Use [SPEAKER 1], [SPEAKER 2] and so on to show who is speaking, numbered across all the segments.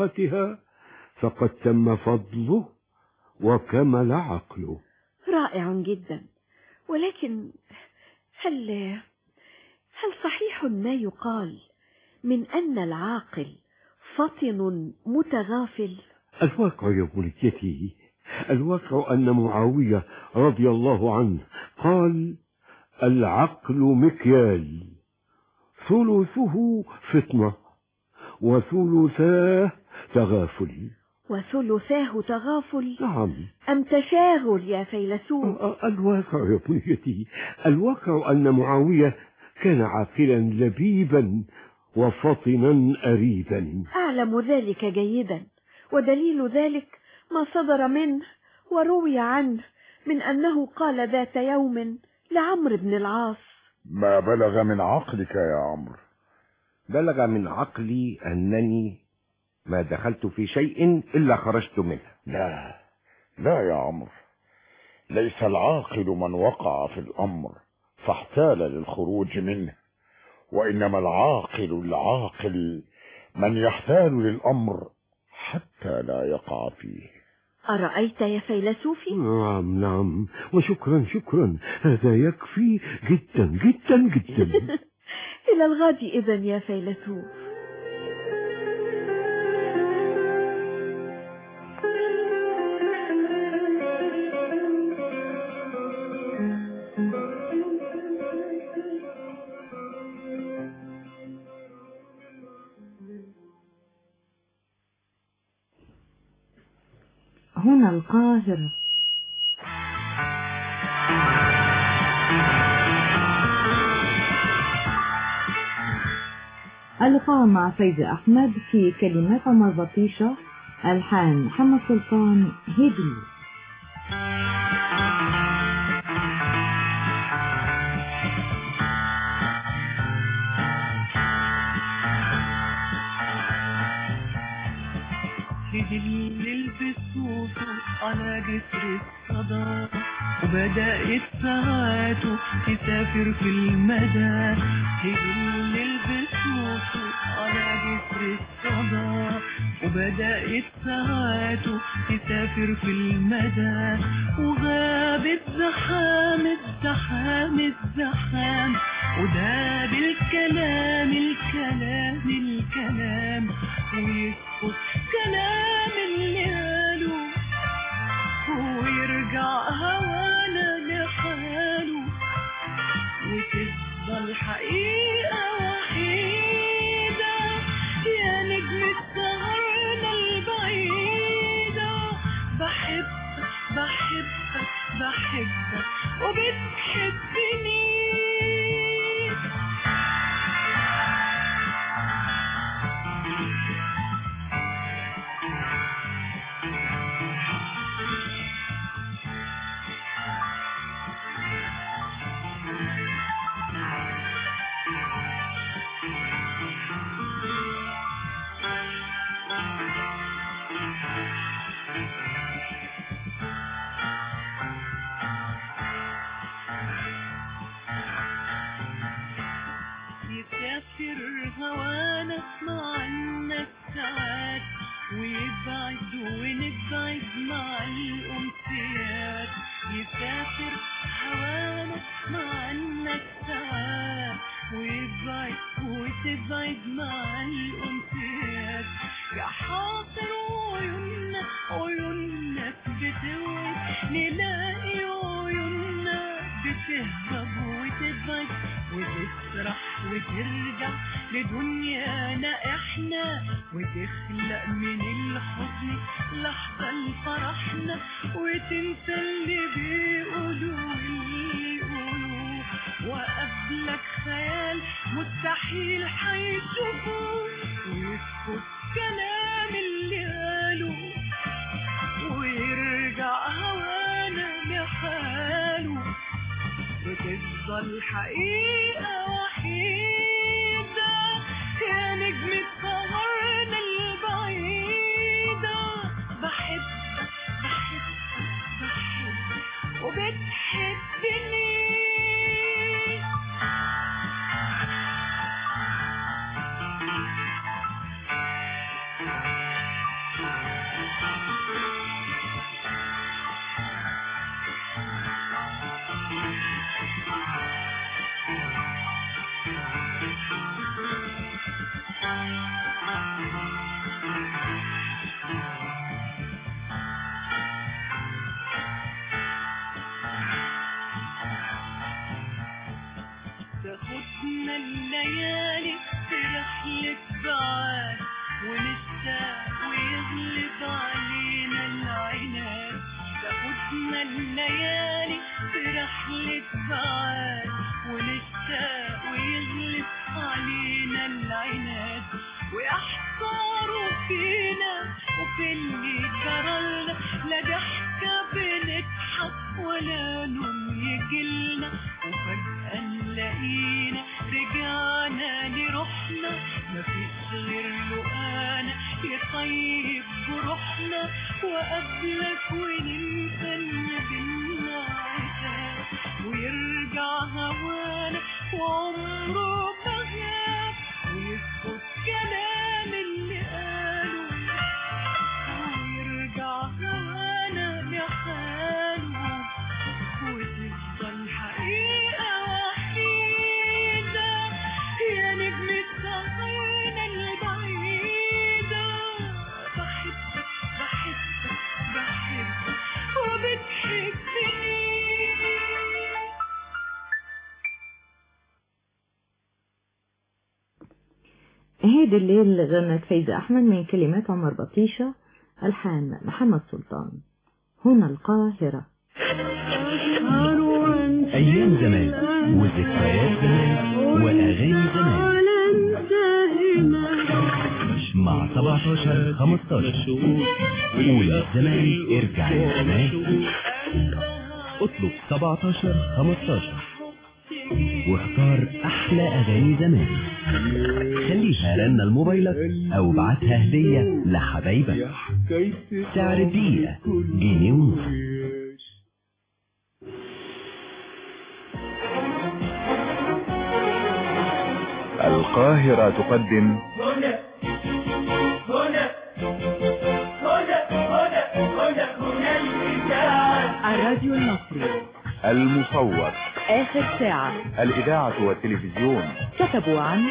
[SPEAKER 1] ها فقد تم فضله وكمل عقله
[SPEAKER 2] رائع جدا ولكن هل هل صحيح ما يقال من أن العاقل فطن متغافل
[SPEAKER 1] الواقع يا بنيتي الواقع أن معاوية رضي الله عنه قال العقل مكيال ثلثه فطنة وثلثاه تغافل
[SPEAKER 2] وثلثاه تغافل
[SPEAKER 1] نعم
[SPEAKER 2] أم تشاغل يا فيلسوف
[SPEAKER 1] الواقع يا بنيتي الواقع أن معاوية كان عاقلا لبيبا وفطنا أريبا
[SPEAKER 2] أعلم ذلك جيدا ودليل ذلك ما صدر منه وروي عنه من أنه قال ذات يوم لعمرو بن العاص
[SPEAKER 3] ما بلغ من عقلك يا عمرو
[SPEAKER 4] بلغ من عقلي أنني ما دخلت في شيء إلا خرجت منه
[SPEAKER 3] لا لا يا عمرو ليس العاقل من وقع في الأمر فاحتال للخروج منه وإنما العاقل العاقل من يحتال للأمر حتى لا يقع فيه
[SPEAKER 2] أرأيت يا فيلسوفي؟
[SPEAKER 1] نعم نعم وشكرا شكرا هذا يكفي جدا جدا جدا
[SPEAKER 2] إلى الغد إذا يا فيلسوف
[SPEAKER 5] هنا القاهرة اللقاء مع فايزة أحمد في كلمات مزطيشة ألحان محمد سلطان هدي
[SPEAKER 6] الليل بصوته على جسر الصدى وبدأت ساعاته تسافر في المدى الليل بصوته على جسر الصدى وبدأت ساعاته تسافر في المدى وغابت زحام الزحام الزحام وداب الكلام الكلام الكلام ويسكت كلام اللي قاله ويرجع هوانا لحاله وتفضل حقيقة وحيدة يا نجم سهرنا البعيدة بحبك بحبك بحبك وبتحبني يسافر هوانا معنا الساعات ويبعد ونبعد مع الأمسيات يسافر هوانا معنا الساعات ويبعد وتبعد مع الأمسيات يا حاضر عيوننا عيوننا بتوعد نلاقي عيوننا بتهرب وتبعد وتسرح وترجع لدنيانا احنا وتخلق من الحزن لحظة لفرحنا وتنسى اللي بيقولوا واللي يقولوا وقبلك خيال مستحيل هيشوفوه ويسكت كلام اللي قالوا ويرجع هوانا لحاله وتفضل حقيقة وحيدة يا نجم سهرنا البعيدة بحبك بحبك بحبك وبتحبني تاخدنا الليالي في رحلة بعاد ونشتاق ويغلب علينا العناد تاخدنا الليالي في رحلة بعاد ونشتاق ويغلب علينا العناد ويحتاروا فينا وفي اللي جرالنا لا ضحكة بنضحك ولا نوم يجيلنا وفجأة نلاقينا رجعنا لروحنا مفيش غير لقانا يطيب جروحنا وقبلك وننسى إن بينا عتاب ويرجع هوانا وعمره ما غاب ويسكت كلام اللي قاله ويرجع هوانا لحاله وتفضل حقيقة وحيدة يا نجمة سهرنا البعيدة بحبك بحبك بحبك وبتحبني
[SPEAKER 5] هيدا الليل غنت فايزة أحمد من كلمات عمر بطيشة ألحان محمد سلطان هنا القاهرة
[SPEAKER 7] أيام زمان وذكريات زمان وأغاني زمان مع 17 15 والزمان ارجع يا زمان اطلب 17 15 واختار أحلى أغاني زمان خليها رنة لموبايلك أو ابعتها هدية لحبايبك سعر الدقيقة جنيه ونص
[SPEAKER 8] القاهرة تقدم
[SPEAKER 2] الراديو المصري
[SPEAKER 8] المصور
[SPEAKER 2] آخر ساعة
[SPEAKER 8] الإذاعة والتلفزيون
[SPEAKER 2] كتبوا عن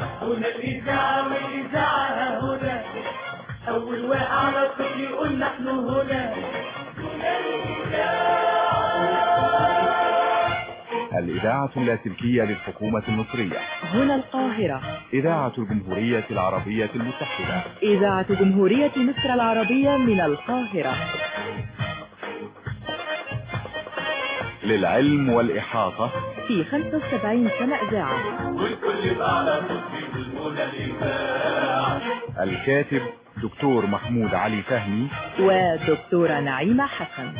[SPEAKER 8] الإذاعة اللاسلكية للحكومة المصرية
[SPEAKER 2] هنا القاهرة
[SPEAKER 8] إذاعة الجمهورية العربية المتحدة
[SPEAKER 2] إذاعة جمهورية مصر العربية من القاهرة
[SPEAKER 8] للعلم والإحاطة
[SPEAKER 2] في 75 سنة إذاعة
[SPEAKER 8] الكاتب دكتور محمود علي فهمي
[SPEAKER 2] ودكتورة نعيمة حسن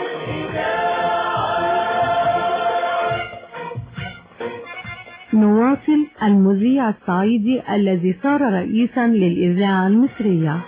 [SPEAKER 9] نواصل المذيع الصعيدي الذي صار رئيسا للإذاعة المصرية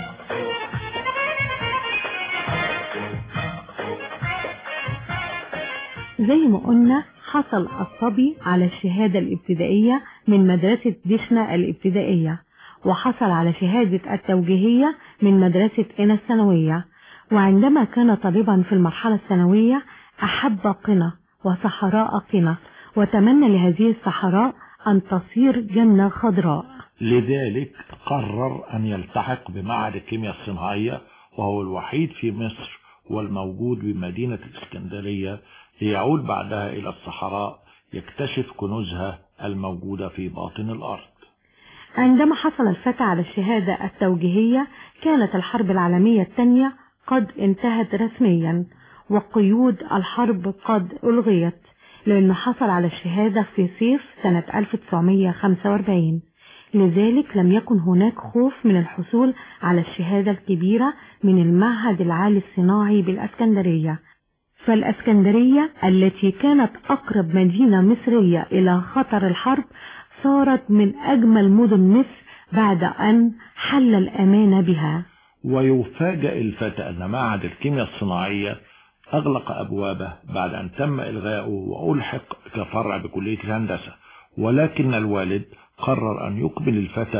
[SPEAKER 9] زي ما قلنا حصل الصبي على الشهادة الابتدائية من مدرسة دشنا الابتدائية وحصل على شهادة التوجيهية من مدرسة إنا الثانوية وعندما كان طالبا في المرحلة الثانوية أحب قنا وصحراء قنا وتمنى لهذه الصحراء أن تصير جنة خضراء
[SPEAKER 10] لذلك قرر أن يلتحق بمعهد الكيمياء الصناعية وهو الوحيد في مصر والموجود بمدينة الإسكندرية ليعود بعدها إلى الصحراء يكتشف كنوزها الموجودة في باطن الأرض
[SPEAKER 9] عندما حصل الفتى على الشهادة التوجيهية كانت الحرب العالمية الثانية قد انتهت رسميا وقيود الحرب قد ألغيت لأنه حصل على الشهادة في صيف سنة 1945 لذلك لم يكن هناك خوف من الحصول على الشهادة الكبيرة من المعهد العالي الصناعي بالأسكندرية فالأسكندرية التي كانت أقرب مدينة مصرية إلى خطر الحرب صارت من أجمل مدن مصر بعد أن حل الأمان بها
[SPEAKER 10] ويفاجأ الفتى أن معهد الكيمياء الصناعية أغلق أبوابه بعد أن تم إلغاؤه وألحق كفرع بكلية الهندسة ولكن الوالد قرر أن يقبل الفتى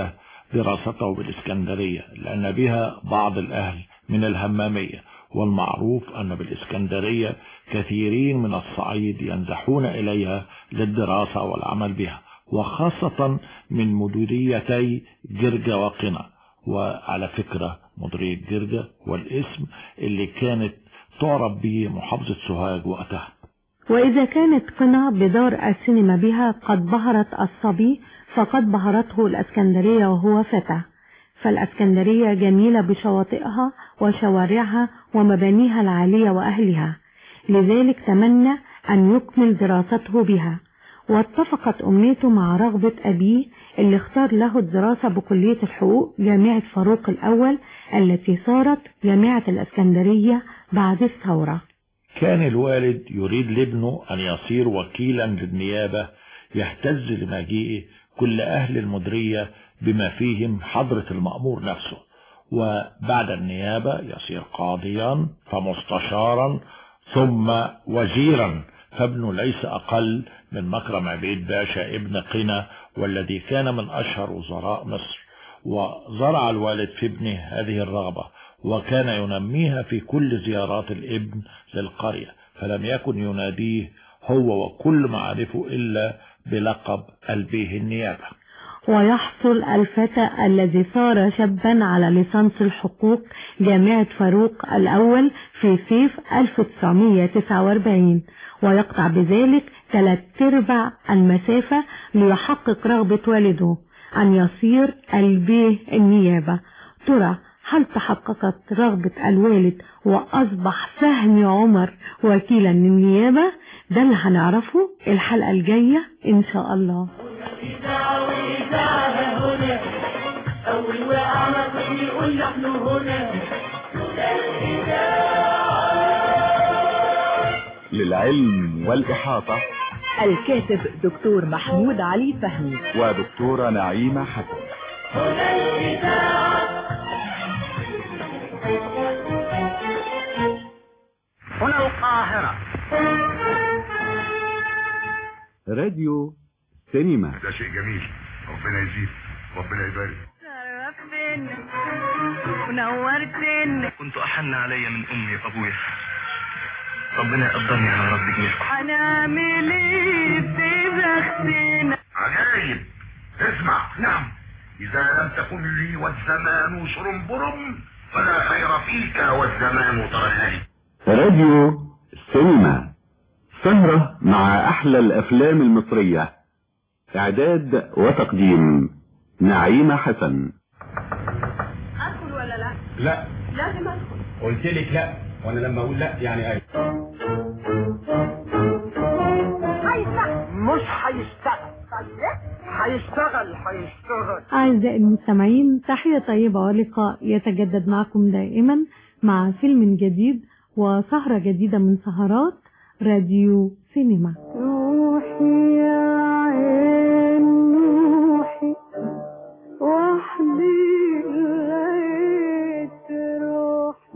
[SPEAKER 10] دراسته بالإسكندرية لأن بها بعض الأهل من الهمامية والمعروف أن بالإسكندرية كثيرين من الصعيد ينزحون إليها للدراسة والعمل بها وخاصة من مديريتي جرجة وقنا وعلى فكرة مديرية جرجة والاسم اللي كانت تعرف به محافظة سوهاج وقتها
[SPEAKER 9] وإذا كانت قنا بدار السينما بها قد بهرت الصبي فقد بهرته الأسكندرية وهو فتى فالأسكندرية جميلة بشواطئها وشوارعها ومبانيها العالية وأهلها لذلك تمنى أن يكمل دراسته بها واتفقت أمنيته مع رغبة أبيه اللي اختار له الدراسة بكلية الحقوق جامعة فاروق الأول التي صارت جامعة الأسكندرية بعد الثورة
[SPEAKER 10] كان الوالد يريد لابنه أن يصير وكيلا للنيابة يهتز لمجيئه كل أهل المديرية بما فيهم حضرة المأمور نفسه وبعد النيابة يصير قاضيا فمستشارا ثم وزيرا فابنه ليس أقل من مكرم عبيد باشا ابن قنا والذي كان من أشهر وزراء مصر وزرع الوالد في ابنه هذه الرغبة وكان ينميها في كل زيارات الابن للقرية فلم يكن يناديه هو وكل معارفه إلا بلقب البيه النيابة
[SPEAKER 9] ويحصل الفتى الذي صار شابا على ليسانس الحقوق جامعة فاروق الأول في صيف 1949 ويقطع بذلك ثلاث ارباع المسافة ليحقق رغبة والده أن يصير البيه النيابة ترى هل تحققت رغبة الوالد وأصبح فهمي عمر وكيلا للنيابة ده اللي هنعرفه الحلقة الجاية إن شاء الله
[SPEAKER 6] إذاعة وإذاعة هنا أول وقعنا طفل يقول نحن هنا
[SPEAKER 8] للعلم والإحاطة
[SPEAKER 11] الكاتب دكتور محمود علي فهمي
[SPEAKER 8] ودكتورة نعيمة حسن
[SPEAKER 6] هنا الإذاعة
[SPEAKER 12] هنا القاهرة
[SPEAKER 13] راديو سينما
[SPEAKER 14] ده شيء جميل ربنا يزيد ربنا يبارك
[SPEAKER 6] شرفتنا ونورتنا
[SPEAKER 15] كنت أحن علي من أمي وأبويا ربنا يقدرني على رب جميلكم
[SPEAKER 6] هنعمل ايه في بختنا
[SPEAKER 14] عجايب اسمع نعم إذا لم تكن لي والزمان شرنبرم فلا خير فيك والزمان ترهلي
[SPEAKER 13] راديو سينما سهرة مع أحلى الأفلام المصرية إعداد وتقديم نعيمة حسن
[SPEAKER 2] أدخل ولا لا؟
[SPEAKER 16] لا
[SPEAKER 2] لازم أدخل
[SPEAKER 16] قلت لك لا وانا لما اقول لا يعني ايوه
[SPEAKER 12] مش هيشتغل هيشتغل هيشتغل
[SPEAKER 9] أعزائي المستمعين تحية طيبة ولقاء يتجدد معكم دائما مع فيلم جديد وسهرة جديدة من سهرات راديو سينما
[SPEAKER 6] روحي يا عين روحي وحدي لقيت روحي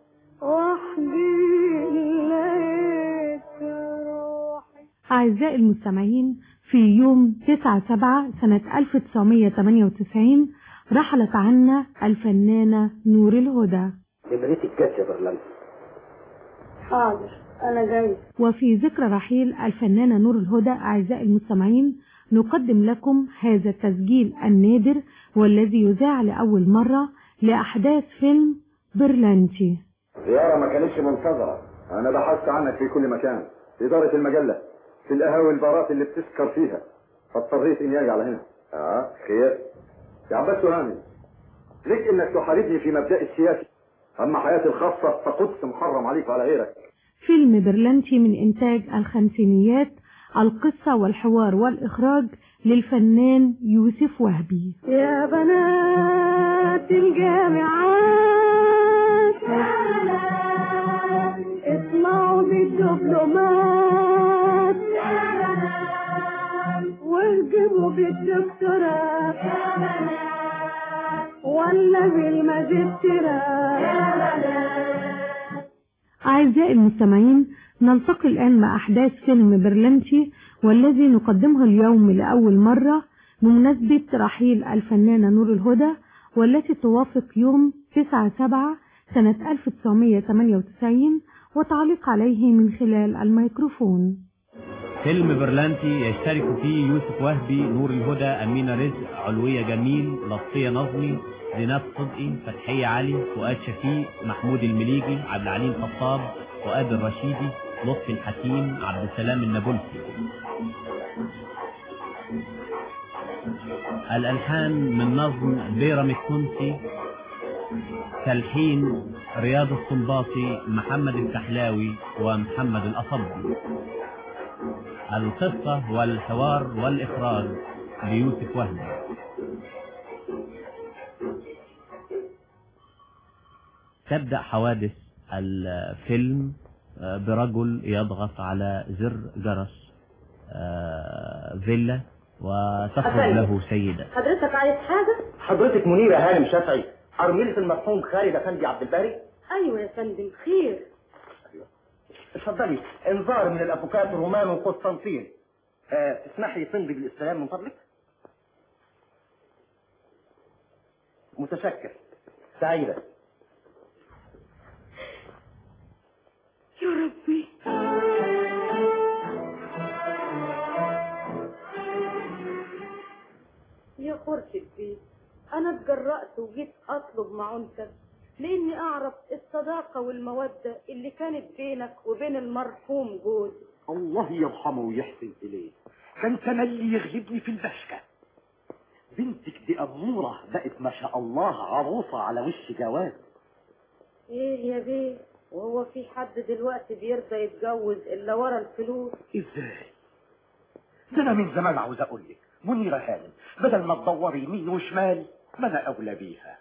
[SPEAKER 6] وحدي لقيت روحي
[SPEAKER 9] أعزائي المستمعين في يوم 9 7 سنة 1998 رحلت عنا الفنانة نور الهدى
[SPEAKER 17] نمرتك جت يا برلمان
[SPEAKER 2] حاضر أنا جاي
[SPEAKER 9] وفي ذكرى رحيل الفنانة نور الهدى أعزائي المستمعين نقدم لكم هذا التسجيل النادر والذي يذاع لأول مرة لأحداث فيلم برلانتي
[SPEAKER 18] زيارة ما كانتش منتظرة أنا بحثت عنك في كل مكان في إدارة المجلة في القهاوي البارات اللي بتسكر فيها فاضطريت إني أجي على هنا آه خير يا عباس سهامي ليك إنك تحاربني في مبدأ السياسي أما حياتي الخاصة فقدس محرم عليك وعلى غيرك
[SPEAKER 9] فيلم برلانتي من إنتاج الخمسينيات القصة والحوار والإخراج للفنان يوسف وهبي
[SPEAKER 6] يا بنات الجامعات اطلعوا بالدبلومات واهجبوا بالدكتوراه ولا بالماجستيرات
[SPEAKER 9] أعزائي المستمعين نلتقي الآن مع أحداث فيلم برلنتي والذي نقدمه اليوم لأول مرة بمناسبة رحيل الفنانة نور الهدى والتي توافق يوم 9 7 سنة 1998 وتعليق عليه من خلال الميكروفون
[SPEAKER 17] فيلم برلانتي يشترك فيه يوسف وهبي نور الهدى أمينة رزق علوية جميل لطفية نظمي زينات صدقي فتحية علي فؤاد شفيق محمود المليجي عبد العليم خطاب فؤاد الرشيدي لطفي الحكيم عبد السلام النابلسي الألحان من نظم بيرم التونسي تلحين رياض السنباطي محمد الكحلاوي ومحمد الأصبي القصة والحوار والإخراج ليوسف وهبي تبدأ حوادث الفيلم برجل يضغط على زر جرس فيلا وتخرج له سيدة
[SPEAKER 19] حضرتك عايز حاجة؟
[SPEAKER 16] حضرتك منيرة هانم شافعي أرملة المرحوم خالد أفندي عبد الباري
[SPEAKER 19] أيوة يا فندم خير
[SPEAKER 16] اتفضلي انذار من الأفوكات رومانو قسطنطين أه تسمحي تمضي بالاستلام من فضلك؟ متشكر سعيدة
[SPEAKER 19] يا ربي يا خرشد بيه انا اتجرأت وجيت اطلب معونتك لاني اعرف الصداقة والمودة اللي كانت بينك وبين المرحوم جوزي
[SPEAKER 12] الله يرحمه ويحسن إليه كان تملي يغلبني في البشكة بنتك دي أمورة بقت ما شاء الله عروسة على وش جواز
[SPEAKER 19] ايه يا بيه وهو في حد دلوقتي بيرضى يتجوز الا ورا الفلوس
[SPEAKER 12] ازاي ده انا من زمان عاوز اقول لك منيرة هانم بدل ما تدوري يمين وشمال ما انا اولى بيها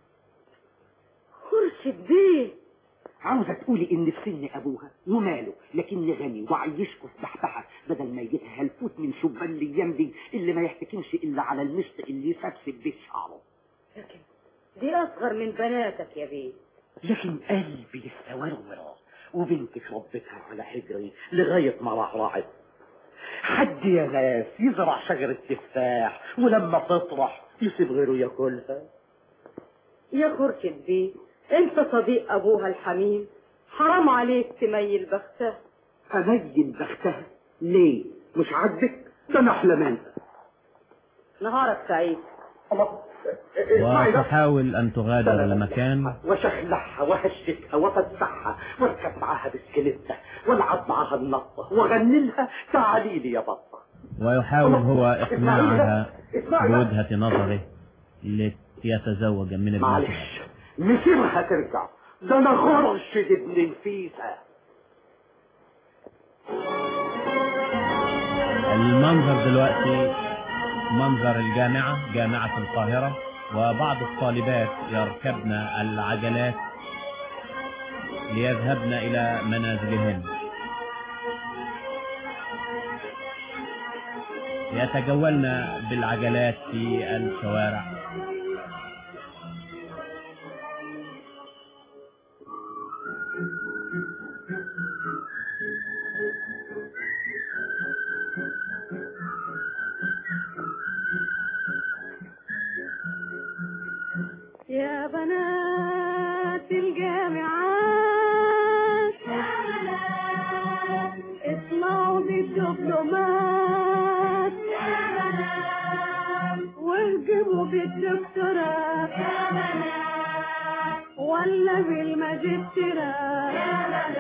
[SPEAKER 19] خرشد بيه
[SPEAKER 12] عاوزة تقولي ان في سن ابوها وماله لكني غني وعيشكوا في بحبحة بدل ما يجيبها هلفوت من شبان الايام دي اللي ما يحتكمش الا على المشط اللي يسبسب بيه شعره
[SPEAKER 19] لكن دي اصغر من بناتك يا بيه
[SPEAKER 12] لكن قلبي لسه ورورة وبنتك ربتها على حجري لغاية ما رعرعت حد يا ناس يزرع شجرة تفاح ولما تطرح يسيب غيره ياكلها
[SPEAKER 19] يا خرشد بيه انت صديق ابوها الحميم حرام عليك تميل بختها
[SPEAKER 12] اميل بختها ليه مش عاجبك ده انا احلى منها
[SPEAKER 19] نهارك سعيد
[SPEAKER 12] الله اسمعي بس.
[SPEAKER 17] وتحاول أن تغادر المكان
[SPEAKER 12] وشخلعها وهشتها وفسحها واركب معاها بسكليتة والعب معاها النطة واغني لها تعالي لي يا بطة
[SPEAKER 17] ويحاول هو إقناعها
[SPEAKER 12] اسمعي بس.
[SPEAKER 17] بوجهة نظره ليتزوج من ابنته
[SPEAKER 12] معلش مسيرها ترجع ده انا خرشد ابن نفيسة
[SPEAKER 17] المنظر دلوقتي منظر الجامعة جامعة القاهرة وبعض الطالبات يركبن العجلات ليذهبن إلى منازلهن يتجولن بالعجلات في الشوارع
[SPEAKER 6] يا بنات الجامعات اطلعوا بالدبلومات واهجموا بالدكتوراه ولا بالماجستيرات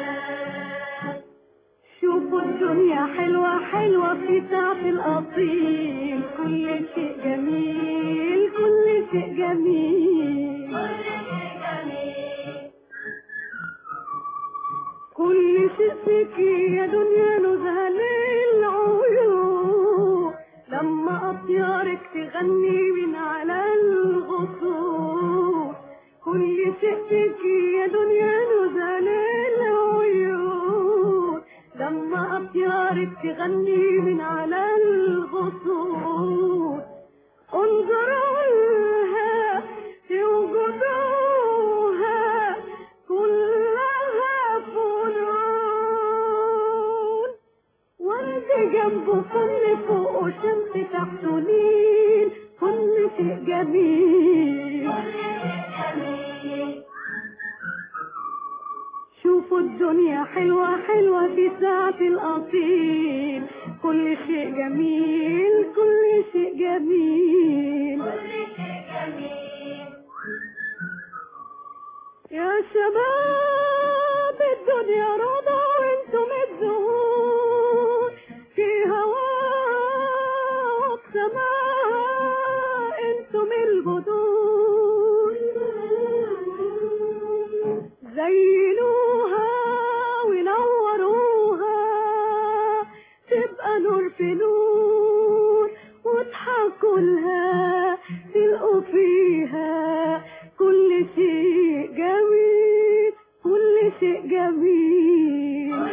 [SPEAKER 6] شوفوا الدنيا حلوة حلوة في ساعة الأصيل كل شيء جميل كل شيء جميل كل شيء فيك يا دنيا نزهة للعيون لما أطيارك تغني من على الغصون كل شيء فيك يا دنيا نزهة للعيون لما أطيارك تغني من على الغصون انظروا لها توجدوها كلها فنون ورد جنبه فل فوق شمس تحته نيل كل شيء جميل شوفوا الدنيا حلوة حلوة في ساعة الأصيل كل شيء جميل كل شيء جميل يا شباب الدنيا رضا وانتم الزهور في هواء وبسماء انتم البدور زينوها ونوروها تبقى نور في نور واضحكوا لها تلقوا فيها كل شيء جميل كل شيء جميل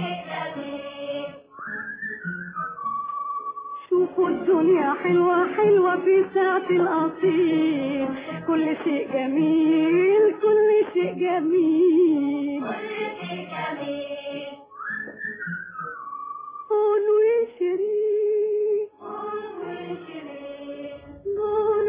[SPEAKER 6] شوفوا الدنيا حلوة حلوة في ساعة الأصيل كل شيء جميل كل شيء جميل قول وشريك قول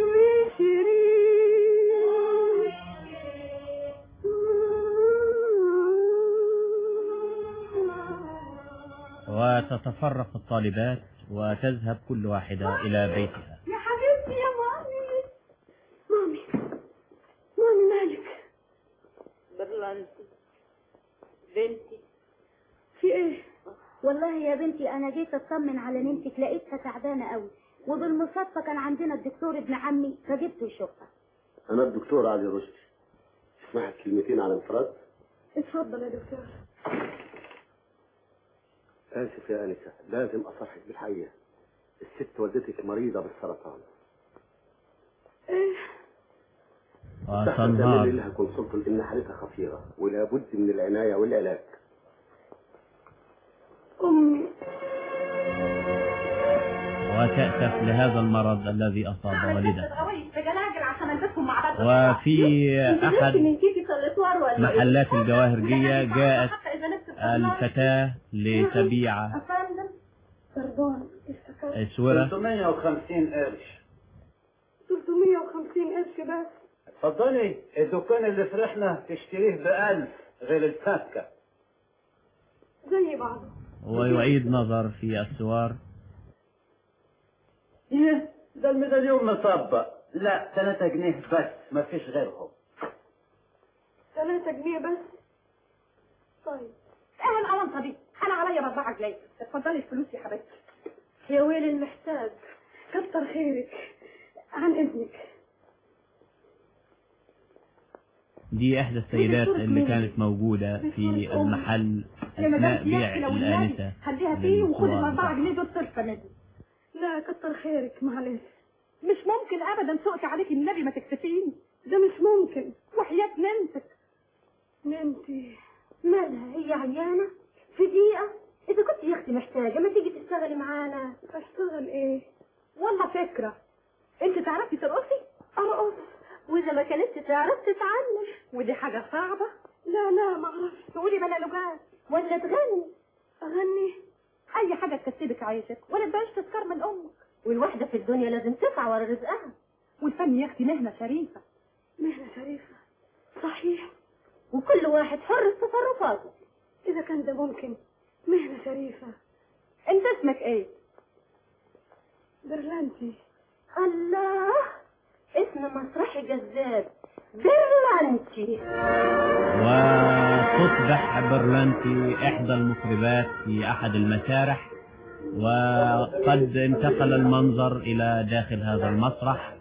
[SPEAKER 17] وتتفرق الطالبات وتذهب كل واحدة إلى بيتها
[SPEAKER 6] يا حبيبتي يا مامي مامي مامي مالك
[SPEAKER 19] برلانتي بنتي
[SPEAKER 6] في ايه
[SPEAKER 20] والله يا بنتي انا جيت اطمن على نمتك لقيتها تعبانه قوي وبالمصادفه كان عندنا الدكتور ابن عمي فجبته يشوفها
[SPEAKER 21] أنا الدكتور علي رشدي اسمعك كلمتين على انفراد
[SPEAKER 6] اتفضل يا دكتور
[SPEAKER 21] آسف يا أنسة لازم أصحك بالحقيقة الست والدتك مريضة بالسرطان
[SPEAKER 6] ايه
[SPEAKER 21] تعمل
[SPEAKER 17] وتنهار
[SPEAKER 21] لها كونسلت إن حالتها خطيرة ولا بد من العناية والعلاج
[SPEAKER 6] امي
[SPEAKER 17] وتأسف لهذا المرض الذي أصاب والدها
[SPEAKER 19] في جلاجل عشان البسهم مع بعض
[SPEAKER 17] وفي أحد
[SPEAKER 19] نسيتي في الاسوار ولا إيه؟
[SPEAKER 17] محلات الجواهرجية جاءت
[SPEAKER 19] حتى اذا نفسك تطلعي.
[SPEAKER 17] الفتاة لتبيع
[SPEAKER 19] افندم
[SPEAKER 6] باردون افتكرت
[SPEAKER 17] اسورة
[SPEAKER 16] 350 قرش
[SPEAKER 6] 350 قرش بس
[SPEAKER 16] اتفضلي الدكان اللي فرحنا تشتريه بألف غير الفكة
[SPEAKER 6] زي بعضه
[SPEAKER 17] ويعيد نظر في السوار
[SPEAKER 16] ايه ده الميداليون مطبق لا 3 جنيه بس ما فيش غيرهم
[SPEAKER 6] 3 جنيه بس طيب
[SPEAKER 19] ايه القلنطه دي انا عليا باربعة جنيه اتفضلي الفلوس يا حبيبتي
[SPEAKER 6] يا ويلي المحتاج كتر خيرك عن اذنك
[SPEAKER 17] دي إحدى السيدات اللي كانت موجودة في المحل
[SPEAKER 19] يا مدام
[SPEAKER 17] أثناء بيع
[SPEAKER 19] سيادتي لو النبي
[SPEAKER 17] الآنسة
[SPEAKER 19] خليها فيه وخدي
[SPEAKER 17] للصور
[SPEAKER 19] الاربعة
[SPEAKER 17] بتاعتها.
[SPEAKER 19] جنيه دول صرفة مني
[SPEAKER 6] لا كتر خيرك معلش
[SPEAKER 19] مش ممكن ابدا سقت عليكي النبي ما تكسفيني
[SPEAKER 6] ده مش ممكن
[SPEAKER 19] وحياة نمتك
[SPEAKER 6] نمتي
[SPEAKER 20] مالها هي عيانه في دقيقه اذا كنت يا اختي محتاجه ما تيجي تشتغلي معانا
[SPEAKER 6] اشتغل ايه
[SPEAKER 19] والله فكرة انت تعرفي ترقصي
[SPEAKER 6] ارقص
[SPEAKER 19] واذا ما كانتش تعرف تتعلم ودي حاجة صعبة
[SPEAKER 6] لا لا ما اعرفش
[SPEAKER 19] تقولي بلا لغات
[SPEAKER 20] ولا تغني
[SPEAKER 6] اغني
[SPEAKER 19] اي حاجة تكسبك عيشك ولا تبقاش تذكر من امك
[SPEAKER 20] والواحده في الدنيا لازم تسعى ورا رزقها
[SPEAKER 19] والفن يا اختي مهنة شريفة
[SPEAKER 6] مهنة شريفة صحيح
[SPEAKER 20] وكل واحد حر في تصرفاته
[SPEAKER 6] اذا كان ده ممكن مهنة شريفة
[SPEAKER 19] انت اسمك ايه
[SPEAKER 6] برلانتي
[SPEAKER 20] الله اسم مسرحي جذاب برلانتي
[SPEAKER 17] وتصبح برلانتي إحدى المطربات في أحد المسارح وقد انتقل المنظر إلى داخل هذا المسرح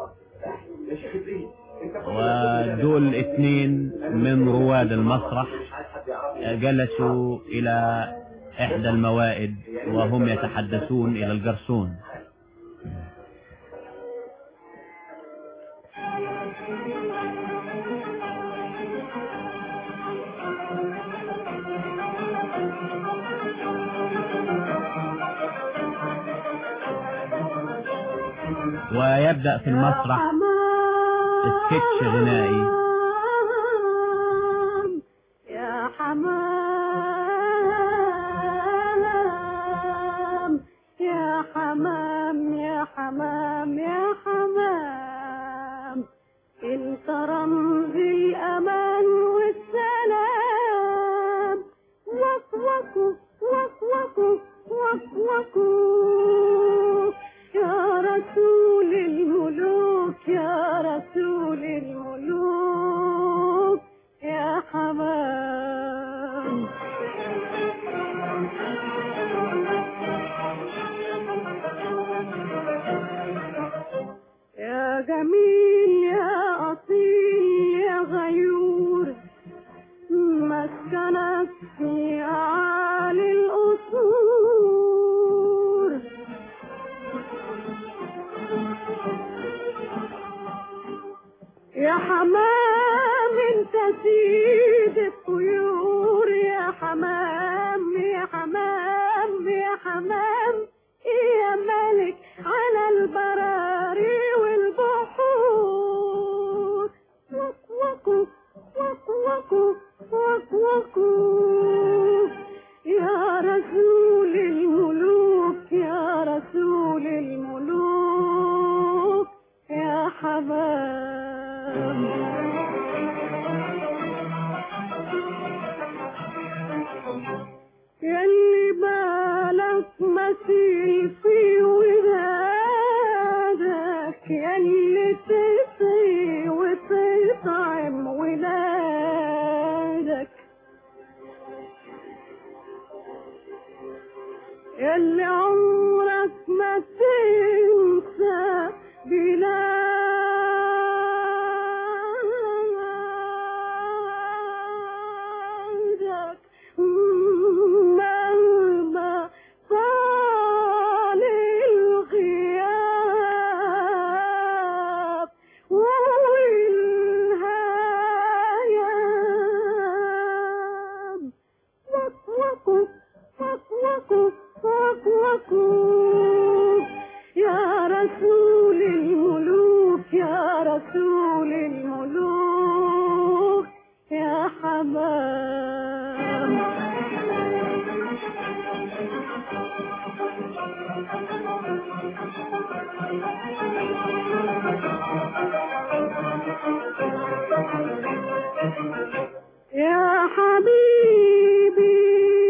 [SPEAKER 17] ودول اثنين من رواد المسرح جلسوا إلى إحدى الموائد وهم يتحدثون إلى الجرسون ويبدأ في المسرح سكتش غنائي
[SPEAKER 6] يا حمام يا حمام يا حمام يا حمام
[SPEAKER 19] سيد الطيور يا حمام يا حمام يا حمام يا ملك على البراري والبحور وك وكو وك وكو وك وكو يا رسول الملوك يا رسول الملوك يا حمام يلي بالك مثيل في ولادك يلي تسقي وتطعم ولادك يلي عمرك ما تنسى بلادك مهما طال الغياب والهيام وك وكو وك وكو وك وكو يا رسول الملوك يا رسول الملوك يا حمام يا حبيبي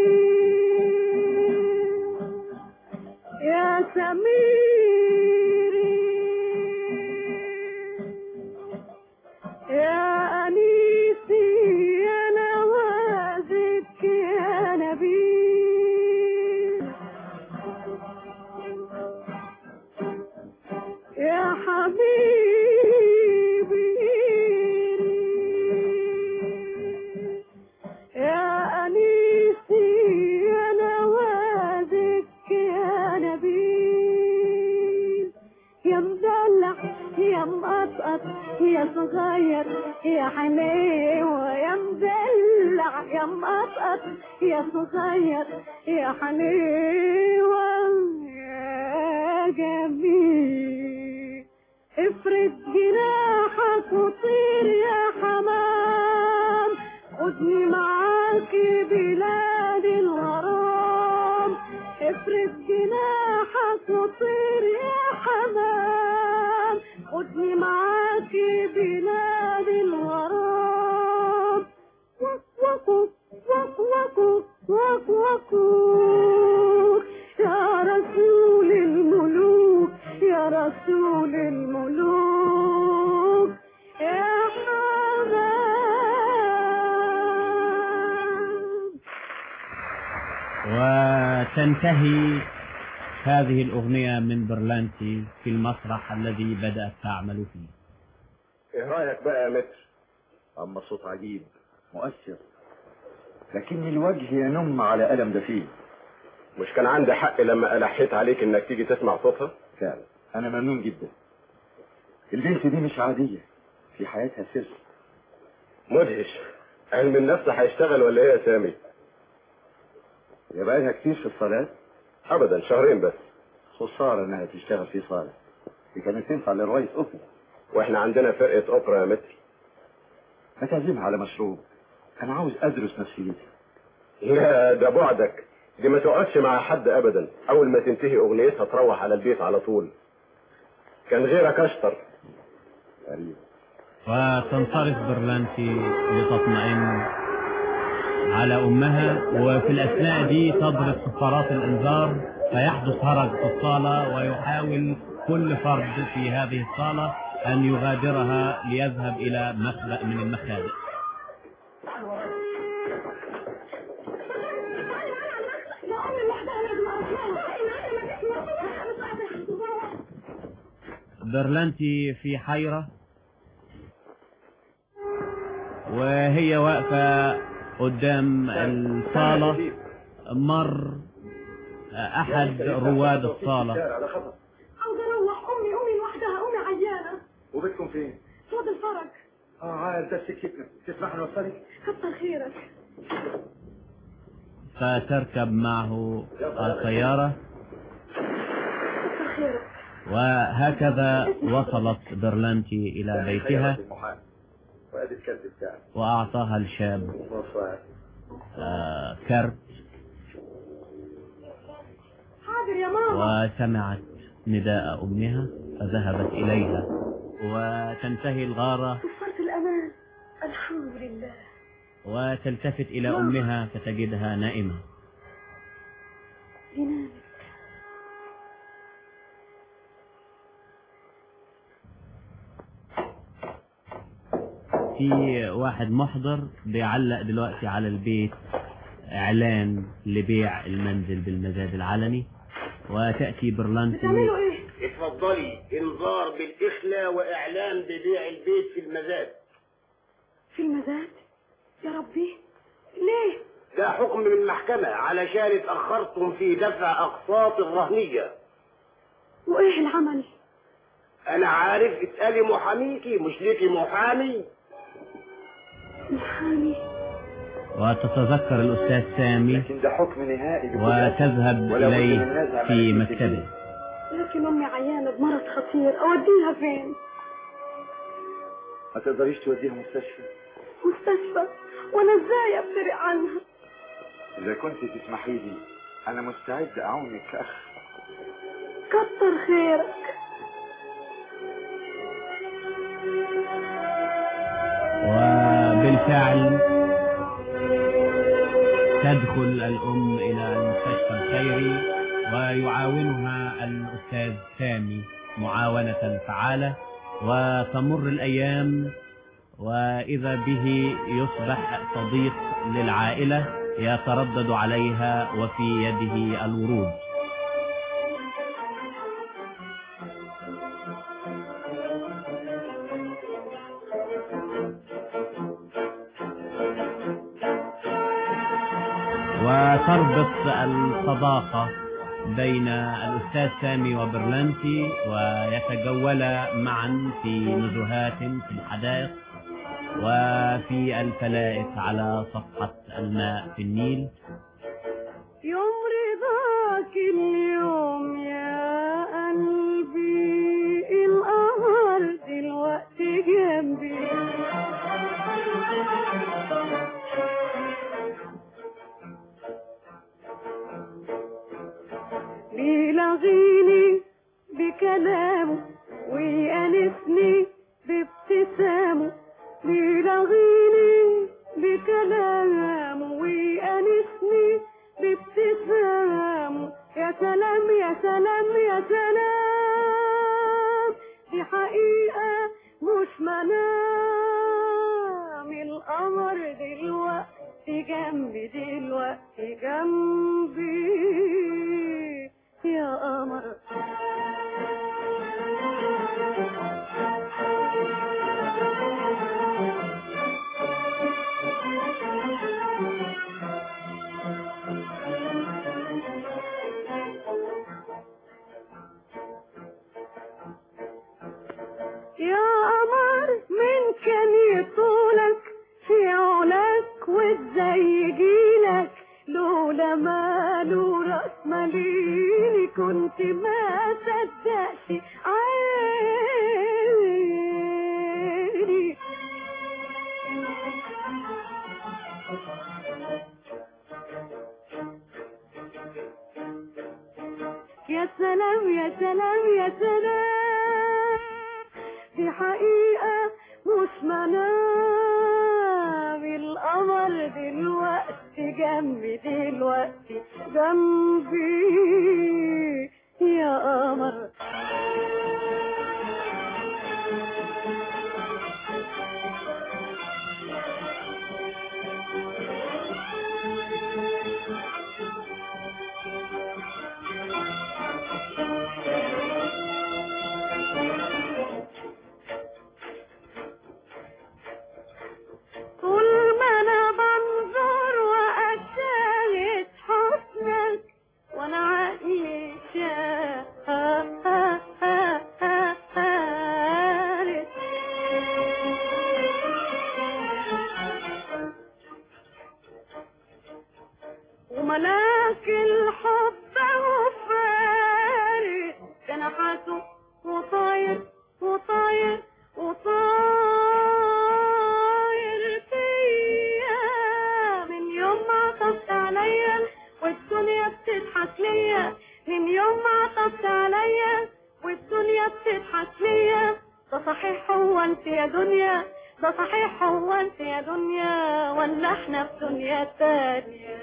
[SPEAKER 19] يا سميري يا أنيسي يا نوازك يا نبيل يا حبيبي يا أنيسي يا نوازك يا نبيل يا مدلع يا مقطقط يا صغير يا حليوة يا مدلع يا مقطقط يا صغير يا حليوة يا جميل افرد جناحك وطير يا حمام خدني معاك بلاد الغرام افرد جناحك وطير يا حمام خدني معاك بلاد الغرام وك وكو وك وكو وك وكو يا رسول الملوك يا رسول الملوك يا حمام
[SPEAKER 17] وتنتهي هذه الأغنية من برلانتي في المسرح الذي بدأت تعمل فيه
[SPEAKER 18] ايه رايك بقى يا متر اما الصوت عجيب مؤثر لكن الوجه ينم على ألم دفين
[SPEAKER 4] مش كان عندي حق لما ألحيت عليك إنك تيجي تسمع صوتها؟
[SPEAKER 18] فعلا أنا ممنون جدا البنت دي مش عادية في حياتها سر
[SPEAKER 4] مدهش علم النفس هيشتغل ولا إيه يا سامي؟
[SPEAKER 18] يا بقالها كتير في الصلاة
[SPEAKER 4] أبدا شهرين بس
[SPEAKER 18] خسارة إنها تشتغل في صالة دي كانت تنفع للرئيس أوبرا
[SPEAKER 4] وإحنا عندنا فرقة أوبرا يا متر
[SPEAKER 18] ما تعزمها على مشروب أنا عاوز أدرس نفسيتها
[SPEAKER 4] لا ده بعدك دي ما تقعدش مع حد أبدا أول ما تنتهي أغنيتها تروح على البيت على طول كان غيرك أشطر
[SPEAKER 18] غريب
[SPEAKER 17] وتنصرف برلانتي لتطمئن على أمها وفي الأثناء دي تضرب صفارات الإنذار فيحدث هرج في الصالة ويحاول كل فرد في هذه الصالة أن يغادرها ليذهب إلى مخبأ من المخابئ برلانتي في حيرة وهي واقفة قدام الصالة مر أحد رواد الصالة
[SPEAKER 6] عاوزة اروح امي امي لوحدها امي عيانة
[SPEAKER 18] وبيتكم فين؟
[SPEAKER 6] صوت الفرج
[SPEAKER 16] اه عارف ده سكتنا تسمح نوصلك
[SPEAKER 6] كتر خيرك
[SPEAKER 17] فتركب معه السيارة
[SPEAKER 6] كتر خيرك
[SPEAKER 17] وهكذا وصلت برلانتي إلى بيتها
[SPEAKER 18] وادي الكلب بتاعك
[SPEAKER 17] وأعطاها الشاب آه، كرت
[SPEAKER 6] حاضر يا ماما
[SPEAKER 17] وسمعت نداء أمها فذهبت إليها وتنتهي الغارة
[SPEAKER 6] وصلت الأمان الحمد لله
[SPEAKER 17] وتلتفت إلى أمها فتجدها نائمة
[SPEAKER 6] ينام
[SPEAKER 17] في واحد محضر بيعلق دلوقتي على البيت إعلان لبيع المنزل بالمزاد العلني وتأتي برلانتي
[SPEAKER 6] بتعملوا ايه
[SPEAKER 12] اتفضلي انذار بالإخلة وإعلان ببيع البيت في المزاد
[SPEAKER 6] في المزاد يا ربي ليه
[SPEAKER 12] ده حكم من المحكمة علشان اتأخرتم في دفع أقساط الرهنية
[SPEAKER 6] وايه العمل
[SPEAKER 12] أنا عارف اسألي محاميكي مش ليكي محامي
[SPEAKER 6] محامي
[SPEAKER 17] وتتذكر الأستاذ سامي
[SPEAKER 18] لكن ده حكم نهائي بكل
[SPEAKER 17] وتذهب
[SPEAKER 18] أسف. ولا بد
[SPEAKER 17] إليه
[SPEAKER 18] من نزع
[SPEAKER 17] في
[SPEAKER 18] ملكية
[SPEAKER 17] مكتبه
[SPEAKER 6] لكن امي عيانه بمرض خطير اوديها فين
[SPEAKER 18] ما تقدريش توديها مستشفى
[SPEAKER 6] مستشفى وانا ازاي ابترق عنها
[SPEAKER 18] اذا كنت تسمحي لي انا مستعد اعاونك كاخ
[SPEAKER 6] كتر خيرك
[SPEAKER 17] وبالفعل تدخل الأم إلى المستشفى الخيري ويعاونها الأستاذ سامي معاونة فعالة وتمر الأيام وإذا به يصبح صديق للعائلة يتردد عليها وفي يده الورود وتربط الصداقة بين الأستاذ سامي وبرلانتي ويتجولا معا في نزهات في الحدائق وفي الفلائت على صفحة الماء في النيل
[SPEAKER 6] يوم رضاك اليوم يا قلبي القمر دلوقتي جنبي بيلغيني بكلامه ويأنسني بابتسامه بيلغيني بكلامه ويأنسني بابتسامه يا سلام يا سلام يا سلام دي حقيقة مش منام القمر دلوقتي جنبي دلوقتي جنبي يا قمر يا قمر من كان يطولك في علاك وازاي يجيلك لولا ماله راس ماليني كنت ما صدقش عيني يا سلام يا سلام يا سلام دي حقيقة مش منام القمر دلوقتي جنبي دلوقتي جنبي يا قمر طول ما انا بنظر واشاهد حسنك وانا عقلي شاهد
[SPEAKER 19] وملاك الحب وفارق جناحاته وطاير وطاير وطاير فيا من يوم ما عطفت عليا والدنيا بتضحك ليا من يوم ما عطفت عليا والدنيا بتضحك ليا ده صحيح هو انت يا دنيا ده صحيح هو انت يا دنيا ولا احنا في دنيا تانية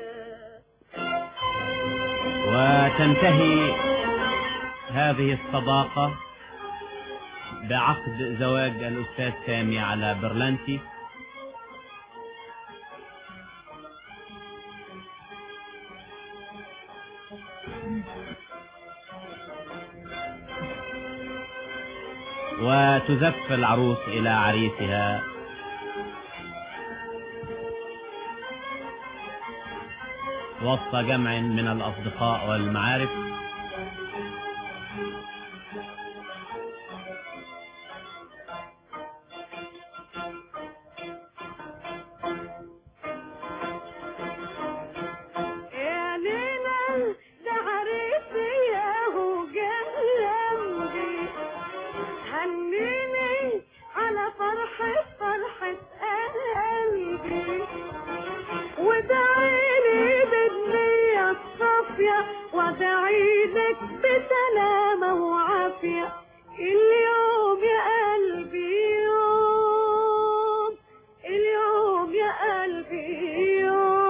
[SPEAKER 17] وتنتهي هذه الصداقة بعقد زواج الأستاذ سامي على برلانتي وتزف العروس إلى عريسها وسط جمع من الأصدقاء والمعارف
[SPEAKER 19] يا ليلى ده عريسي ياهو جنبي هنيني على فرحة فرحة قلبي وادعيلي بالنية الصافية وادعيلك بسلامة وعافية اليوم يا قلبي يوم اليوم يا قلبي يوم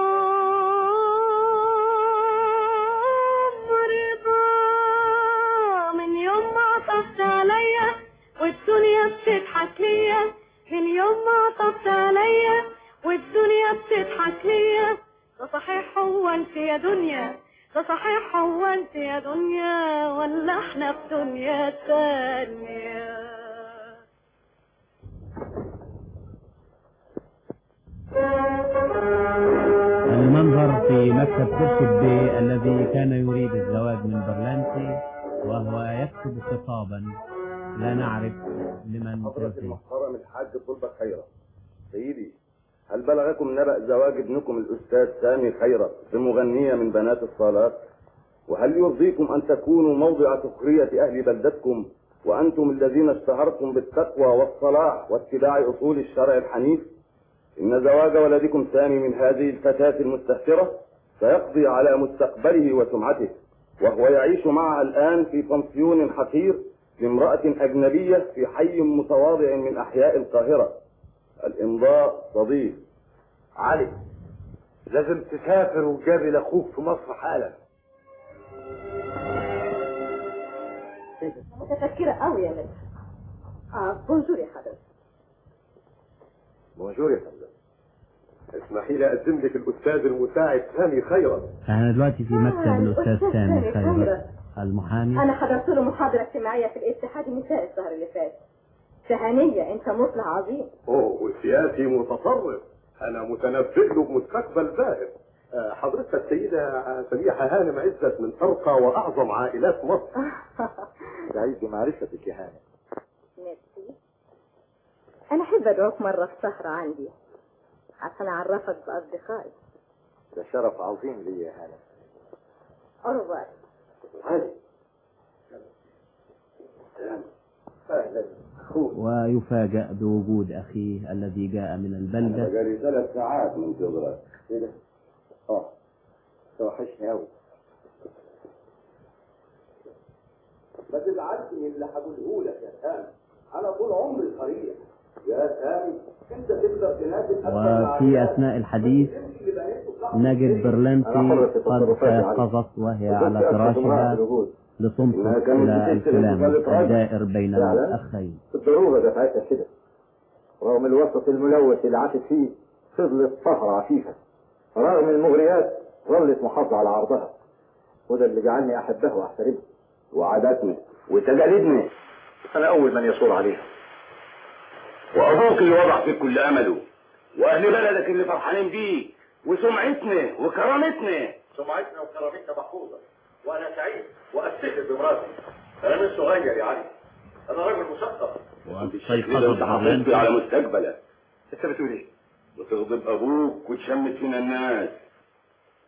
[SPEAKER 19] رضا من يوم ما عطفت عليا والدنيا بتضحك ليا من يوم ما عطفت عليا والدنيا بتضحك ليا ده صحيح هو انت يا دنيا ده صحيح هو انت يا دنيا ولا احنا في دنيا تانية
[SPEAKER 17] المنظر في مكتب كرسي بي الذي كان يريد الزواج من برلانتي وهو يكتب خطابا لا نعرف لمن
[SPEAKER 4] حضرة
[SPEAKER 17] تنتهي
[SPEAKER 4] المحترم الحاج طلبة خيرا سيدي هل بلغكم نبأ زواج ابنكم الأستاذ سامي خيرت بمغنية من بنات الصالات وهل يرضيكم أن تكونوا موضع سخرية أهل بلدتكم وأنتم الذين اشتهرتم بالتقوى والصلاح واتباع أصول الشرع الحنيف إن زواج ولدكم سامي من هذه الفتاة المستهترة سيقضي على مستقبله وسمعته وهو يعيش معها الآن في بنسيون حقير لامرأة أجنبية في حي متواضع من أحياء القاهرة الإمضاء صديق
[SPEAKER 3] علي لازم تسافر وتقابل اخوك في مصر حالا
[SPEAKER 6] متفكرة قوي يا مدحت اه بونجور يا حضرتك
[SPEAKER 4] بونجور يا فندم اسمحي لي أقدم لك الأستاذ المساعد سامي خيرت
[SPEAKER 17] احنا دلوقتي في مكتب
[SPEAKER 6] آه،
[SPEAKER 17] الأستاذ
[SPEAKER 6] الأستاذ
[SPEAKER 17] سامي
[SPEAKER 6] سامي
[SPEAKER 17] خيرت
[SPEAKER 6] خيرت.
[SPEAKER 17] المحامي
[SPEAKER 6] انا حضرت له محاضرة اجتماعية في الاتحاد النسائي الشهر اللي فات شهانية انت مصلح عظيم
[SPEAKER 4] أوه وسياسي متطرف أنا متنبئ له بمستقبل باهر آه، حضرتك السيدة سميحة هانم عزت من أرقى وأعظم عائلات مصر
[SPEAKER 18] سعيد بمعرفتك يا هاني
[SPEAKER 6] ميرسي انا احب ادعوك مرة في سهرة عندي عشان اعرفك باصدقائي
[SPEAKER 18] ده شرف عظيم لي يا هاني
[SPEAKER 6] أربعة
[SPEAKER 4] علي أهلا أخوك
[SPEAKER 17] ويفاجأ بوجود أخيه الذي جاء من البلدة
[SPEAKER 4] بقالي ثلاث ساعات من جبرك
[SPEAKER 18] كده اه توحشني قوي
[SPEAKER 4] ما تزعلش من اللي هقوله لك يا سامي أنا طول عمري صريح يا سامي أنت تقدر تنافس
[SPEAKER 17] وفي أثناء الحديث نجد برلنتي قد تيقظت وهي على فراشها لتنصت إلى الكلام الدائر بين الأخين
[SPEAKER 18] الضرورة دفعتها كده رغم الوسط الملوث اللي عاشت فيه فضلت طهرة عفيفة رغم المغريات ظلت محافظة على عرضها وده اللي جعلني أحبها وأحترمها
[SPEAKER 4] وعاداتنا وتجاليدنا
[SPEAKER 18] أنا أول من يصور عليها
[SPEAKER 4] وأبوك اللي وضع فيك كل أمله وأهل بلدك اللي فرحانين بيك وسمعتنا وكرامتنا
[SPEAKER 3] سمعتنا وكرامتنا محفوظة وأنا سعيد وأفتخر بمراتي أنا من صغير يا علي أنا راجل مثقف
[SPEAKER 4] كده انت حافظت على
[SPEAKER 17] واستيقظت
[SPEAKER 4] مستقبلك
[SPEAKER 3] أنت بتقول إيه؟
[SPEAKER 4] وتغضب ابوك وتشمت فينا الناس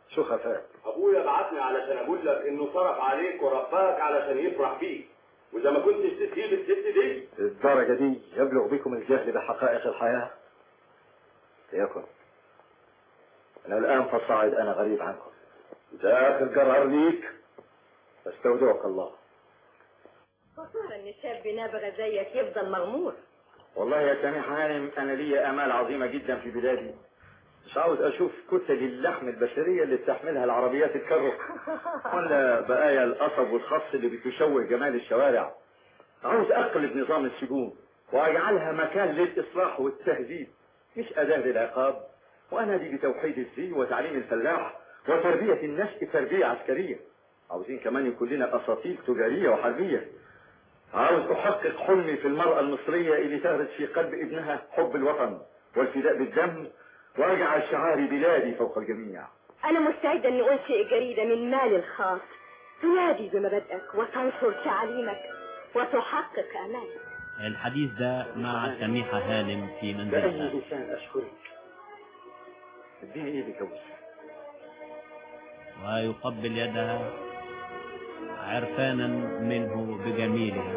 [SPEAKER 18] شو خفاك
[SPEAKER 4] ابويا بعتني علشان اقول لك انه صرف عليك ورباك علشان يفرح بيك واذا ما كنتش تسيب الست دي
[SPEAKER 18] الدرجة دي يبلغ بكم الجهل بحقائق الحياة ليكن أنا الآن فصاعد أنا غريب عنكم ده آخر قرار ليك استودعك الله
[SPEAKER 6] خسارة ان شاب نابغة زيك يفضل مغمور
[SPEAKER 18] والله يا سامح هانم أنا لي آمال عظيمة جدا في بلادي مش عاوز أشوف كتل اللحم البشرية اللي بتحملها العربيات الكرو ولا بقايا القصب والخص اللي بتشوه جمال الشوارع عاوز أقلب نظام السجون وأجعلها مكان للإصلاح والتهذيب مش أداة للعقاب وأنادي بتوحيد الزي وتعليم الفلاح وتربية النشء تربية عسكرية عاوزين كمان يكون لنا أساطيل تجارية وحربية عاوز أحقق حلمي في المرأة المصرية اللي تغرس في قلب ابنها حب الوطن والفداء بالدم وأجعل شعار بلادي فوق الجميع
[SPEAKER 6] انا مستعدة اني انشئ جريدة من مالي الخاص تنادي بمبادئك وتنشر تعاليمك وتحقق امالك
[SPEAKER 17] الحديث ده مع سميحة هانم في
[SPEAKER 18] بأي
[SPEAKER 17] منزلها
[SPEAKER 18] لسان أشكرك اديني إيدك يا أبو
[SPEAKER 17] ويقبل يدها عرفانا منه بجميلها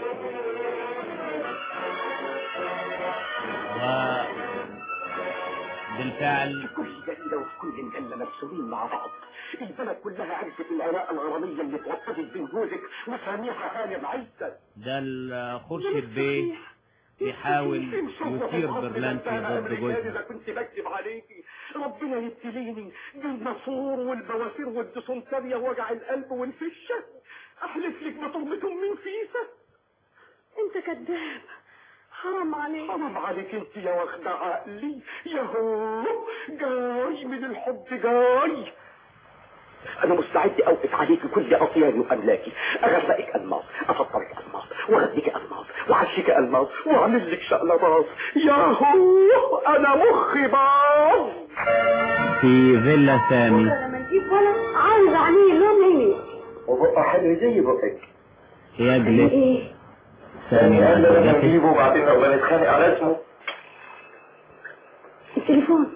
[SPEAKER 17] وبالفعل
[SPEAKER 14] كل جريدة وفي كل مجلة مبسوطين مع بعض البلد كلها عرفت العراق الغرامية اللي اتوطدت بين جوزك وسميحة هانم عيسى
[SPEAKER 17] ده الخرشد بيه بيحاول يثير برلانتي ضد جوزها
[SPEAKER 14] اذا كنت بكذب عليكي ربنا يبتليني بالنافور والبواسير والديسنتريا ووجع القلب والفشه احلف لك بطرمة من فيسه
[SPEAKER 6] انت كذاب حرام عليك
[SPEAKER 14] حرام عليك انت يا واخدة عقلي يا هو جاي من الحب جاي انا مستعد اوقف عليك كل اطياري واملاكي اغرقك الماس افطرك الماس واغديك الماس وعشيك الماس واعمل لك شقلباز يا هو انا مخي باظ
[SPEAKER 17] في فيلا سامي
[SPEAKER 6] لما نجيب ولد عايز عليه لون عيني
[SPEAKER 18] وبقى حلو زي بقك
[SPEAKER 17] يجلس
[SPEAKER 6] ايه
[SPEAKER 17] سامي
[SPEAKER 18] قال لما
[SPEAKER 17] وزوجته
[SPEAKER 18] نجيبه وبعدين نبقى نتخانق على اسمه
[SPEAKER 6] التليفون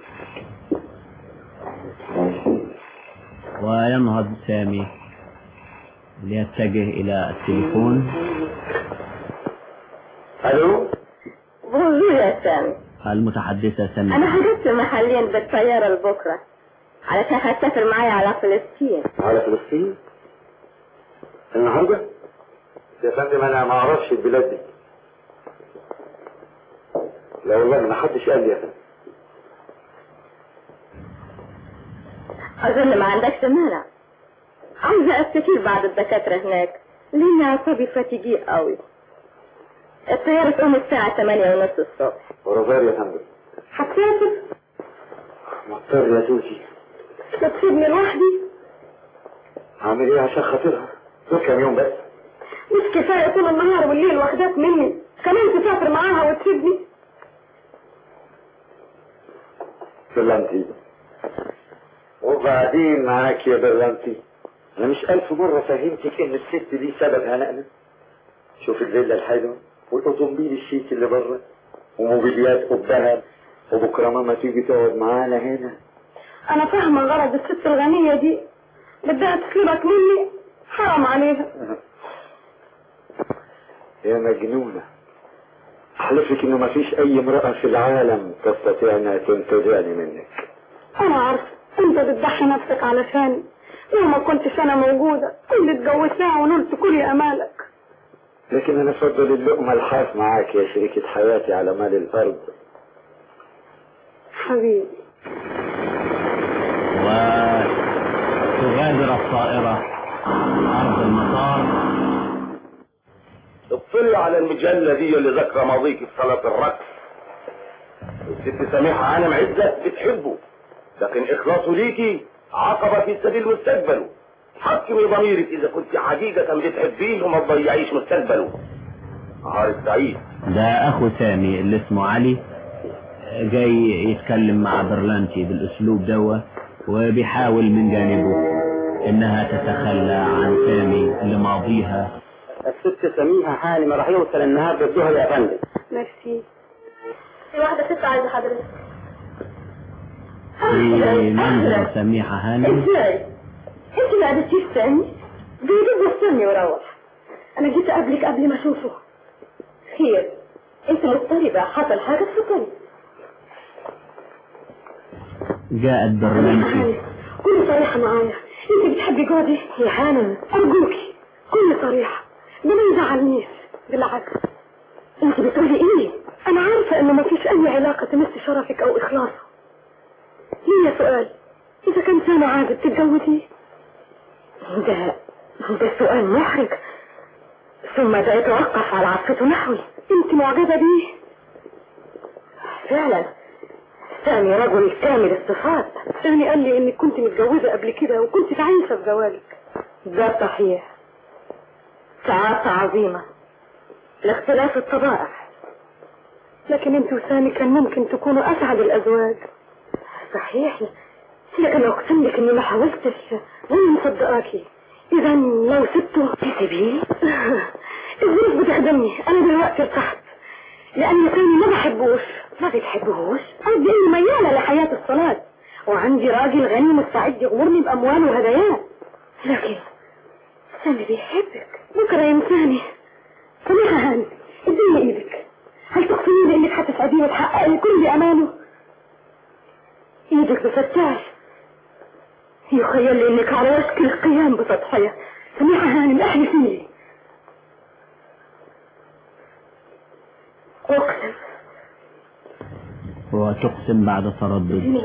[SPEAKER 17] وينهض سامي ليتجه إلى التليفون
[SPEAKER 18] الو
[SPEAKER 6] بونجور يا سامي
[SPEAKER 17] المتحدثة
[SPEAKER 6] انا
[SPEAKER 17] سميحة
[SPEAKER 6] حجزت محليا بالطيارة لبكرة علشان هتسافر معايا على فلسطين
[SPEAKER 18] على فلسطين النهارده يا فندم انا ما اعرفش البلاد دي لا والله ما حدش قال لي يا فندم
[SPEAKER 6] اظن ما عندكش مانع عاوزة استشير بعض الدكاترة هناك لاني اعصابي فاتيجي قوي الطيارة تقوم الساعة 8 ونص الصبح
[SPEAKER 18] ورزار يا فندم
[SPEAKER 6] هتسافر
[SPEAKER 18] مضطر يا زوجي
[SPEAKER 6] تسيبني لوحدي
[SPEAKER 18] هعمل ايه عشان خاطرها دول كام يوم بس
[SPEAKER 6] مش كفاية طول النهار والليل واخداك مني كمان تسافر معاها وتسيبني
[SPEAKER 18] برلانتي وبعدين معاك يا برلانتي انا مش الف مرة فهمتك ان الست دي سبب هنقنا شوف الفيلا الحلوة والاوتومبيل الشيك اللي بره وموبيليات قبها وبكره ماما تيجي تقعد معانا هنا
[SPEAKER 6] انا فاهمة غرض الست الغنية دي بدها تسلبك مني حرام عليها
[SPEAKER 18] يا مجنونة احلف لك انه ما فيش اي امرأة في العالم تستطيع انها تنتزعني منك
[SPEAKER 6] انا عارفة انت بتضحي نفسك علشاني لو ما كنتش انا موجودة كنت اتجوزتها ونلت كل امالك
[SPEAKER 18] لكن انا افضل اللقمة الحاف معاك يا شريكة حياتي على مال الارض
[SPEAKER 6] حبيبي
[SPEAKER 17] وتغادر الطائرة أرض المطار
[SPEAKER 4] اطلع على المجلة دي اللي ذكر ماضيك في صلاة الرقص الست سميحة عالم عزة بتحبه لكن اخلاصه ليكي عقبة في سبيل مستقبله حكمي ضميرك اذا كنت حقيقة بتحبيه وما تضيعيش مستقبله عارف سعيد
[SPEAKER 17] ده أخو سامي اللي اسمه علي جاي يتكلم مع برلانتي بالأسلوب دوا وبيحاول من جانبه إنها تتخلى عن سامي لماضيها
[SPEAKER 16] الست سميحة هانم راح يوصل النهارده الظهر يا فندم
[SPEAKER 6] ميرسي في واحدة ست عايزة حضرتك
[SPEAKER 17] في منزل سميحة هانم
[SPEAKER 6] ازاي؟ انت ما قعدتيش تستني؟ بيجيب وصلني وروح انا جيت قبلك قبل ما اشوفه خير انت مضطربة حصل حاجة اتفضلي
[SPEAKER 17] جاءت برلانتي
[SPEAKER 6] كل صريحة معايا انت بتحبي جوزي يا هانم ارجوكي كل صريحة ده ما يزعلنيش بالعكس انت بتقولي ايه انا عارفة انه ما فيش اي علاقة تمس شرفك او اخلاصه ليه سؤال اذا كان سامع عادل تتجوزي ده ده سؤال محرج ثم ده يتوقف على عطفته نحوي انت معجبة بيه فعلا سامي رجل كامل الصفات سامي قال لي انك كنت متجوزة قبل كده وكنت تعيسة في زواجك ده صحيح سعادة عظيمة لاختلاف الطبائع لكن انت وسامي كان ممكن تكونوا اسعد الازواج صحيح لكن لو اقسم لك اني ما حاولتش وانا مصدقاكي اذا لو سبته تسيبيه الظروف بتخدمني انا دلوقتي ارتحت لان سامي ما بحبوش ما بتحبهوش قصدي اني ميالة لحياة الصلاة وعندي راجل غني مستعد يغمرني باموال وهدايات لكن سامي بيحبك بكرة ينساني سميحة هاني اديني ايدك هل تقسمي لي انك هتسعديه وتحققي لي كل امانه ايدك بفتاش يخيل لي انك على وشك القيام بتضحية سميحة هانم احلفي لي اقسم
[SPEAKER 17] وتقسم بعد تردد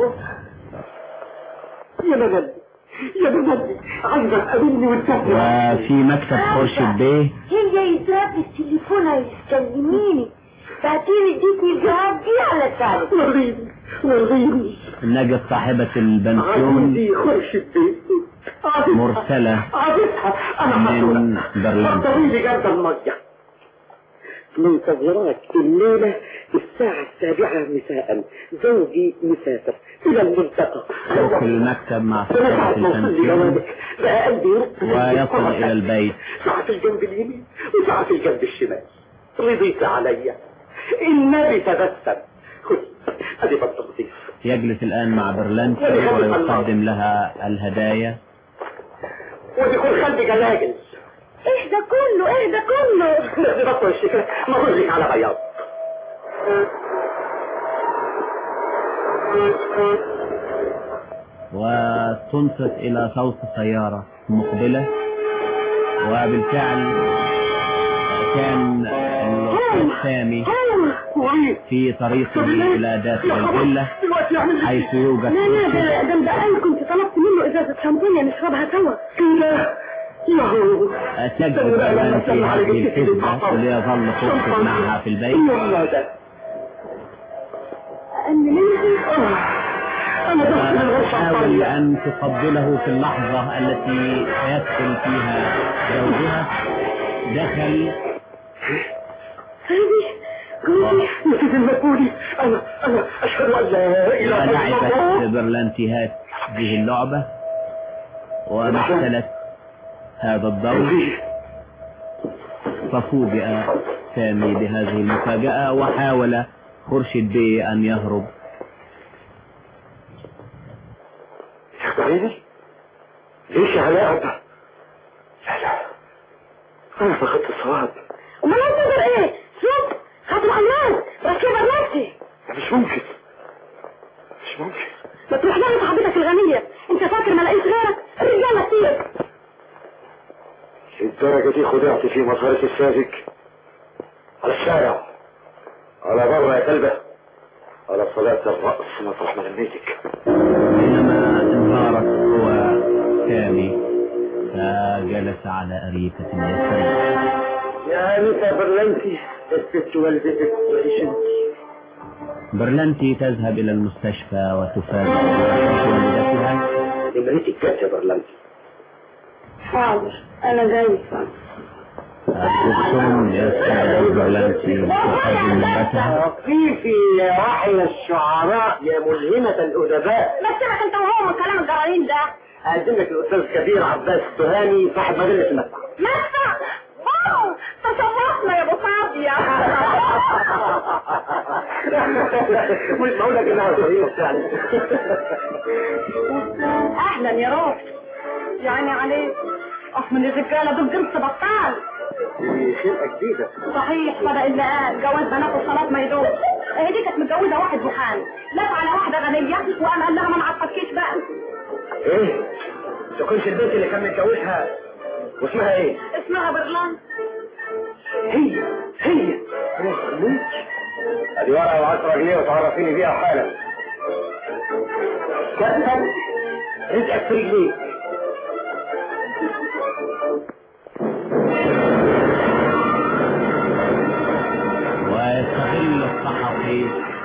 [SPEAKER 14] يا بلد يا بلد عايزة تقابلني وتسافر
[SPEAKER 17] وفي مكتب خورشيد بيه
[SPEAKER 19] هي يتراب التليفون يكلميني بعدين اديتني الجواب دي على تعرف
[SPEAKER 14] وريني وريني
[SPEAKER 17] نجت صاحبة البنسيون
[SPEAKER 14] عندي خورشيد بيه
[SPEAKER 17] مرسلة
[SPEAKER 14] عايزها انا
[SPEAKER 17] من
[SPEAKER 14] هطلع
[SPEAKER 17] برلين
[SPEAKER 14] حضري لي جرد المية منتظراك الليلة الساعة السابعة مساء زوجي مسافر إلى المنطقة
[SPEAKER 17] في المكتب مع صاحبة
[SPEAKER 14] سمعت موصل
[SPEAKER 17] البنسيون
[SPEAKER 14] لجوابك بقى قلبي يرق
[SPEAKER 17] ويصل إلى البيت
[SPEAKER 14] ساعة في الجنب اليمين وساعة في الجنب الشمال رضيت عليا النبي تبسم خذ ادي بطاطيس
[SPEAKER 17] يجلس الآن مع برلانتي ويقدم لها الهدايا
[SPEAKER 14] ودي كل خلبي جلاجل
[SPEAKER 19] ايه ده كله ايه ده كله
[SPEAKER 14] دي بطل الشكل ما اقول لك على بياض
[SPEAKER 17] وتنصت إلى صوت سيارة مقبلة وبالفعل كان الأستاذ سامي في طريقه إلى داخل الفيلا حيث يوجد
[SPEAKER 6] لا لا ده ده ده انا كنت طلبت منه ازازة شامبانيا نشربها سوا لا يهو
[SPEAKER 17] تجد برلانتي هذه الكذبة ليظل خبثك معها في البيت تحاول أن تقبله في اللحظة التي يدخل فيها زوجها دخل
[SPEAKER 14] نسيت المقولي انا انا اشهد ان لا اله الا
[SPEAKER 17] ولعبت
[SPEAKER 14] الله
[SPEAKER 17] برلانتي هذه اللعبة ومثلت هذا الدور ففوجئ سامي بهذه المفاجأة وحاول خورشيد بي أن يهرب
[SPEAKER 14] تخبريني ليش يا علاء انت لا لا انا فقدت الصواب
[SPEAKER 6] امال انتظر ايه شوف خاطر على الناس ركبها نفسي
[SPEAKER 14] مش ممكن مش ممكن
[SPEAKER 6] ما تروح لها صاحبتك الغنية انت فاكر ما لقيت غيرك الرجالة كتير
[SPEAKER 14] الدرجة دي خدعت في مصاريف الساذج على الشارع على بره يا كلبة على صلاة الرأس مطرح ما لميتك
[SPEAKER 17] بينما انهارت هو سامي فجلس على أريكة يسري
[SPEAKER 14] يا أنسة برلنتي الست والدتك وإيش انت
[SPEAKER 17] برلانتي تذهب إلى المستشفى وتفاجئ والدتها
[SPEAKER 14] نمرتك جت يا برلنتي
[SPEAKER 6] حاضر انا جاي
[SPEAKER 17] الدكتور يسأل برلانتي تقدم نبتها
[SPEAKER 14] وقيفي يا وحي الشعراء يا ملهمة الأدباء
[SPEAKER 6] بس سيبك انت وهو من كلام الجرانين ده
[SPEAKER 14] أقدم لك الأستاذ كبير عباس التهاني صاحب مجلة المدفع
[SPEAKER 6] مدفع واو تشرفنا يا ابو صعب فاضية
[SPEAKER 14] مش بقول لك انها صغيره فعلا
[SPEAKER 6] اهلا يا روح يعني عليك اخ من الرجاله دول جنس بطال
[SPEAKER 14] دي خلقه جديده
[SPEAKER 6] صحيح بدأ اللي قال جواز بنات الصلاة ما يدوم هي دي كانت متجوزة واحد محامي لف على واحدة غنية وقام قال لها ما نعطفكيش بقى
[SPEAKER 14] ايه تكونش البنت اللي كان متجوزها واسمها ايه
[SPEAKER 6] اسمها برلان
[SPEAKER 14] هي هي ادي ورقه و10 جنيه وتعرفيني بيها حالا كتب رزقك في رجليك
[SPEAKER 17] ويستغل الصحفي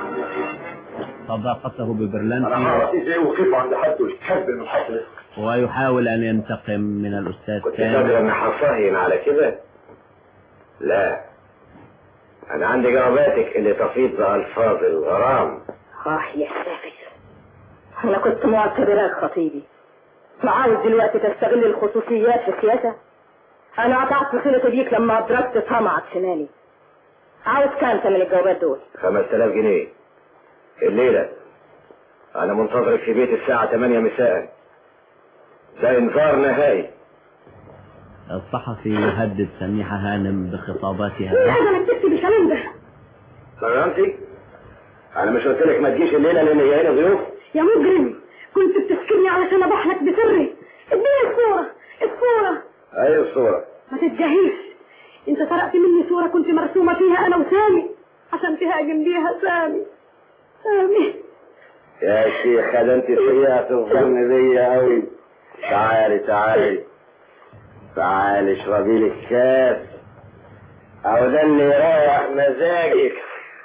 [SPEAKER 17] صداقته
[SPEAKER 14] انا
[SPEAKER 17] ببرلنتي
[SPEAKER 14] هعرف ازاي وقف عند حد الكذب المحصل
[SPEAKER 17] ويحاول أن ينتقم من الأستاذ
[SPEAKER 14] كنت فاكر
[SPEAKER 17] سامي
[SPEAKER 14] اني هصهين على كده لا انا عندي جواباتك اللي تفيض بألفاظ الغرام
[SPEAKER 6] اه يا سافر انا كنت معتبراك خطيبي وعاوز دلوقتي تستغل الخصوصيات في السياسة انا قطعت صلة بيك لما ادركت طمعك شمالي عاوز كام من الجوابات دول
[SPEAKER 14] 5000 جنيه الليلة انا منتظرك في بيت الساعة 8 مساء ده انذار نهائي
[SPEAKER 17] الصحفي يهدد سميحة هانم بخطاباتها
[SPEAKER 6] لازم تكتب الكلام ده
[SPEAKER 14] فهمتي؟ انا مش قلت لك ما تجيش الليلة لان جايين ضيوف
[SPEAKER 6] يا مجرم كنت بتسكني علشان ابحلك بسري اديني الصورة الصورة
[SPEAKER 14] اي الصورة
[SPEAKER 6] ما تتجاهيش انت سرقت مني صورة كنت مرسومة فيها انا وسامي عشان تهاجم بيها سامي سامي
[SPEAKER 14] يا شيخ ده انت سيئة الظن بيا قوي تعالي تعالي تعالي اشربي لي الكاس او ده اللي يريح مزاجك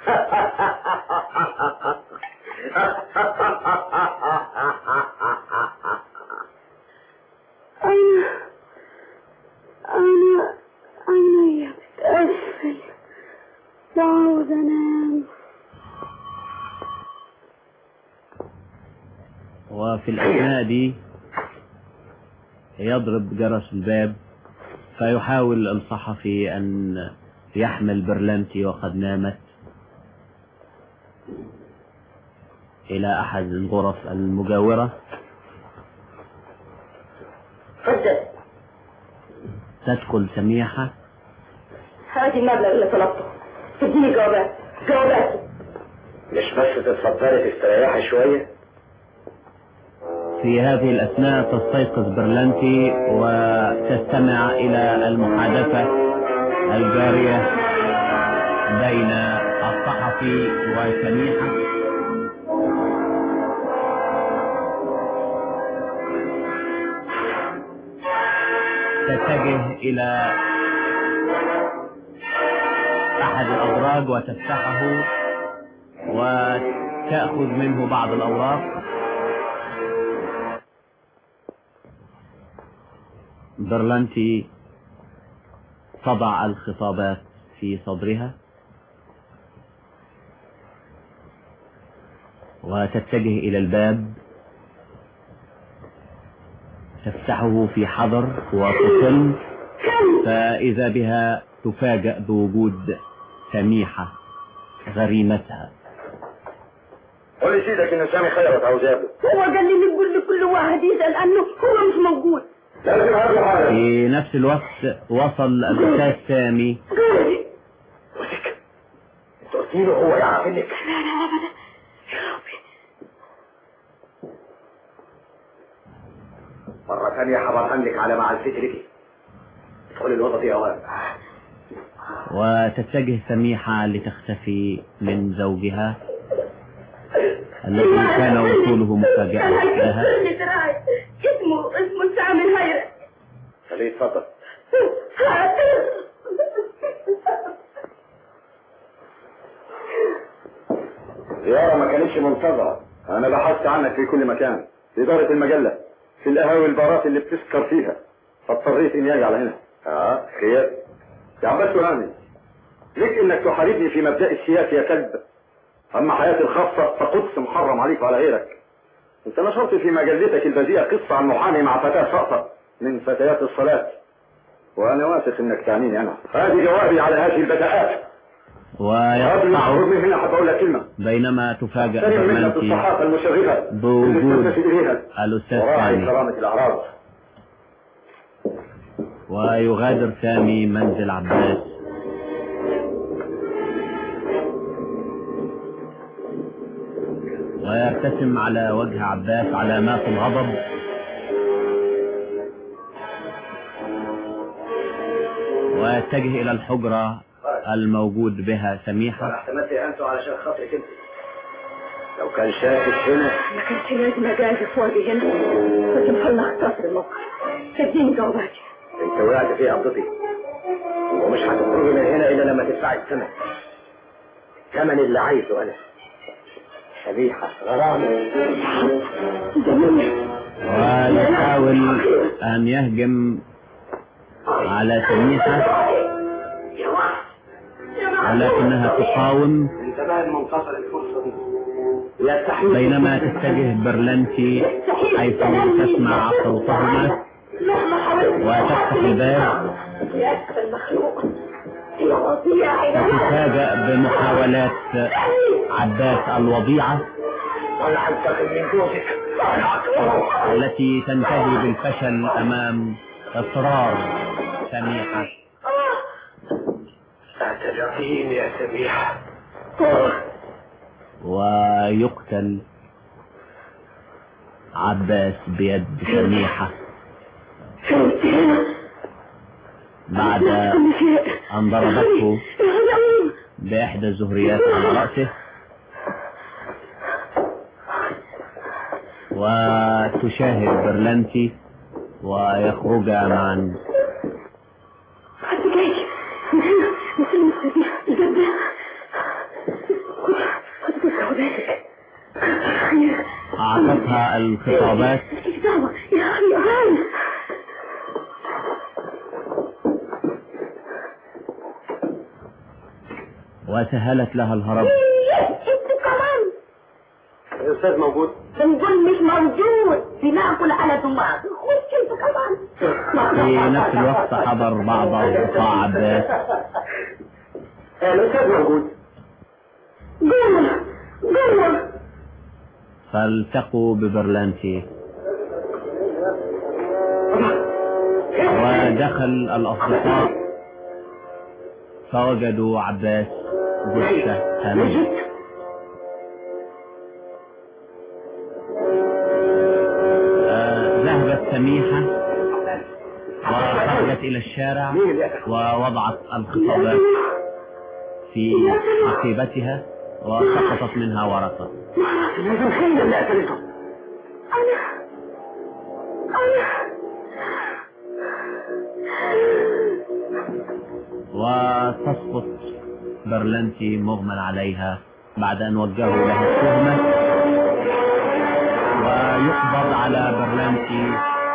[SPEAKER 6] انا انا عيني بتقفل وعاوز انام
[SPEAKER 17] وفي الأثناء دي يضرب جرس الباب فيحاول الصحفي أن يحمل برلنتي وقد نامت إلى أحد الغرف المجاورة
[SPEAKER 6] فجأة
[SPEAKER 17] تدخل سميحة
[SPEAKER 6] هاتي المبلغ اللي طلبته تديني جوابات جوابات
[SPEAKER 14] مش بس تتفضلي تستريحي شوية
[SPEAKER 17] في هذه الأثناء تستيقظ برلنتي وتستمع إلى المحادثة الجارية بين الصحفي وسميحة تتجه إلى أحد الأدراج وتفتحه وتأخذ منه بعض الأوراق برلنتي تضع الخطابات في صدرها وتتجه إلى الباب تفتحه في حذر وتصل فإذا بها تفاجأ بوجود سميحة غريمتها
[SPEAKER 14] قولي سيدك ان سامي خيرت عاوزاه
[SPEAKER 6] هو قال لي نقول لكل واحد يسأل عنه هو مش موجود
[SPEAKER 14] لازم هذه حاجة
[SPEAKER 17] في نفس الوقت وصل الأستاذ سامي
[SPEAKER 6] قال
[SPEAKER 14] انت قلت له هو يعرف انك
[SPEAKER 6] لا لا ابدا
[SPEAKER 14] مرة ثانية هبطن لك على معرفتي لك ادخلي الأوضة دي أوان
[SPEAKER 17] وتتجه سميحة لتختفي من زوجها الذي كان وصوله مفاجأة لها
[SPEAKER 6] اسمه اسمه سامي الهيرة
[SPEAKER 14] خليه يتفضل
[SPEAKER 18] زيارة ما كانتش منتظرة أنا بحثت عنك في كل مكان في إدارة المجلة في القهاوي البارات اللي بتسكر فيها فاضطريت إني أجي على هنا
[SPEAKER 14] اه خير
[SPEAKER 18] يا عباس وهاني ليك إنك تحاربني في مبدأ السياسي يا كلب أما حياتي الخاصة فقدس محرم عليك وعلى غيرك أنت نشرت في مجلتك البذيئة قصة عن محامي مع فتاة ساقطة من فتيات الصلاة وأنا واثق إنك تعنيني أنا هذه جوابي على هذه البداءات
[SPEAKER 17] ويقطع
[SPEAKER 18] من هنا حاب اقول لك كلمه
[SPEAKER 17] بينما تفاجأ
[SPEAKER 18] سلم منك
[SPEAKER 17] برلنتي
[SPEAKER 18] الصحافه المشرفه
[SPEAKER 17] بوجود
[SPEAKER 18] اللي اليها
[SPEAKER 17] الأستاذ
[SPEAKER 18] وراعي
[SPEAKER 17] سامي
[SPEAKER 18] كرامه الاعراض
[SPEAKER 17] ويغادر سامي منزل عباس ويرتسم على وجه عباس علامات الغضب ويتجه إلى الحجرة الموجود بها سميحة
[SPEAKER 21] احتملت انتوا علشان خاطرك انت لو كان شافك هنا
[SPEAKER 6] ما كانش لازم اجازف في وجهي هنا كنت محل اختصر الموقف اديني جواباتي
[SPEAKER 21] انت وقعت في قبضتي ومش هتخرجي من هنا الا لما تدفعي الثمن الثمن اللي عايزه انا شبيحة غرامي
[SPEAKER 17] ويحاول أن يهجم على سميحة ولكنها تقاوم
[SPEAKER 21] من زمان منتصر الفرصة دي يستحيل
[SPEAKER 17] بينما تتجه برلنتي حيث تسمع صوتهما وتفتح الباب
[SPEAKER 6] يا أسفل المخلوق يا وضيع يا
[SPEAKER 17] وتفاجأ بمحاولات عباس الوضيعة
[SPEAKER 21] ولا هنتقم من جوزك
[SPEAKER 17] التي تنتهي بالفشل أمام إصرار سميحة
[SPEAKER 21] اعتذرتين يا سميحة
[SPEAKER 17] ويقتل عباس بيد سميحة بعد أن ضربته بإحدى الزهريات على رأسه وتشاهد برلنتي ويخرجا معا
[SPEAKER 6] حد جاي مثل مستدير الجنة خد خد جواباتك
[SPEAKER 17] أعطتها الخطابات
[SPEAKER 6] مالكيش دعوة يا أخي يا غالي
[SPEAKER 17] وسهلت لها الهرب
[SPEAKER 6] انت كمان
[SPEAKER 21] الاستاذ موجود
[SPEAKER 6] بنقول مش موجود بناكل على دماغ خش انت كمان
[SPEAKER 17] في نفس الوقت حضر بعض أصدقاء عباس
[SPEAKER 21] الاستاذ موجود
[SPEAKER 6] قوم قوم
[SPEAKER 17] فالتقوا ببرلنتي ودخل الأصدقاء فوجدوا عباس جثة هامية آه، ذهبت سميحة وخرجت إلى الشارع ووضعت الخطابات في حقيبتها وسقطت منها ورقة
[SPEAKER 21] لازم هي اللي قتلته
[SPEAKER 6] انا انا
[SPEAKER 17] وتسقط برلنتي مغمى عليها بعد أن وجهوا لها التهمة ويقبض على برلنتي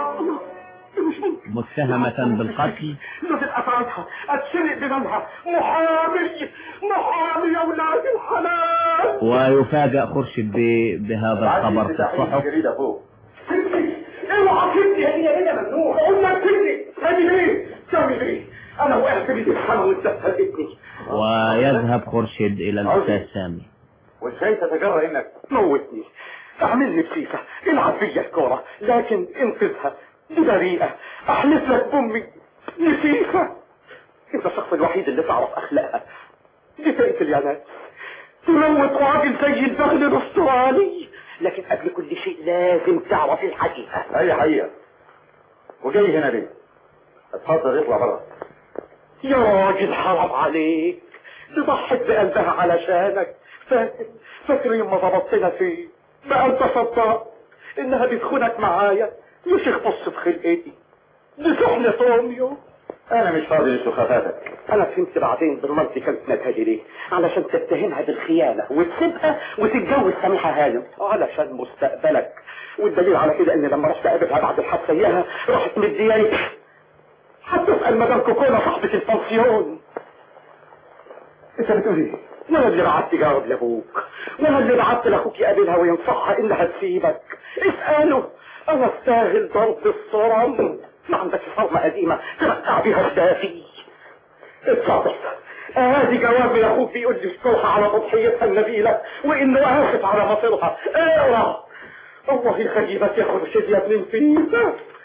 [SPEAKER 17] متهمة بالقتل
[SPEAKER 14] لازم أفعلها أتسرق بدمها محامي محامي يا ولاد الحلال
[SPEAKER 17] ويفاجأ خرشد بيه بهذا الخبر في الصحف
[SPEAKER 14] سيبني اوعى سيبني هي هنا ممنوع اقول لك سيبني سامي ليه سامي ليه انا وقعت بيدي الحما واتدخل ابني
[SPEAKER 17] ويذهب خرشد إلى الأستاذ سامي
[SPEAKER 14] وازاي تتجرأ انك موتني اعملني بسيسة العب بيا الكورة لكن انقذها دي بريئة احلف لك بامي نسيسة انت الشخص الوحيد اللي تعرف اخلاقها دي تقتل يا ناس تموت راجل زي البغل الاسترالي لكن قبل كل شيء لازم تعرف الحقيقة
[SPEAKER 18] اي حقيقة وجاي هنا ليه اتفضل اطلع بره
[SPEAKER 14] يا راجل حرام عليك تضحك بقلبها علشانك فاكر فاكر يوم ما ضبطتنا فيه بقى انت صدق انها بتخونك معايا يا شيخ بص في خلقتي دي سحن طوميو
[SPEAKER 18] انا مش فاضي لسخافاتك
[SPEAKER 14] انا فهمت بعدين ضمنتي كانت نتاجي ليه علشان تتهمها بالخيانة وتسيبها وتتجوز سميحة هانم علشان مستقبلك والدليل على كده ان لما رحت اقابلها بعد الحادثة اياها راحت مدياني هتسأل مدام كوكولا صاحبة البنسيون انت بتقول ايه؟ وانا اللي بعت جواب لابوك وانا اللي بعت لاخوك يقابلها وينصحها انها تسيبك اسأله انا استاهل ضرب الصرم ما عندكش صرمة قديمة تمتع بيها الدافي اتصرف هذه جواب من اخوك بيقول لي اشكرها على تضحيتها النبيله وانه اسف على مصيرها اقرا الله يخليك يا خرشيد يا ابن الفيل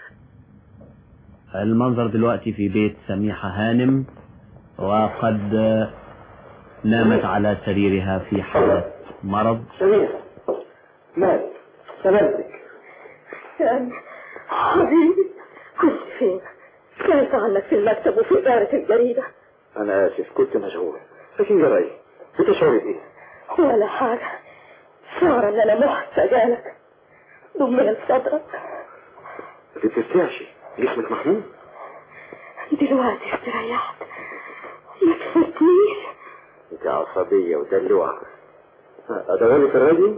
[SPEAKER 17] المنظر دلوقتي في بيت سميحة هانم وقد نامت على سريرها في حالة مرض
[SPEAKER 14] سميحة مال سلامتك
[SPEAKER 6] سامي حبيبي كنت فين سألت عنك في المكتب وفي إدارة الجريدة
[SPEAKER 14] انا اسف كنت مشغول لكن جراي بتشعري بايه
[SPEAKER 6] ولا حاجة شعر ان انا محتاجة لك ضمن صدرك
[SPEAKER 14] بترتاحي جسمك محمود
[SPEAKER 6] دلوقتي استريحت ما تفوتنيش
[SPEAKER 14] انت عصبية ودلوعة ادوري في الراديو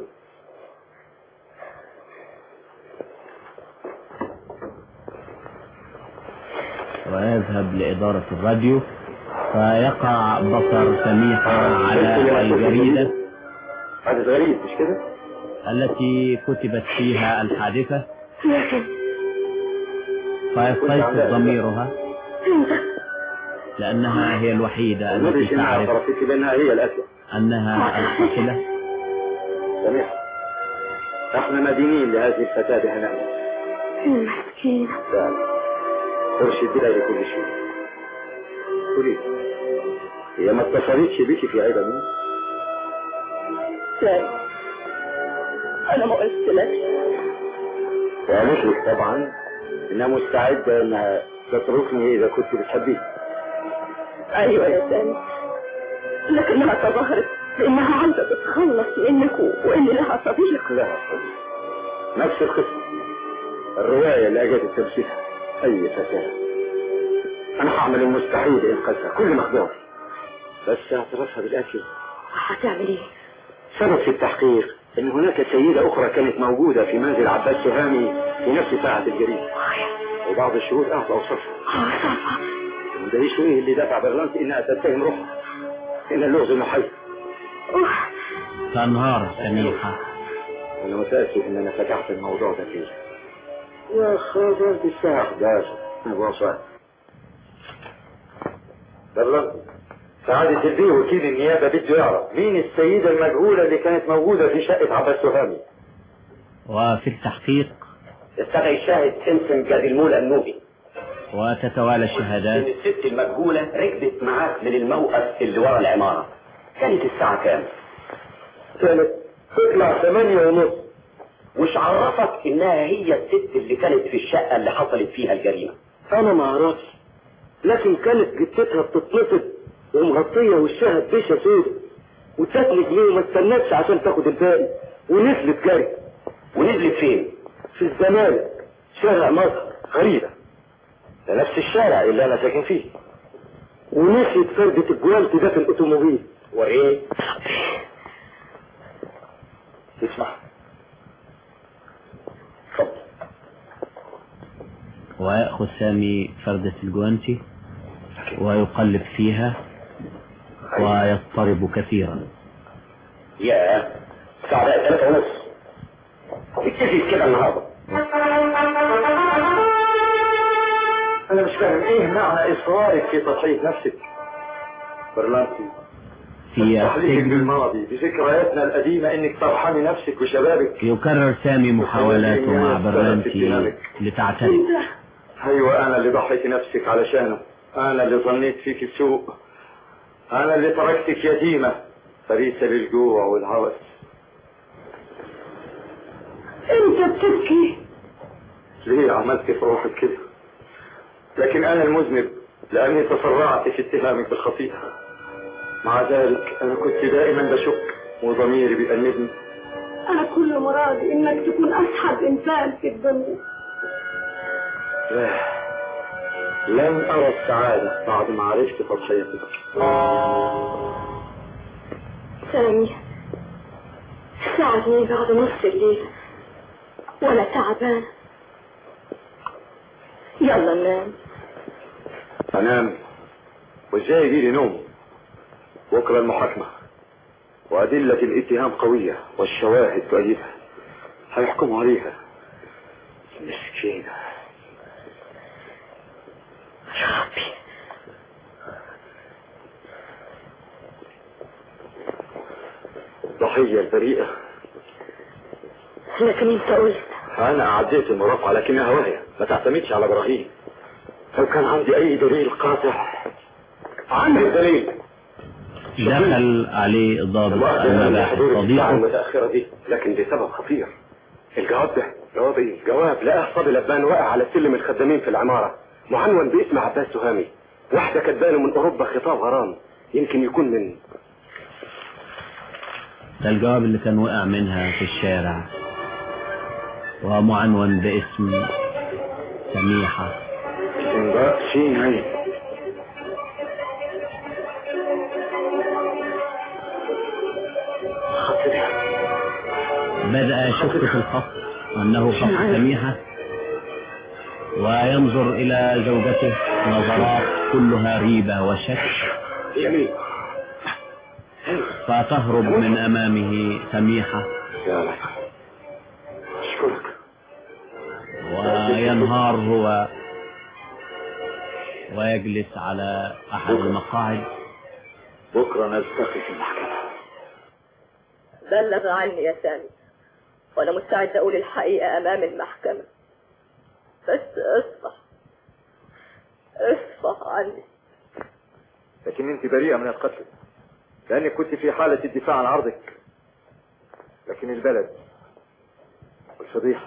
[SPEAKER 17] ويذهب لإدارة الراديو فيقع بصر سميحة على الجريدة
[SPEAKER 14] حدث غريب مش كده
[SPEAKER 17] التي كتبت فيها الحادثة
[SPEAKER 6] لكن
[SPEAKER 17] فيستيقظ ضميرها لأنها هي الوحيدة التي
[SPEAKER 14] النبي شنو
[SPEAKER 17] تعرف
[SPEAKER 14] عرفتك بانها هي الاسد
[SPEAKER 17] أنها القاتلة
[SPEAKER 14] سميحة احنا مدينين لهذه الفتاة بهناء
[SPEAKER 6] المسكينة
[SPEAKER 14] فعلا ترشد بها لكل شيء قولي هي ما اتصلتش بك في عيبة مني
[SPEAKER 6] سامي انا ما قلتلكش
[SPEAKER 14] وقالت لك طبعا انها مستعدة انها تتركني اذا كنت بتحبيه
[SPEAKER 6] ايوه يا سامي لكنها تظاهرت بانها عايزة تتخلص منك و- وان لها صديق
[SPEAKER 14] لها صديق نفس القصة الرواية اللي اجت تمثيلها اي فتاة انا هعمل المستحيل انقاذها كل مقدار بس اعترافها بالاكل
[SPEAKER 6] هتعمل ايه
[SPEAKER 14] سبب في التحقيق ان هناك سيدة اخرى كانت موجودة في منزل عباس سهامي في نفس ساعة الجريمة وبعض الشهود اعطى اوصافها وده ايه اللي دفع برلانت انها تتهم روحها ان اللغز المحيط
[SPEAKER 17] تنهار سميحة
[SPEAKER 14] انا متاسف ان انا فتحت الموضوع ده فيه يا خبر دي الساعة 11 ابو صاحب برلانت سعادة البيه وكيل النيابة بده يعرف مين السيدة المجهولة اللي كانت موجودة في شقة عباس سهامي
[SPEAKER 17] وفي التحقيق
[SPEAKER 1] يستدعي الشاهد سمسم جاد المولى النوبي
[SPEAKER 17] وتتوالى الشهادات
[SPEAKER 1] ان الست المجهولة ركبت معاك من الموقف اللي ورا العمارة كانت الساعة كام؟
[SPEAKER 14] كانت تطلع ثمانية ونص
[SPEAKER 1] وش عرفك انها هي الست اللي كانت في الشقة اللي حصلت فيها الجريمة
[SPEAKER 14] انا ما اعرفش لكن كانت جثتها بتتنفض ومغطية وشها ببيشة سودة وتاكل جنيه وما استنتش عشان تاخد الباقي ونزلت جري
[SPEAKER 1] ونزلت فين؟
[SPEAKER 14] في الزمالك شارع مصر غريبة ده نفس الشارع اللي انا ساكن فيه ونسيت فردة الجوالت ده في الاوتوموبيل
[SPEAKER 1] وريني
[SPEAKER 14] اسمع
[SPEAKER 17] ويأخذ سامي فردة الجوانتي ويقلب فيها ويضطرب كثيرا
[SPEAKER 1] يا الساعة بقت ثلاثة ونص اتفق كده النهاردة
[SPEAKER 14] انا مش فاهم ايه معنى اصرارك في تضحية نفسك برلانتي
[SPEAKER 17] في
[SPEAKER 14] تحليلك
[SPEAKER 17] السجن
[SPEAKER 14] بالماضي بذكرياتنا القديمة انك ترحمي نفسك وشبابك
[SPEAKER 17] يكرر سامي محاولاته مع برلانتي لتعترف
[SPEAKER 14] ايوه انا اللي ضحيت نفسك علشانه انا اللي ظنيت فيك السوء انا اللي تركتك يتيمة فريسة للجوع والهوس
[SPEAKER 6] انت بتبكي
[SPEAKER 14] ليه عملت في روحك كده لكن انا المذنب لاني تسرعت في اتهامك بالخطيئة مع ذلك انا كنت دائما بشك وضميري بيأنبني
[SPEAKER 6] انا كل مرادي انك تكون اسعد انسان في الدنيا
[SPEAKER 14] لا لن ارى السعادة بعد ما عرفت تضحيتك
[SPEAKER 6] سامي الساعة اتنين بعد نص الليل وانا تعبان يلا ننام
[SPEAKER 14] انام وازاي يجي لي نوم بكره المحاكمة وأدلة الاتهام قوية والشواهد تؤيدها هيحكموا عليها مسكينة
[SPEAKER 6] يا ربي
[SPEAKER 14] الضحية البريئة
[SPEAKER 6] لكن انت قلت
[SPEAKER 14] أنا عديت المرافعة لكنها وهي ما تعتمدش على إبراهيم لو كان عندي أي دليل قاطع عندي دليل
[SPEAKER 17] دخل عليه ضابط المباحث
[SPEAKER 14] الساعة
[SPEAKER 17] صديقه
[SPEAKER 14] المتأخرة دي لكن دي سبب خطير الجواب ده جواب ايه؟ جواب لقاه صبي لبان واقع على سلم الخدامين في العمارة معنون باسم عباس سهامي واحدة كتبانه من أوروبا خطاب غرام يمكن يكون من
[SPEAKER 17] ده الجواب اللي كان وقع منها في الشارع ومعنون باسم سميحة
[SPEAKER 14] امرأة سيناي
[SPEAKER 17] بدأ يشك في الخط أنه خط سميحة وينظر إلى زوجته نظرات كلها ريبة وشك
[SPEAKER 14] يمين
[SPEAKER 17] فتهرب من أمامه سميحة
[SPEAKER 14] يا لك أشكرك
[SPEAKER 17] وينهار هو ويجلس على أحد المقاعد
[SPEAKER 14] بكرة نلتقي في المحكمة
[SPEAKER 5] بلغ عني يا سامي وانا مستعد اقول الحقيقة امام المحكمة بس اصفح اصفح عني
[SPEAKER 18] لكن انت بريئة من القتل لانك كنت في حالة الدفاع عن عرضك لكن البلد والفضيحة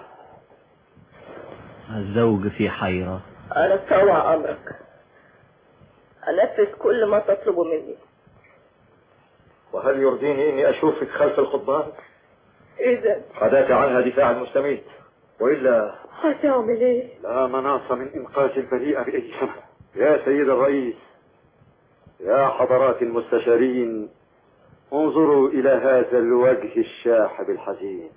[SPEAKER 17] الزوج في حيرة
[SPEAKER 5] انا طوع امرك انفذ كل ما تطلبه مني
[SPEAKER 18] وهل يرضيني اني اشوفك خلف الخضبان
[SPEAKER 5] اذا
[SPEAKER 18] قد عنها دفاع المستميت والا
[SPEAKER 5] هتعمل ايه
[SPEAKER 18] لا مناص من انقاذ البريئة باي ثمن يا سيد الرئيس يا حضرات المستشارين انظروا الى هذا الوجه الشاحب الحزين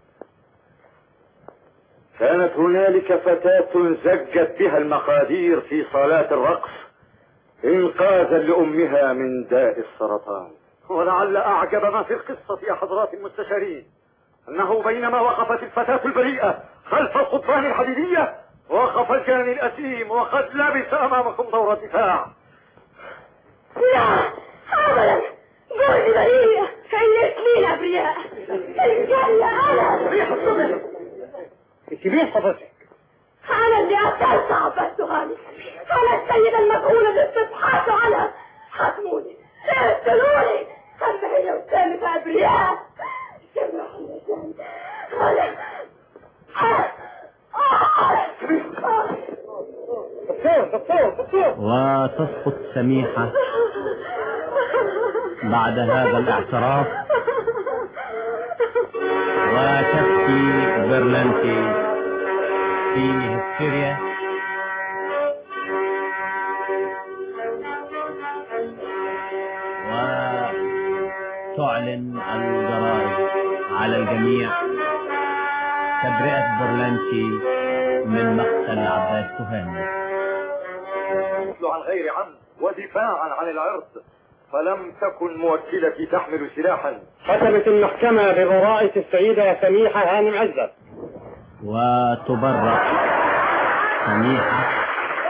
[SPEAKER 18] كانت هنالك فتاة زجت بها المقادير في صالات الرقص انقاذا لامها من داء السرطان ولعل اعجب ما في القصة يا حضرات المستشارين انه بينما وقفت الفتاة البريئة خلف القضبان الحديدية وقف الجاني الاسيم وقد لبس امامكم دور الدفاع
[SPEAKER 19] لا ابدا جوزي بريء الاثنين ابرياء الجنة انا
[SPEAKER 16] انت مين حضرتك؟
[SPEAKER 19] انا اللي قتلت عباس سهامي انا السيدة المسؤولة اللي بتبحثوا عنها حاكموني اقتلوني اما هي قدامي في ابرياء سامحني يا سامي انا
[SPEAKER 16] دكتور دكتور دكتور
[SPEAKER 17] وتسقط سميحة بعد هذا الاعتراف وتبكي برلنتي في هستيريا وتعلن الجرائد على الجميع تبرئة برلنتي من مقتل عباس تهامي
[SPEAKER 18] عن غير عمد ودفاعا عن العرض فلم تكن موكلتي تحمل سلاحا
[SPEAKER 16] حكمت المحكمة ببراءة السيدة سميحة هانم عزت
[SPEAKER 17] وتبرأ سميحة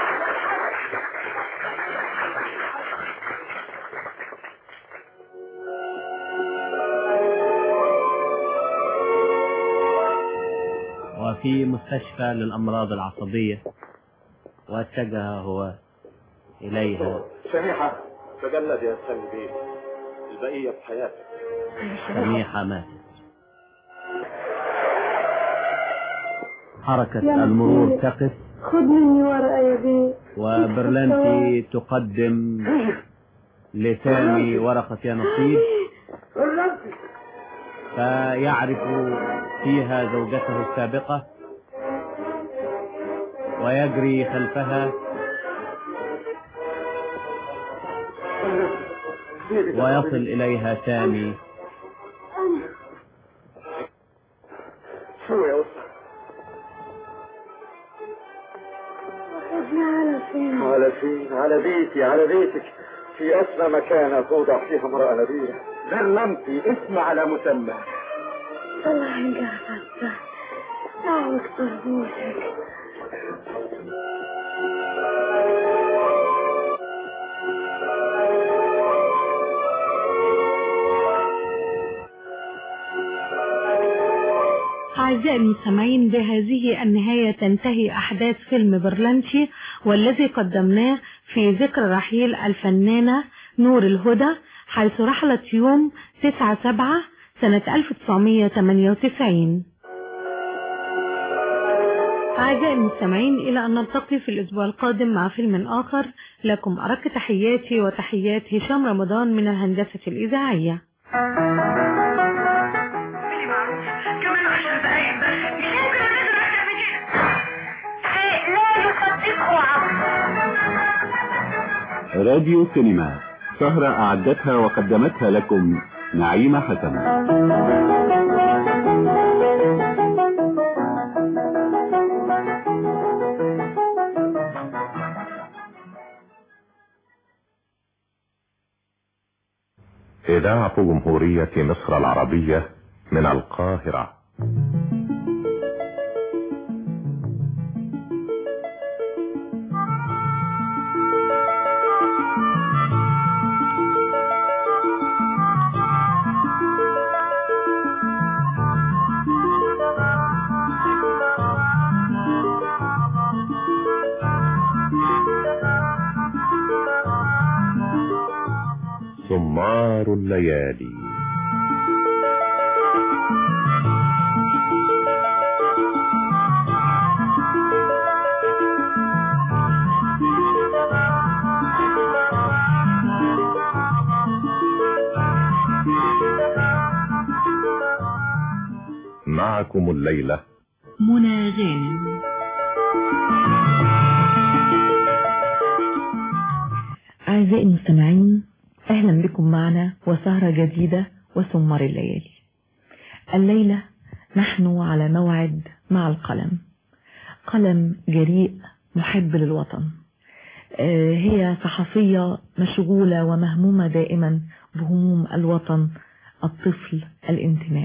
[SPEAKER 17] وفي مستشفى للأمراض العصبية واتجه هو إليها
[SPEAKER 18] سميحة تجلد يا سامي بيه البقية في حياتك
[SPEAKER 17] سميحة ماتت حركة المرور تقف
[SPEAKER 6] خد مني ورقة يا بيه
[SPEAKER 17] وبرلنتي تقدم لسامي ورقة يا نصيب فيعرف فيها زوجته السابقة ويجري خلفها ويصل إليها سامي
[SPEAKER 18] شو يا وسط
[SPEAKER 6] على فين
[SPEAKER 18] على فين على بيتي على بيتك في أسمى مكانة توضع فيها امرأة نبيلة برلمتي اسم على مسمى
[SPEAKER 6] الله ينقعك دعوك طربوشك
[SPEAKER 9] أعزائي المستمعين بهذه النهاية تنتهي أحداث فيلم برلانشي والذي قدمناه في ذكرى رحيل الفنانة نور الهدى حيث رحلت يوم 9 سبعة سنة 1998 أعزائي المستمعين إلى أن نلتقي في الأسبوع القادم مع فيلم آخر لكم أرق تحياتي وتحيات هشام رمضان من الهندسة الإذاعية
[SPEAKER 19] كمان عشر دقايق بس مش ممكن انزل اكتر من كده لا يصدقه عبد
[SPEAKER 13] راديو سينما سهرة أعدتها وقدمتها لكم نعيمة حسن
[SPEAKER 7] إذاعة جمهورية مصر العربية من القاهرة سمار الليالي معكم الليلة
[SPEAKER 11] منى غانم
[SPEAKER 22] أعزائي المستمعين أهلا بكم معنا وسهرة جديدة وسمر الليالي الليلة نحن على موعد مع القلم قلم جريء محب للوطن آه، هي صحفية مشغولة ومهمومة دائما بهموم الوطن الطفل الانتماء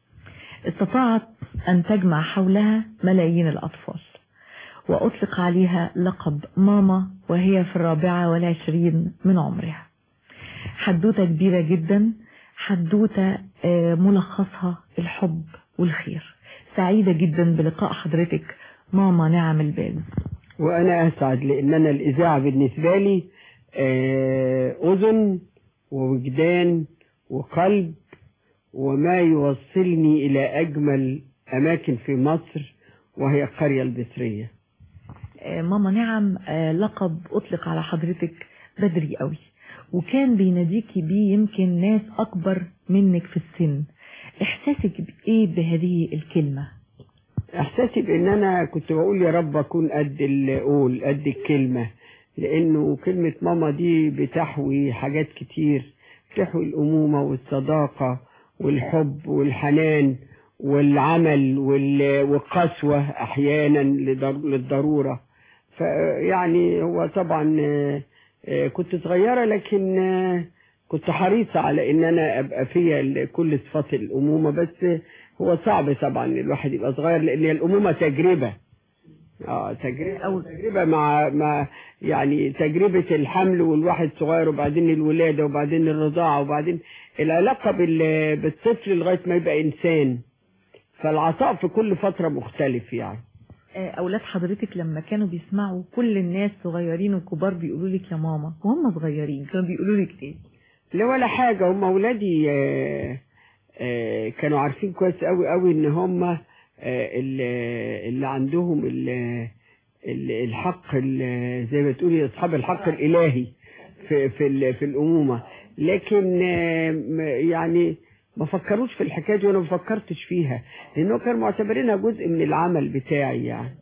[SPEAKER 22] استطاعت أن تجمع حولها ملايين الأطفال وأطلق عليها لقب ماما وهي في الرابعة والعشرين من عمرها حدوتة كبيرة جدا حدوتة آه، ملخصها الحب والخير سعيدة جدا بلقاء حضرتك ماما نعم الباز
[SPEAKER 23] وأنا أسعد لأن أنا الإذاعة بالنسبة لي آه، أذن ووجدان وقلب وما يوصلني إلى أجمل أماكن في مصر وهي القرية البصرية
[SPEAKER 22] آه، ماما نعم آه، لقب أطلق على حضرتك بدري قوي وكان بيناديكي بيه يمكن ناس أكبر منك في السن إحساسك بإيه بهذه الكلمة
[SPEAKER 23] إحساسي بأن أنا كنت بقول يا رب أكون قد القول قد الكلمة لأنه كلمة ماما دي بتحوي حاجات كتير بتحوي الأمومة والصداقة والحب والحنان والعمل وال- والقسوة أحيانا لضر- للضرورة فيعني هو طبعا آه، آه، كنت صغيرة لكن آه، كنت حريصة على ان انا ابقى فيا ال- كل صفات الامومة بس هو صعب طبعا الواحد يبقى صغير لان الامومة تجربة اه تجربة او تجربة مع مع يعني تجربة الحمل والواحد صغير وبعدين الولادة وبعدين الرضاعة وبعدين العلاقة بال- بالطفل لغاية ما يبقى انسان فالعطاء في كل فترة مختلف يعني
[SPEAKER 22] آه، أولاد حضرتك لما كانوا بيسمعوا كل الناس صغيرين وكبار بيقولوا لك يا ماما وهم صغيرين كانوا بيقولوا لك إيه
[SPEAKER 23] لا ولا حاجة هم أولادي آه، آه، كانوا عارفين كويس قوي قوي إن هم آه، اللي اللي عندهم ال- ال- الحق ال- زي ما تقولي أصحاب الحق الإلهي في في ال- في الأمومة لكن آه، م- يعني ما فكروش في الحكاية دي وأنا ما فكرتش فيها لأنه كانوا معتبرينها جزء من العمل بتاعي يعني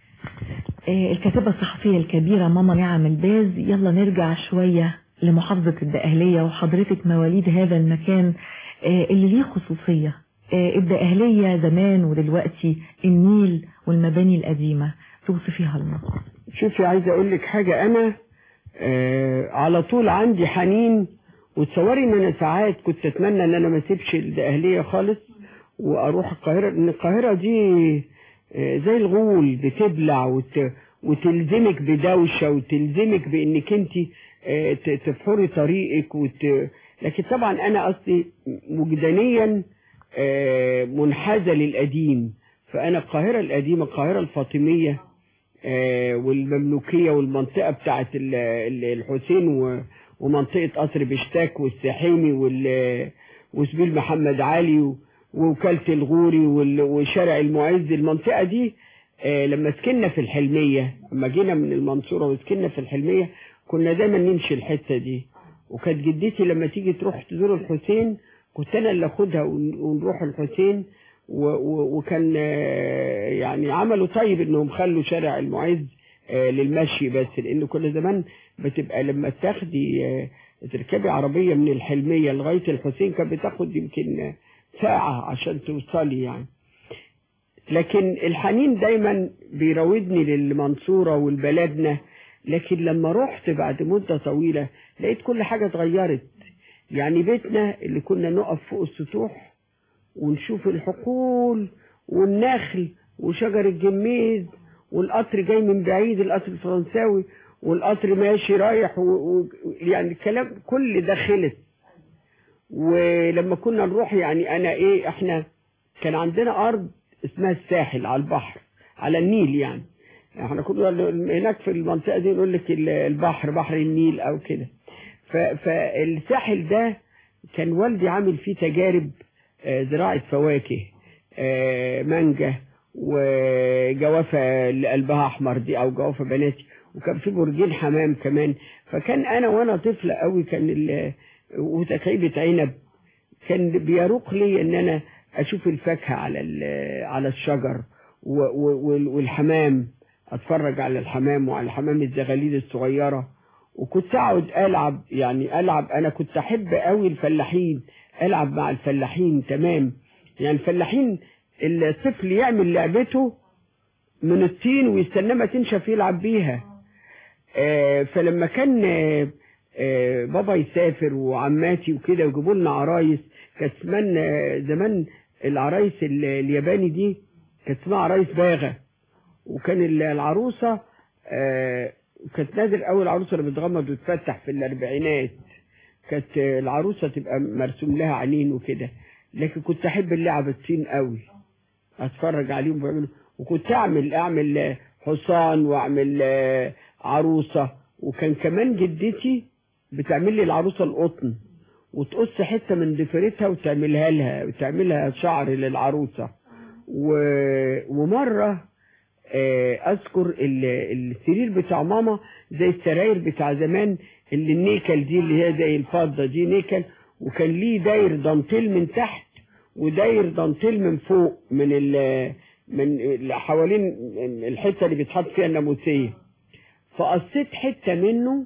[SPEAKER 22] آه، الكاتبة الصحفية الكبيرة ماما نعم الباز يلا نرجع شوية لمحافظة الدقهلية وحضرتك مواليد هذا المكان آه، اللي ليه خصوصية آه، الدقهلية زمان ودلوقتي النيل والمباني القديمة توصفيها لنا
[SPEAKER 23] شوفي عايزه اقول لك حاجه انا آه على طول عندي حنين وتصوري ان انا ساعات كنت اتمنى ان انا ما اسيبش الدقهليه خالص واروح القاهره لان القاهره دي آه زي الغول بتبلع وت وتلزمك بدوشه وتلزمك بانك انت آه ت- تفحري طريقك وت... لكن طبعا انا اصلي وجدانيا آه منحازه للقديم فأنا القاهرة القديمة القاهرة الفاطمية آه، والمملوكية والمنطقة بتاعت ال- ال- الحسين و- ومنطقة قصر بشتاك والسحيمي وال- وسبيل محمد علي و- ووكالة الغوري وال- وشارع المعز المنطقة دي آه، لما سكننا في الحلمية لما جينا من المنصورة وسكننا في الحلمية كنا دايما نمشي الحتة دي وكانت جدتي لما تيجي تروح تزور الحسين كنت انا اللي اخدها ون- ونروح الحسين و- و- وكان آه، يعني عملوا طيب انهم خلوا شارع المعز آه، للمشي بس لان كل زمان بتبقى لما تاخدي آه، تركبي عربية من الحلمية لغاية الحسين كانت بتاخد يمكن آه، ساعة عشان توصلي يعني لكن الحنين دايما بيراودني للمنصورة والبلدنا لكن لما رحت بعد مدة طويلة لقيت كل حاجة اتغيرت يعني بيتنا اللي كنا نقف فوق السطوح ونشوف الحقول والنخل وشجر الجميز والقطر جاي من بعيد القطر الفرنساوي والقطر ماشي رايح و... و... يعني الكلام كل ده خلص ولما كنا نروح يعني انا ايه احنا كان عندنا ارض اسمها الساحل على البحر على النيل يعني احنا كنا هناك في المنطقه دي نقول لك ال- البحر بحر النيل او كده ف- فالساحل ده كان والدي عامل فيه تجارب آه، زراعه فواكه آه، مانجا وجوافه اللي قلبها احمر دي او جوافه بناتي وكان في برجين حمام كمان فكان انا وانا طفله قوي كان ال- وتكعيبه عنب كان بيروق لي ان انا اشوف الفاكهه على ال- على الشجر و- و- وال- والحمام اتفرج على الحمام وعلى الحمام الزغاليل الصغيره وكنت اقعد العب يعني العب انا كنت احب قوي الفلاحين العب مع الفلاحين تمام يعني الفلاحين الطفل يعمل لعبته من الطين ويستنى ما تنشف يلعب بيها آه، فلما كان آه، آه، بابا يسافر وعماتي وكده ويجيبوا لنا عرايس كانت زمان آه، زمان العرايس ال- الياباني دي كانت اسمها عرايس باغة وكان ال- العروسة آه، كانت نادر اول عروسة اللي بتغمض وتفتح في الاربعينات كانت آه، العروسة تبقى مرسوم لها عينين وكده لكن كنت احب اللعب الطين قوي اتفرج عليهم بيعملوا وكنت اعمل اعمل آه، حصان واعمل آه، عروسة وكان كمان جدتي بتعمل لي العروسة القطن وتقص حتة من ضفيرتها وتعملها لها وتعملها شعر للعروسة و... ومرة آه، اذكر ال- السرير بتاع ماما زي السراير بتاع زمان اللي النيكل دي اللي هي زي الفضة دي نيكل وكان ليه داير دانتيل من تحت وداير دانتيل من فوق من ال من اللي حوالين الحته اللي بيتحط فيها الناموسيه فقصيت حته منه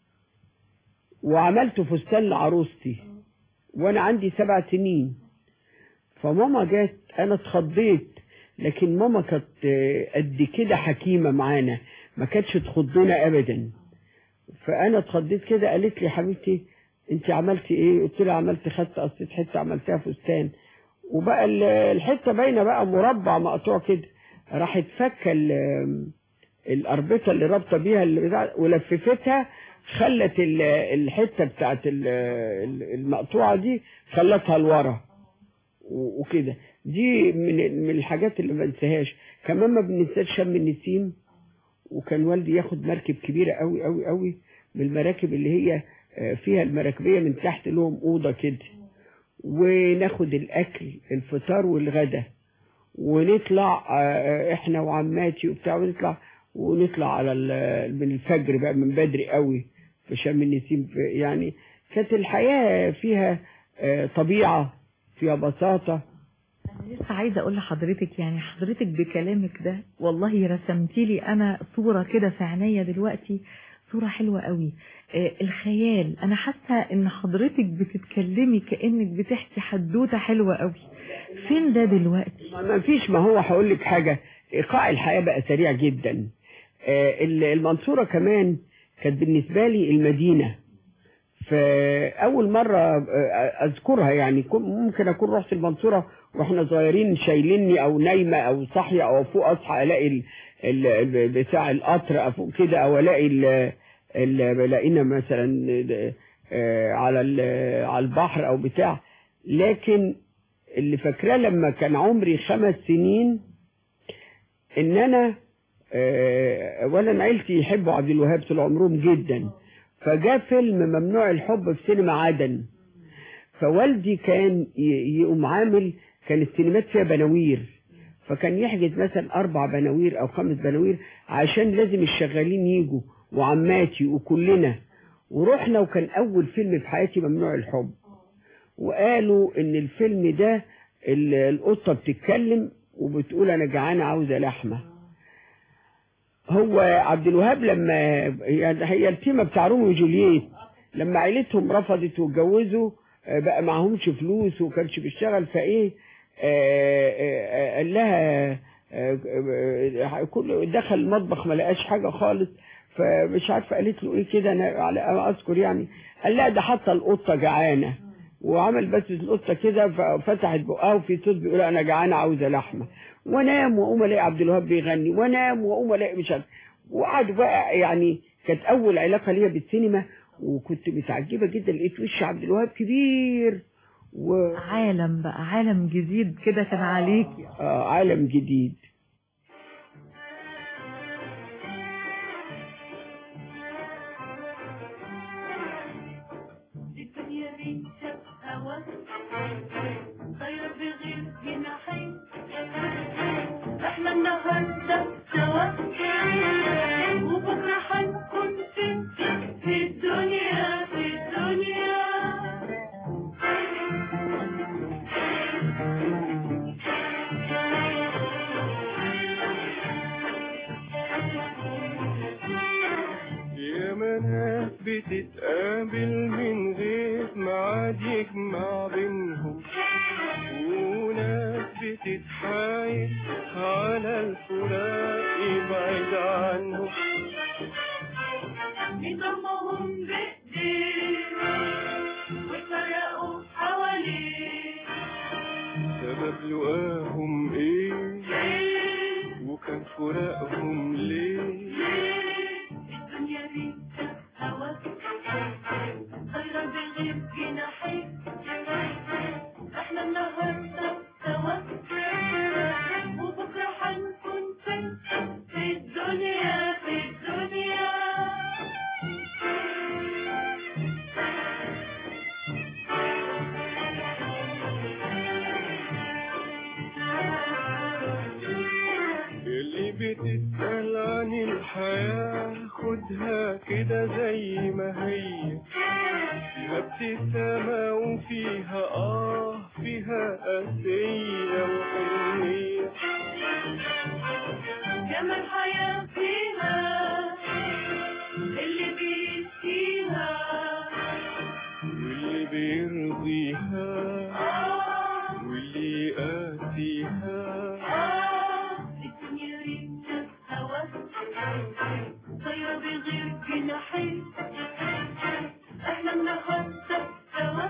[SPEAKER 23] وعملته فستان لعروستي وانا عندي سبع سنين فماما جت انا اتخضيت لكن ماما كانت آه، قد كده حكيمه معانا ما كانتش تخضنا ابدا فانا اتخضيت كده قالت لي يا حبيبتي انت عملتي ايه قلت لها عملت خدت قصيت حته عملتها فستان وبقى ال- الحته باينه بقى مربع مقطوع كده راحت فكه ال- الاربطه اللي رابطه بيها اللي بتاع ولففتها خلت ال- الحته بتاعت ال- ال- المقطوعه دي خلتها لورا و- وكده دي من من الحاجات اللي ما بنساهاش كمان ما بننساش شم النسيم وكان والدي ياخد مركب كبيره قوي قوي قوي من المراكب اللي هي آه، فيها المراكبيه من تحت لهم اوضه كده وناخد الاكل الفطار والغدا ونطلع آه، احنا وعماتي وبتاع ونطلع ونطلع على ال- من الفجر بقى من بدري قوي في شم النسيم في يعني كانت الحياة فيها آه، طبيعة فيها بساطة
[SPEAKER 22] لسه عايزة أقول لحضرتك يعني حضرتك بكلامك ده والله رسمتي لي أنا صورة كده في عينيا دلوقتي صورة حلوة قوي آه الخيال أنا حاسة إن حضرتك بتتكلمي كأنك بتحكي حدوتة حلوة قوي فين ده دلوقتي؟
[SPEAKER 23] ما فيش ما هو هقول لك حاجة إيقاع الحياة بقى سريع جدا آه، ال- المنصورة كمان كانت بالنسبة لي المدينة فأول مرة آه، أذكرها يعني كن- ممكن أكون رحت المنصورة وإحنا صغيرين شايليني أو نايمة أو صاحية أو فوق أصحى ألاقي ال- ال- ال- بتاع القطر أفوق كده أو ألاقي ال- ال- لقينا مثلا آه، على ال- على البحر أو بتاع لكن اللي فاكراه لما كان عمري خمس سنين ان انا آه، اولا عيلتي يحبوا عبد الوهاب طول عمرهم جدا فجاء فيلم ممنوع الحب في سينما عدن فوالدي كان ي- يقوم عامل كان السينمات فيها بناوير فكان يحجز مثلا اربع بناوير او خمس بناوير عشان لازم الشغالين يجوا وعماتي وكلنا ورحنا وكان اول فيلم في حياتي ممنوع الحب وقالوا ان الفيلم ده ال- القطه بتتكلم وبتقول انا جعانه عاوزه لحمه هو عبد الوهاب لما يعني هي التيمه بتاع روميو وجولييت لما عيلتهم رفضت واتجوزوا آه، بقى معهمش فلوس وكانش بيشتغل فايه آه، آه، قال لها آه، آه، كل دخل المطبخ ما لقاش حاجه خالص فمش عارفه قالت له ايه كده انا على ما اذكر يعني قال لها ده حتى القطه جعانه وعمل بس القطه كده ففتحت بقها وفي صوت بيقول انا جعانه عاوزه لحمه وانام واقوم الاقي عبد الوهاب بيغني وانام واقوم الاقي مش عارف وقعدوا بقى يعني كانت اول علاقه ليا بالسينما وكنت متعجبه جدا لقيت وش عبد الوهاب كبير و...
[SPEAKER 22] عالم بقى عالم جديد كده كان عليكي
[SPEAKER 23] آه عالم جديد
[SPEAKER 19] الدنيا بيتها هوا طايرة بغير جناحين احنا النهاردة سوا وبكرة حنكون فين في الدنيا في الدنيا
[SPEAKER 8] يا مناس بتتقابل من غير ميعاد يجمع بينهم وناس بتتحايل على الفراق يبعد عنهم
[SPEAKER 19] نضمهم بإيديه ويفرقوا حواليه
[SPEAKER 8] سبب لقاهم ايه وكان فراقهم ليه
[SPEAKER 19] الدنيا بيتها هوا طايرة بغير جناحين احنا النهاردة سوا وبكرة حنكون فين في الدنيا في الدنيا
[SPEAKER 8] اللي بتسأل عن الحياة خدها كده زي ما هي فيها ابتسامة وفيها آه فيها قاسية وحنية
[SPEAKER 19] جمال حياة فيها اللي بيشتيها
[SPEAKER 8] واللي بيرضيها واللي يقاسيها
[SPEAKER 19] الدنيا ريتها هوا طايرة بغير جناحين احنا النهاردة سوا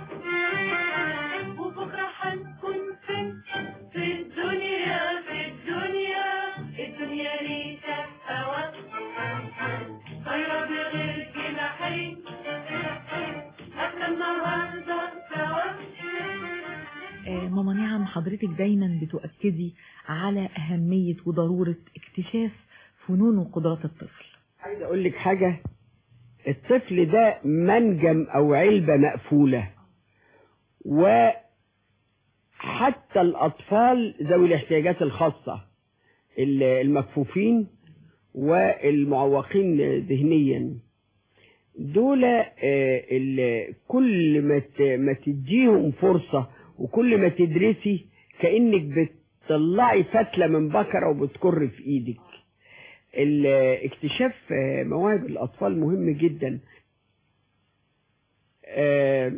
[SPEAKER 19] وبكرة حنكون فين في الدنيا في الدنيا الدنيا ريتها هوا طايرة بغير جناحين احنا النهاردة سوا
[SPEAKER 22] آه، ماما نعم حضرتك دايما بتؤكدي على أهمية وضرورة اكتشاف فنون وقدرات الطفل
[SPEAKER 23] عايز اقول لك حاجه الطفل ده منجم او علبه مقفوله وحتى الاطفال ذوي الاحتياجات الخاصه ال- المكفوفين والمعوقين ذهنيا دول آه، ال- كل ما ت- ما تديهم فرصه وكل ما تدرسي كانك بتطلعي فتله من بكره وبتكر في ايدك ال- اكتشاف آه، مواهب الأطفال مهم جدا آه،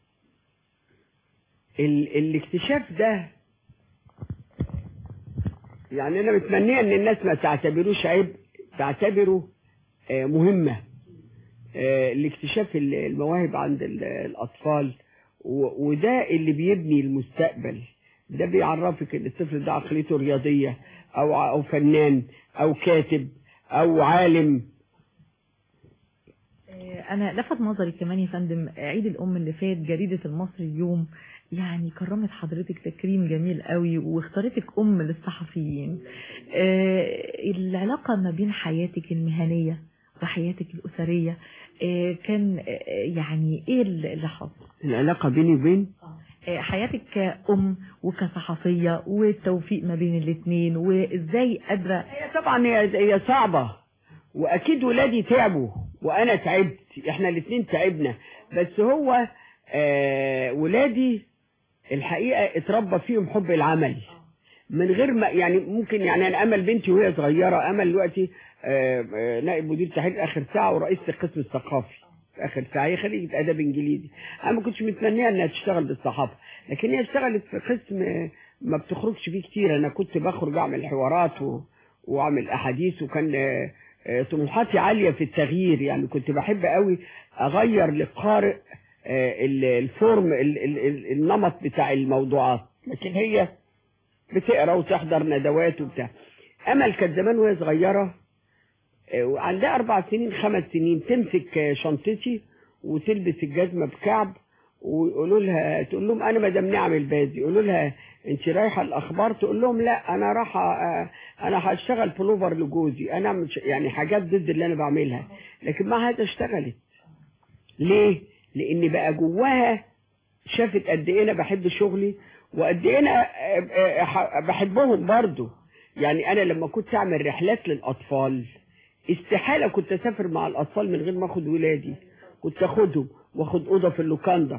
[SPEAKER 23] ال- الاكتشاف ده يعني أنا متمنية إن الناس ما تعتبروش عيب تعتبره آه، مهمة آه، الاكتشاف ال- المواهب عند ال- الأطفال و- وده اللي بيبني المستقبل ده بيعرفك ان الطفل ده عقليته رياضية او ع- او فنان او كاتب او عالم
[SPEAKER 22] آه، أنا لفت نظري كمان يا فندم عيد الأم اللي فات جريدة المصري اليوم يعني كرمت حضرتك تكريم جميل قوي واختارتك أم للصحفيين آه العلاقة ما بين حياتك المهنية وحياتك الأسرية آه كان آه يعني إيه اللي حصل؟
[SPEAKER 23] العلاقة بيني وبين
[SPEAKER 22] آه حياتك كأم وكصحفية والتوفيق ما بين الاثنين وإزاي قادرة
[SPEAKER 23] هي طبعا هي هي صعبة وأكيد ولادي تعبوا وأنا تعبت إحنا الاثنين تعبنا بس هو آه ولادي الحقيقة اتربى فيهم حب العمل من غير ما يعني ممكن يعني انا امل بنتي وهي صغيره امل دلوقتي آه، آه، نائب مدير تحرير اخر ساعه ورئيسه القسم الثقافي في اخر ساعه هي خريجه اداب انجليزي انا ما كنتش متمنيه انها تشتغل بالصحافه لكن هي اشتغلت في قسم آه، ما بتخرجش فيه كتير انا كنت بخرج اعمل حوارات و... واعمل احاديث وكان آه، آه، طموحاتي عاليه في التغيير يعني كنت بحب قوي اغير للقارئ آه، ال- الفورم ال- ال- ال- النمط بتاع الموضوعات لكن هي بتقرا وتحضر ندوات وبتاع امل كانت زمان وهي صغيره آه، وعندها اربع سنين خمس سنين تمسك آه، شنطتي وتلبس الجزمه بكعب ويقولوا لها تقول لهم انا مدام نعم البازي يقولوا لها انت رايحه الاخبار تقول لهم لا انا رايحه آه، انا هشتغل بلوفر لجوزي انا مش يعني حاجات ضد اللي انا بعملها لكن مع هذا اشتغلت ليه لان بقى جواها شافت قد ايه انا بحب شغلي وقد ايه انا آه، آه، ح- بحبهم برضو يعني انا لما كنت اعمل رحلات للاطفال استحاله كنت اسافر مع الاطفال من غير ما اخد ولادي كنت اخدهم واخد اوضه في اللوكاندا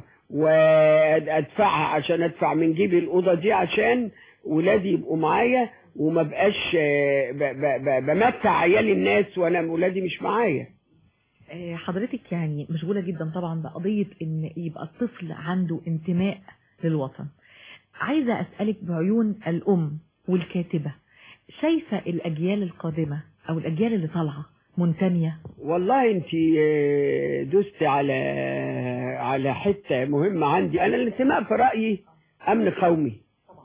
[SPEAKER 23] وادفعها عشان ادفع من جيبي الاوضه دي عشان ولادي يبقوا معايا وما بقاش آه، ب- ب- ب- بمتع عيال الناس وانا ولادي مش معايا
[SPEAKER 22] آه، حضرتك يعني مشغولة جدا طبعا بقضية ان يبقى الطفل عنده انتماء للوطن عايزة اسألك بعيون الام والكاتبة شايفة الاجيال القادمة او الاجيال اللي طالعة منتمية
[SPEAKER 23] والله انت آه، دست على على حته مهمه عندي انا الانتماء في رايي امن قومي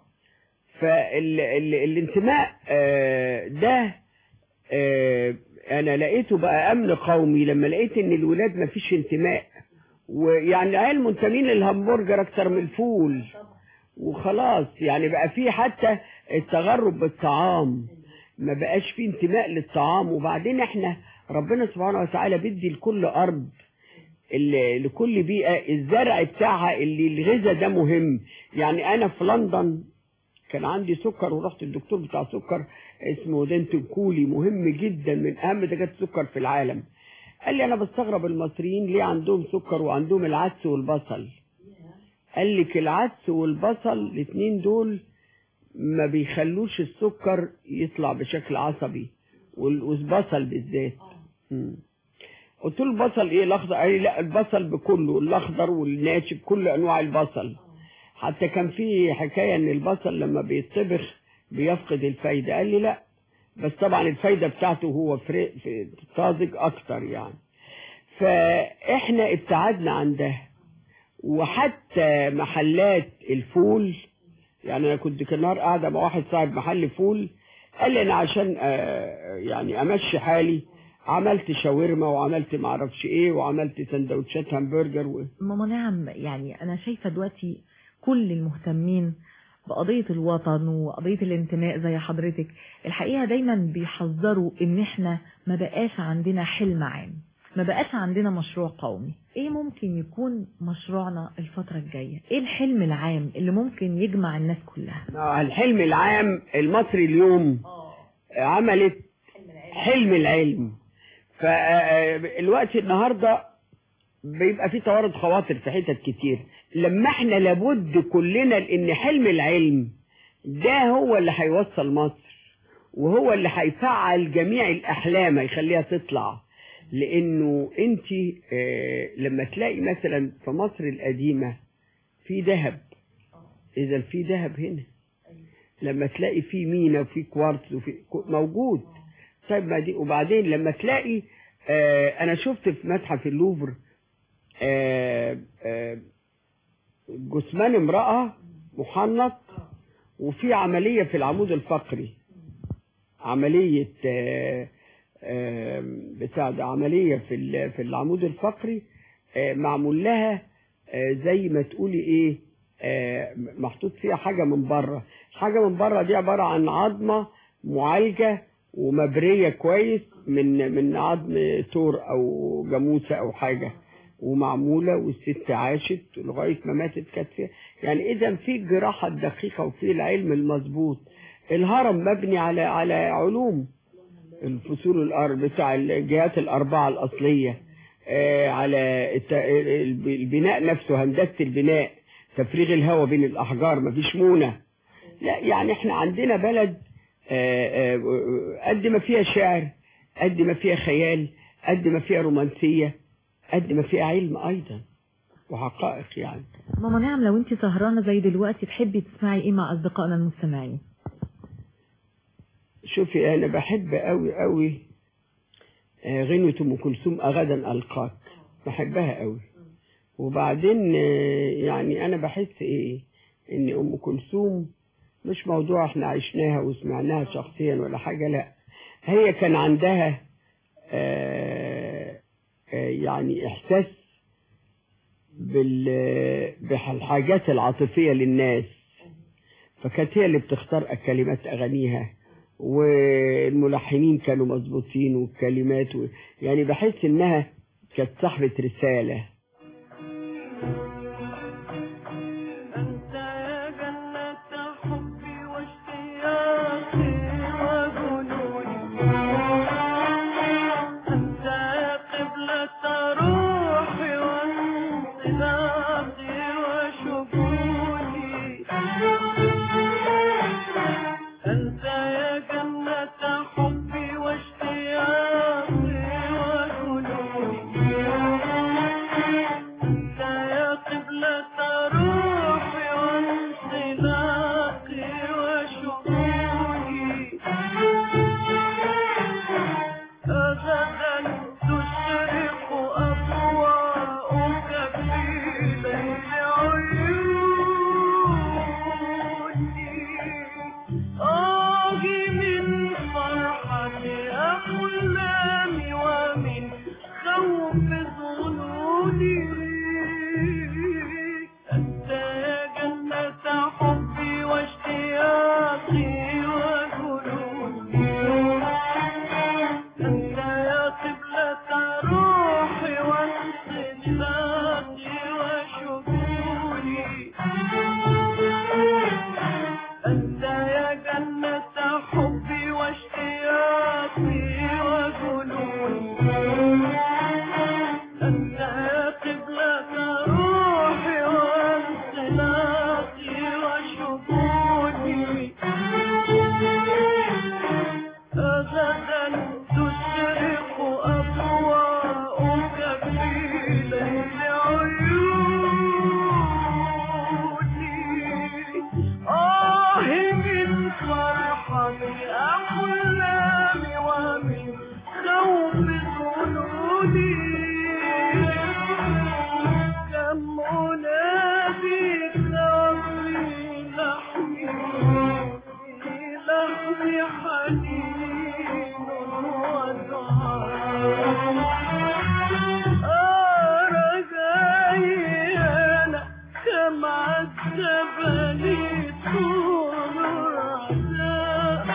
[SPEAKER 23] فالانتماء ده آه، انا لقيته بقى امن قومي لما لقيت ان الولاد ما فيش انتماء ويعني العيال منتمين للهمبرجر اكتر من الفول وخلاص يعني بقى في حتى التغرب بالطعام ما بقاش في انتماء للطعام وبعدين احنا ربنا سبحانه وتعالى بيدي لكل ارض ال- لكل بيئة الزرع بتاعها اللي الغذاء ده مهم يعني انا في لندن كان عندي سكر ورحت الدكتور بتاع سكر اسمه دينتون كولي مهم جدا من اهم دكاتره السكر في العالم قال لي انا بستغرب المصريين ليه عندهم سكر وعندهم العدس والبصل قال لك العدس والبصل الاثنين دول ما بيخلوش السكر يطلع بشكل عصبي وال- والبصل بالذات مم. قلت له البصل ايه الاخضر قال لي لا البصل بكله الاخضر والناشف كل انواع البصل حتى كان في حكايه ان البصل لما بيتطبخ بيفقد الفايده قال لي لا بس طبعا الفايده بتاعته هو فري في طازج اكتر يعني فاحنا ابتعدنا عن ده وحتى محلات الفول يعني انا كنت كان نهار قاعده مع واحد صاحب محل فول قال لي انا عشان آه، يعني امشي حالي عملت شاورما وعملت معرفش ايه وعملت سندوتشات همبرجر و...
[SPEAKER 22] ماما نعم يعني انا شايفة دلوقتي كل المهتمين بقضية الوطن وقضية الانتماء زي حضرتك الحقيقة دايما بيحذروا ان احنا ما بقاش عندنا حلم عام ما بقاش عندنا مشروع قومي ايه ممكن يكون مشروعنا الفترة الجاية ايه الحلم العام اللي ممكن يجمع الناس كلها
[SPEAKER 23] آه، الحلم العام المصري اليوم عملت حلم العلم فالوقت النهارده بيبقى في توارد خواطر في حتت كتير لما احنا لابد كلنا ان حلم العلم ده هو اللي هيوصل مصر وهو اللي هيفعل جميع الاحلام هيخليها تطلع لانه انت آه، لما تلاقي مثلا في مصر القديمه في ذهب اذا في ذهب هنا لما تلاقي في مينا وفي كوارتز وفي موجود طيب ما دي وبعدين لما تلاقي آه انا شفت في متحف اللوفر آه آه جثمان امرأة محنط وفي عملية في العمود الفقري عملية آه آه بتاع ده عملية في ال- في العمود الفقري آه معمول لها آه زي ما تقولي ايه آه، محطوط فيها حاجة من بره حاجة من بره دي عبارة عن عظمة معالجة ومبرية كويس من من عظم تور أو جاموسة أو حاجة ومعمولة والست عاشت لغاية ما ماتت كانت فيها يعني إذا في الجراحة الدقيقة وفي العلم المظبوط الهرم مبني على على علوم الفصول الأرض بتاع الجهات الأربعة الأصلية آه، على الت- الب- البناء نفسه هندسة البناء تفريغ الهواء بين الأحجار مفيش مونة لا يعني احنا عندنا بلد آه، آه، قد ما فيها شعر قد ما فيها خيال قد ما فيها رومانسية قد ما فيها علم أيضا وحقائق يعني
[SPEAKER 22] ماما نعم لو انت سهرانة زي دلوقتي تحبي تسمعي ايه مع اصدقائنا المستمعين
[SPEAKER 23] شوفي أنا بحب أوي أوي آه، غنوة أم كلثوم أغدا ألقاك بحبها أوي وبعدين آه، يعني أنا بحس إيه إن أم كلثوم مش موضوع إحنا عشناها وسمعناها شخصيا ولا حاجة لا هي كان عندها آه، آه، يعني إحساس بال- بالحاجات العاطفية للناس فكانت هي اللي بتختار كلمات أغانيها والملحنين كانوا مظبوطين والكلمات و... يعني بحس إنها كانت صاحبة رسالة
[SPEAKER 8] أنت يا جنة حبي واشتياقي وجنوني أنت يا قبلة روحي وانطلاقي وشكوني أنت يا جنة حبي واشتياقي وجنوني أنت يا قبلة روحي وانطلاقي وشكوني غدا تشرق أضواءك في ليل عيوني آهي من فرحة أحلامي ومن خوف ظنوني أنت يا جنة حبي واشتياقي وجنوني أنت يا قبلة روحي وانطلاقي وشكوني أنت يا جنة حبي واشتياقي وجنوني أنت يا قبلة روحي وانطلاقي وشكوني غدا تشرق أضواءك في ليل عيوني آه من فرحة أحلامي ومن خوف ظنوني كم أناديك في لحمي في لحمي حنين ودعاء أرجعي أنا كم عذبني طول العذاب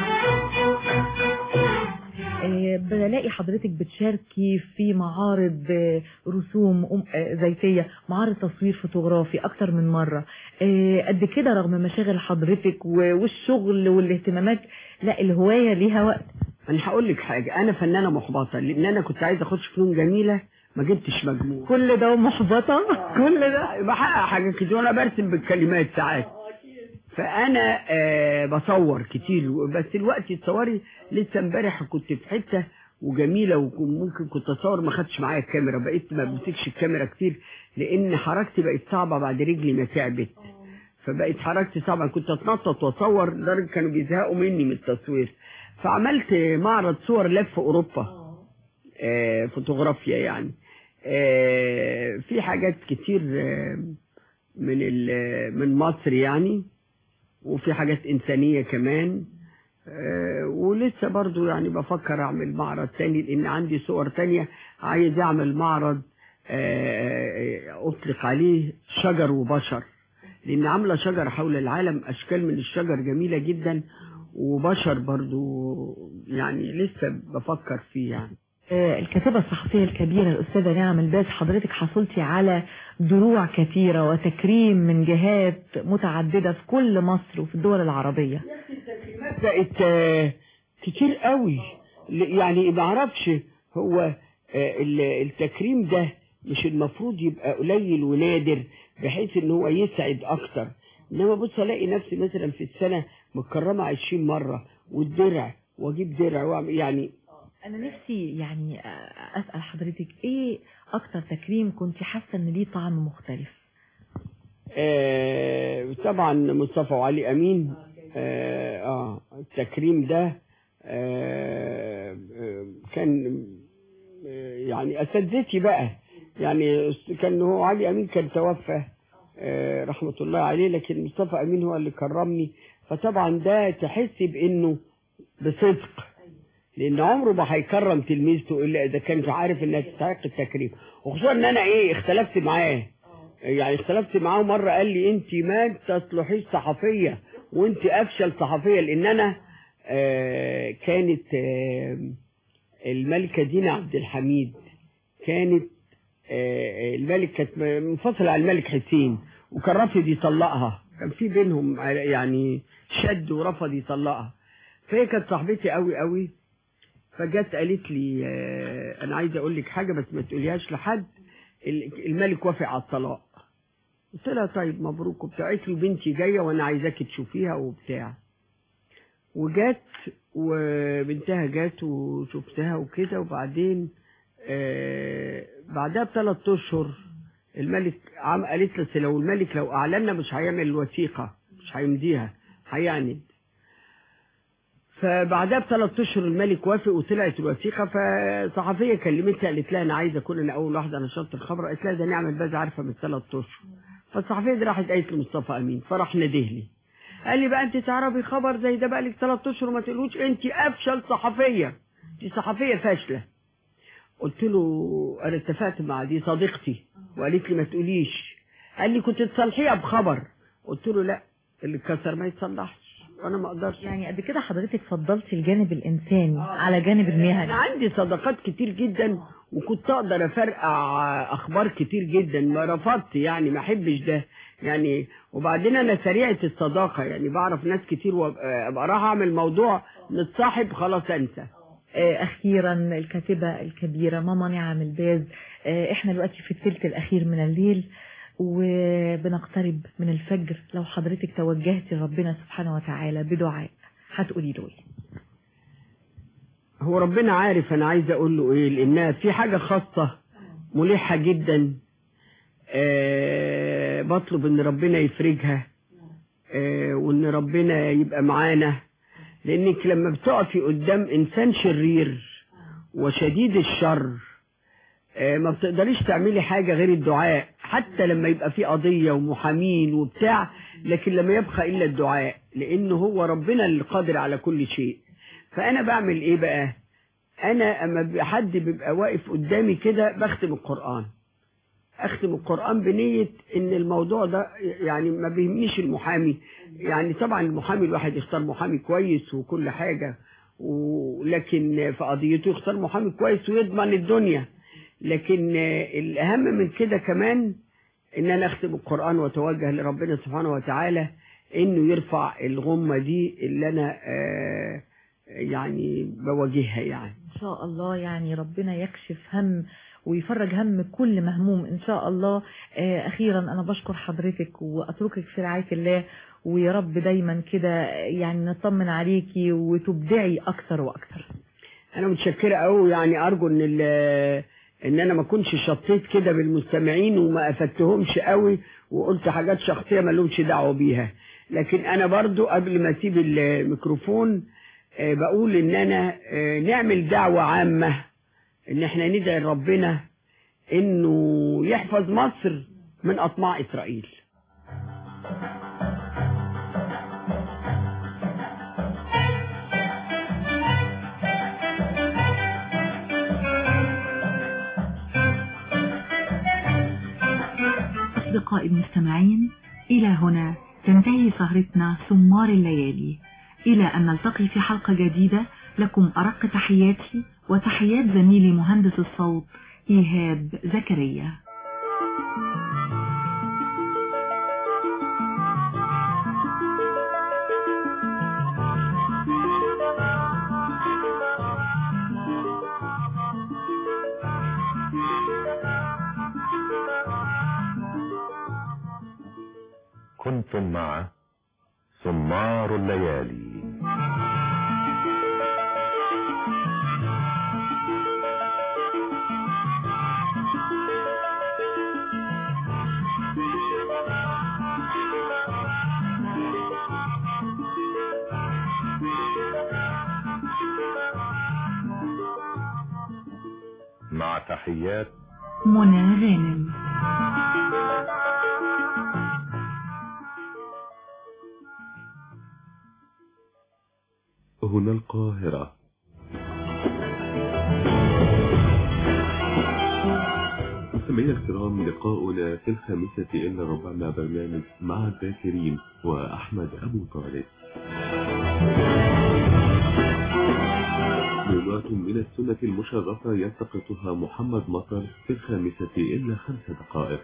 [SPEAKER 22] آه، بلاقي حضرتك بتشاركي في معارض آه، رسوم أم- آه، زيتية معارض تصوير فوتوغرافي أكتر من مرة آه، قد كده رغم مشاغل حضرتك و- والشغل والاهتمامات لا الهواية ليها وقت
[SPEAKER 23] أنا هقول لك حاجة أنا فنانة محبطة لأن أنا كنت عايز أخش فنون جميلة ما جبتش مجموع
[SPEAKER 22] كل ده محبطة
[SPEAKER 23] كل ده بحقق حاجات كتير وأنا برسم بالكلمات ساعات فأنا آه بصور كتير بس الوقت تصوري لسه امبارح كنت في حتة وجميلة وممكن كنت أصور ما خدتش معايا الكاميرا بقيت ما بمسكش الكاميرا كتير لأن حركتي بقت صعبة بعد رجلي ما تعبت فبقت حركتي صعبة كنت أتنطط وأصور لدرجة كانوا بيزهقوا مني من التصوير فعملت معرض صور لف أوروبا آه فوتوغرافيا يعني آه في حاجات كتير آه من ال- من مصر يعني وفي حاجات إنسانية كمان آه، ولسه برضو يعني بفكر أعمل معرض تاني لأن عندي صور تانية عايز أعمل معرض آه، أطلق عليه شجر وبشر لان عامله شجر حول العالم اشكال من الشجر جميله جدا وبشر برضو يعني لسه بفكر فيه يعني
[SPEAKER 22] آه، الكاتبة الصحفية الكبيرة الأستاذة نعم الباز حضرتك حصلتي على دروع كثيرة وتكريم من جهات متعددة في كل مصر وفي الدول العربية
[SPEAKER 23] بقت آه، كتير قوي ل- يعني ما اعرفش هو آه، ال- التكريم ده مش المفروض يبقى قليل ونادر بحيث ان هو يسعد اكتر انما بص الاقي نفسي مثلا في السنه متكرمه 20 مره والدرع واجيب درع وأعمل- يعني
[SPEAKER 22] أنا نفسي يعني آه، أسأل حضرتك إيه أكتر تكريم كنت حاسة إن ليه طعم مختلف
[SPEAKER 23] آه طبعا مصطفى وعلي امين اه, آه التكريم ده آه آه، كان آه يعني اساتذتي بقى يعني كان هو علي امين كان توفى آه رحمه الله عليه لكن مصطفى امين هو اللي كرمني فطبعا ده تحس بانه بصدق لان عمره ما هيكرم تلميذته الا اذا كان عارف انها تستحق التكريم وخصوصا ان انا ايه اختلفت معاه يعني اختلفت معاه مرة قال لي انت ما تصلحيش صحفية وانت افشل صحفية لان انا آه كانت آه الملكة دينا عبد الحميد كانت آه الملك كانت منفصلة عن الملك حسين وكان رافض يطلقها كان في بينهم يعني شد ورفض يطلقها فهي كانت صاحبتي قوي قوي فجت قالت لي آه انا عايزه اقول لك حاجه بس ما تقوليهاش لحد ال- الملك وافق على الطلاق قلت لها طيب مبروك وبتاع قالت لي بنتي جايه وانا عايزاكي تشوفيها وبتاع وجت وبنتها جت وشفتها وكده وبعدين آه بعدها بثلاث اشهر الملك عم قالت لي لو الملك لو اعلنا مش هيعمل الوثيقه مش هيمضيها هيعند فبعدها بثلاث اشهر الملك وافق وطلعت الوثيقه فصحفيه كلمتها قالت لها انا عايزه اكون انا اول واحده نشرت الخبر قالت لها ده نعمل باز عارفه من ثلاث اشهر فالصحفيه دي راحت قالت لمصطفى امين فراح ناديه لي قال لي بقى انت تعرفي خبر زي ده بقى لك ثلاث اشهر وما تقولوش انت افشل صحفيه دي صحفيه فاشله قلت له انا اتفقت مع دي صديقتي وقالت لي ما تقوليش قال لي كنت تصلحيها بخبر قلت له لا اللي اتكسر ما يتصلحش وانا ما اقدرش
[SPEAKER 22] يعني قد كده حضرتك فضلتي الجانب الإنساني على جانب المهني
[SPEAKER 23] انا عندي صداقات كتير جدا وكنت اقدر افرقع اخبار كتير جدا ما رفضت يعني ما احبش ده يعني وبعدين انا سريعه الصداقه يعني بعرف ناس كتير وابقى أبقى راح اعمل موضوع نتصاحب خلاص انسى
[SPEAKER 22] آه، أخيرا الكاتبة الكبيرة ماما نعم الباز آه، احنا دلوقتي في الثلث الأخير من الليل وبنقترب من الفجر لو حضرتك توجهتي ربنا سبحانه وتعالى بدعاء هتقولي له ايه
[SPEAKER 23] هو ربنا عارف انا عايز اقول له ايه لانها في حاجه خاصه ملحه جدا أه بطلب ان ربنا يفرجها أه وان ربنا يبقى معانا لانك لما بتقفي قدام انسان شرير وشديد الشر أه ما بتقدريش تعملي حاجه غير الدعاء حتى لما يبقى في قضيه ومحامين وبتاع لكن لما يبقى الا الدعاء لانه هو ربنا اللي قادر على كل شيء فانا بعمل ايه بقى انا اما بيبقى حد بيبقى واقف قدامي كده بختم القران اختم القران بنيه ان الموضوع ده يعني ما بيهمنيش المحامي يعني طبعا المحامي الواحد يختار محامي كويس وكل حاجه ولكن في قضيته يختار محامي كويس ويضمن الدنيا لكن الاهم من كده كمان ان انا اختم القران واتوجه لربنا سبحانه وتعالى انه يرفع الغمه دي اللي انا آه يعني بواجهها يعني
[SPEAKER 22] ان شاء الله يعني ربنا يكشف هم ويفرج هم كل مهموم ان شاء الله آه، اخيرا انا بشكر حضرتك واتركك في رعايه الله ويا رب دايما كده يعني نطمن عليكي وتبدعي اكثر واكثر
[SPEAKER 23] انا متشكره قوي يعني ارجو ان ال- ان انا ما كنتش شطيت كده بالمستمعين وما افدتهمش قوي وقلت حاجات شخصيه ما لهمش دعوه بيها لكن انا برضو قبل ما اسيب الميكروفون آه، بقول ان انا آه، نعمل دعوه عامه ان احنا ندعي ربنا انه يحفظ مصر من اطماع اسرائيل
[SPEAKER 11] أصدقائي المستمعين
[SPEAKER 22] إلى هنا تنتهي سهرتنا سمار الليالي إلى أن نلتقي في حلقة جديدة لكم أرق تحياتي وتحيات زميلي مهندس الصوت إيهاب زكريا
[SPEAKER 7] كنتم مع سمار الليالي مع تحيات
[SPEAKER 22] منى غانم
[SPEAKER 2] هنا القاهرة مستمعينا الكرام لقاؤنا في الخامسة إلا ربع مع برنامج مع الذاكرين وأحمد أبو طالب موضوعات من السنة المشرفة يلتقطها محمد مطر في الخامسة إلا خمس دقائق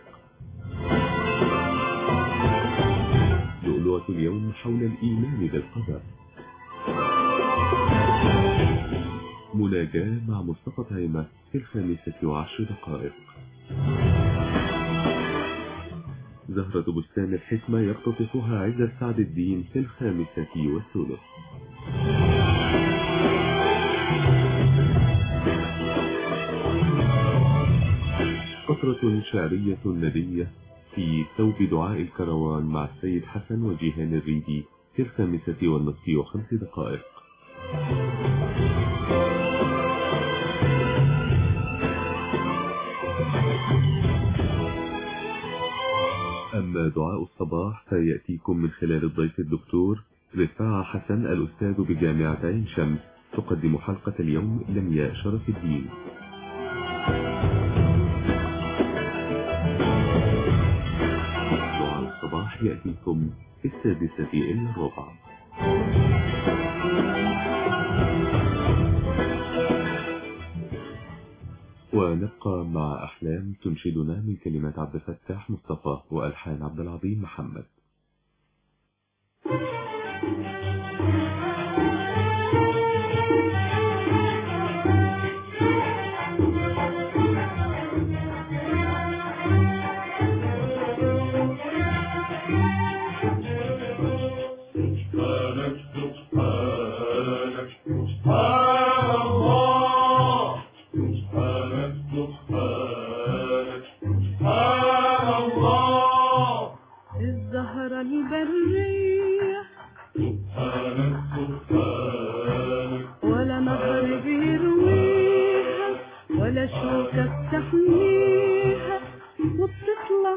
[SPEAKER 2] لؤلؤة اليوم حول الإيمان بالقدر مناجاة مع مصطفى طعيمة في الخامسة وعشر دقائق زهرة بستان الحكمة يقتطفها عز سعد الدين في الخامسة والثلث قطرة شعرية ندية في ثوب دعاء الكروان مع السيد حسن وجيهان الريدي في الخامسة والنصف وخمس دقائق أما دعاء الصباح فيأتيكم من خلال الضيف الدكتور رفاعة حسن الأستاذ بجامعة عين شمس تقدم حلقة اليوم لمياء شرف الدين دعاء الصباح يأتيكم في السادسة إلا الربع ونبقى مع أحلام تنشدنا من كلمات عبد الفتاح مصطفى وألحان عبد العظيم محمد
[SPEAKER 8] سبحانك سبحانك سبحان الله سبحانك سبحانك سبحان الله
[SPEAKER 19] الزهرة البرية
[SPEAKER 8] سبحانك سبحانك
[SPEAKER 19] ولا نهر بيرويها ولا شوكة بتحميها وبتطلع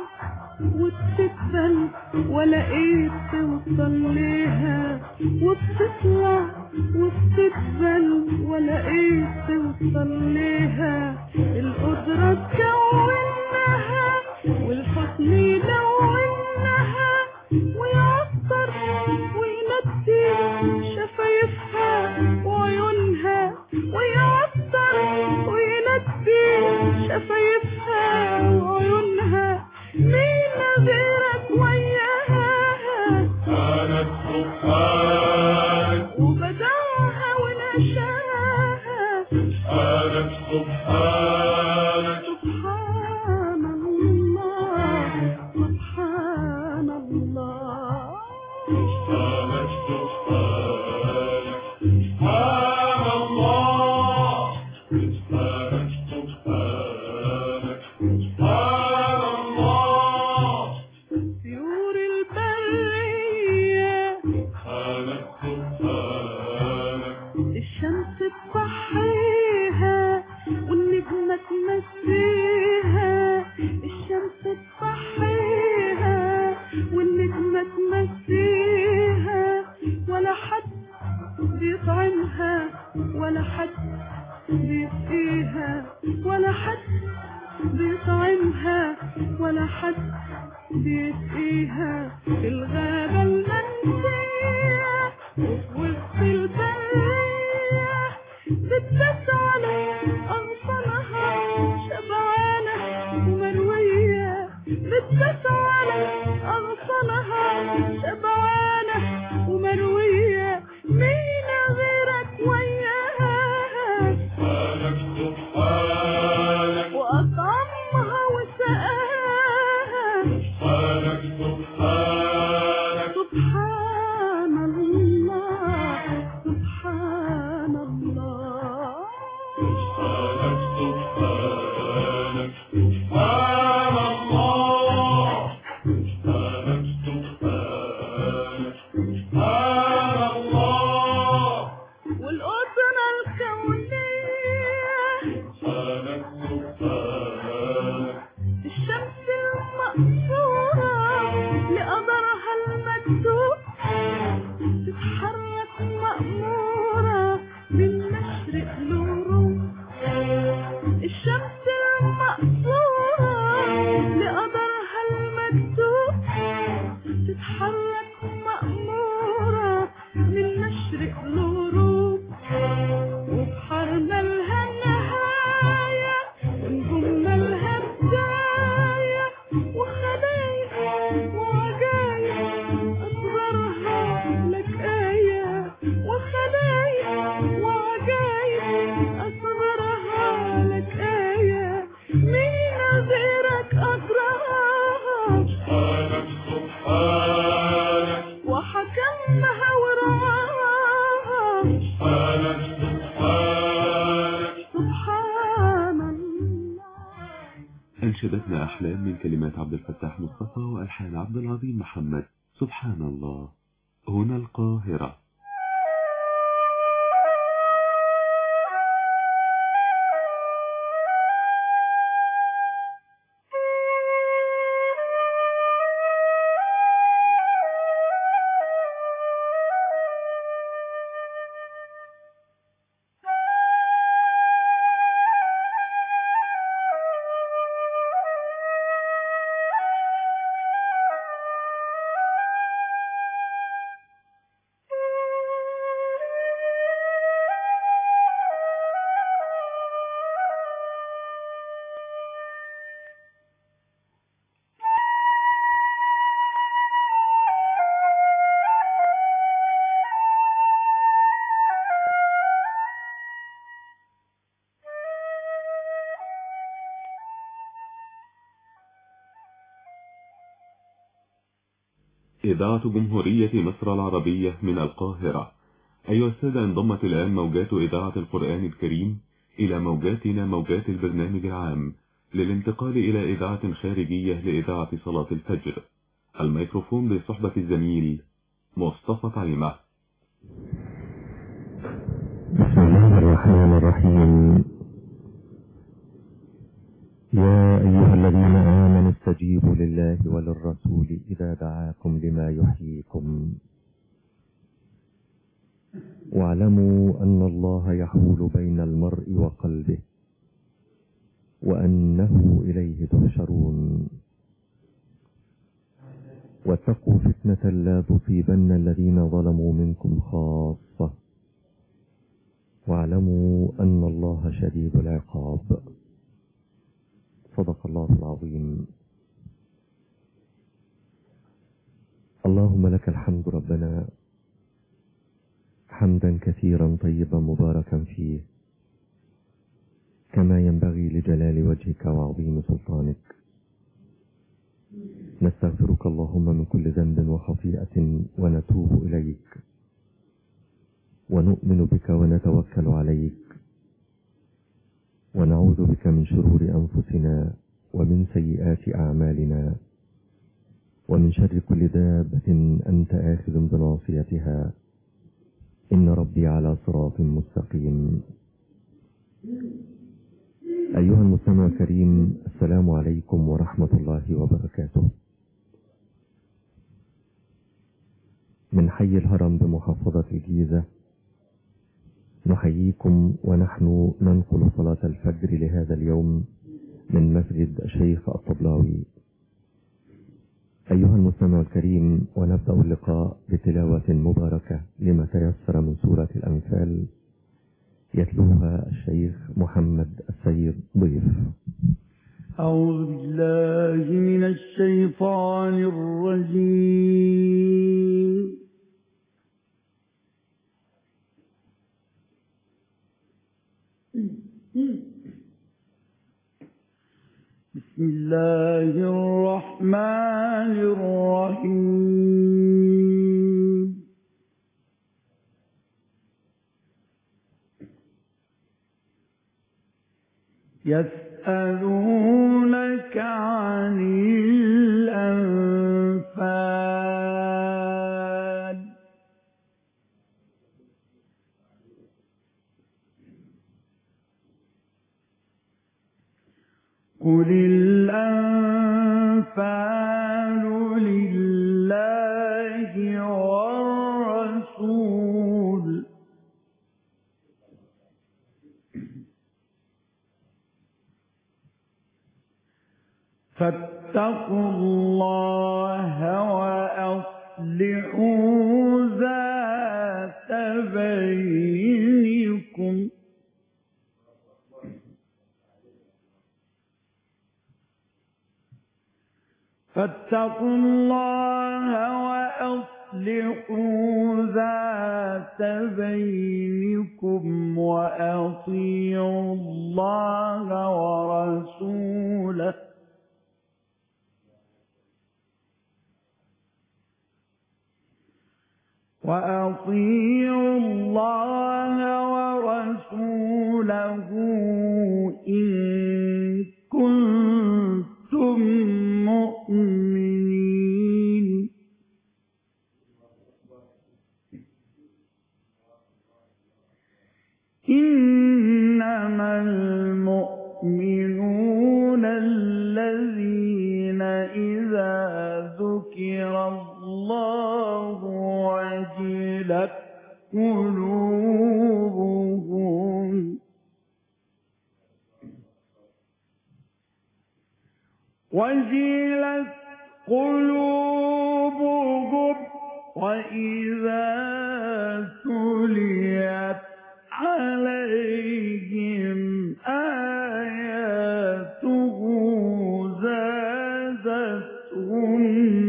[SPEAKER 19] وبتدبل ولا ايد توصل ليها وبتطلع وبتدبل ولا ايد توصل ليها القدرة تكونها والحسن يلونها ويعطر وينتي شفايفها وعيونها ويعطر وينتي شفايفها وعيونها مين غيرك وياها
[SPEAKER 8] سبحانك سبحانك
[SPEAKER 19] وبدعها ونشاها
[SPEAKER 8] سبحانك سبحانك
[SPEAKER 19] سبحان الله سبحان الله
[SPEAKER 8] سبحانك سبحانك سبحان الله سبحانك سبحانك سبحان الله
[SPEAKER 19] طيور البرية
[SPEAKER 8] سبحانك سبحانك
[SPEAKER 19] الشمس تصحيها والنجمة تمسيها الشمس تصحيها والنجمة تمسيها ولا حد بيطعمها ولا حد بيسقيها ولا حد بيطعمها ولا حد بيسقيها في الغابة المنسية وفي وسط البرية بتبس على أغصانها شبعانة ومروية بتبس على أغصانها شبعانة ومروية مين غيرك وياها وأطعمها وسقاها سبحان الله سبحان الله والقطرة الكونية الشمس المقصورة لقدرها المكتوب تتحرك مأمورة من مشرق لغروب الشمس المقصورة لقدرها المكتوب تتحرك مأمورة من مشرق لغروب وبحرنا لها نهاية ونجومنا لها بداية وخلايق وعجايب أصغرها لك آية وخلايق وعجايب أصغرها لك آية مين غيرك أقراها وحكمها ورعاها سبحان الله
[SPEAKER 2] أنشدتنا أحلام من كلمات عبد الفتاح مصطفى وألحان عبد العظيم محمد سبحان الله هنا القاهرة إذاعة جمهورية مصر العربية من القاهرة أيها السادة انضمت الآن موجات إذاعة القرآن الكريم إلى موجاتنا موجات البرنامج العام للانتقال إلى إذاعة خارجية لإذاعة صلاة الفجر الميكروفون بصحبة الزميل مصطفى طعيمة
[SPEAKER 10] بسم الله الرحمن الرحيم يا أيها الذين آمنوا استجيبوا لله وللرسول إذا دعاكم لما يحييكم واعلموا أن الله يحول بين المرء وقلبه وأنه إليه تحشرون واتقوا فتنة لا تصيبن الذين ظلموا منكم خاصة واعلموا أن الله شديد العقاب صدق الله العظيم اللهم لك الحمد ربنا حمدا كثيرا طيبا مباركا فيه كما ينبغي لجلال وجهك وعظيم سلطانك نستغفرك اللهم من كل ذنب وخطيئة ونتوب إليك ونؤمن بك ونتوكل عليك ونعوذ بك من شرور أنفسنا ومن سيئات أعمالنا ومن شر كل دابة أنت آخذ بناصيتها إن ربي على صراط مستقيم أيها المستمع الكريم السلام عليكم ورحمة الله وبركاته من حي الهرم بمحافظة الجيزة نحييكم ونحن ننقل صلاة الفجر لهذا اليوم من مسجد الشيخ الطبلاوي أيها المستمع الكريم ونبدأ اللقاء بتلاوة مباركة لما تيسر من سورة الأنفال يتلوها الشيخ محمد السيد ضيف
[SPEAKER 8] أعوذ بالله من الشيطان الرجيم بسم الله الرحمن الرحيم يسألونك عن الأنفال قل الأنفال لله والرسول فاتقوا الله وأصلحوا ذات بينكم فاتقوا الله وأصلحوا ذات بينكم وأطيعوا الله ورسوله وأطيعوا الله ورسوله إن كنتم مؤمنين إنما المؤمنون الذين إذا ذكر الله وجلت قلوبهم وجلت قلوبهم وإذا تليت عليهم آياته زادتهم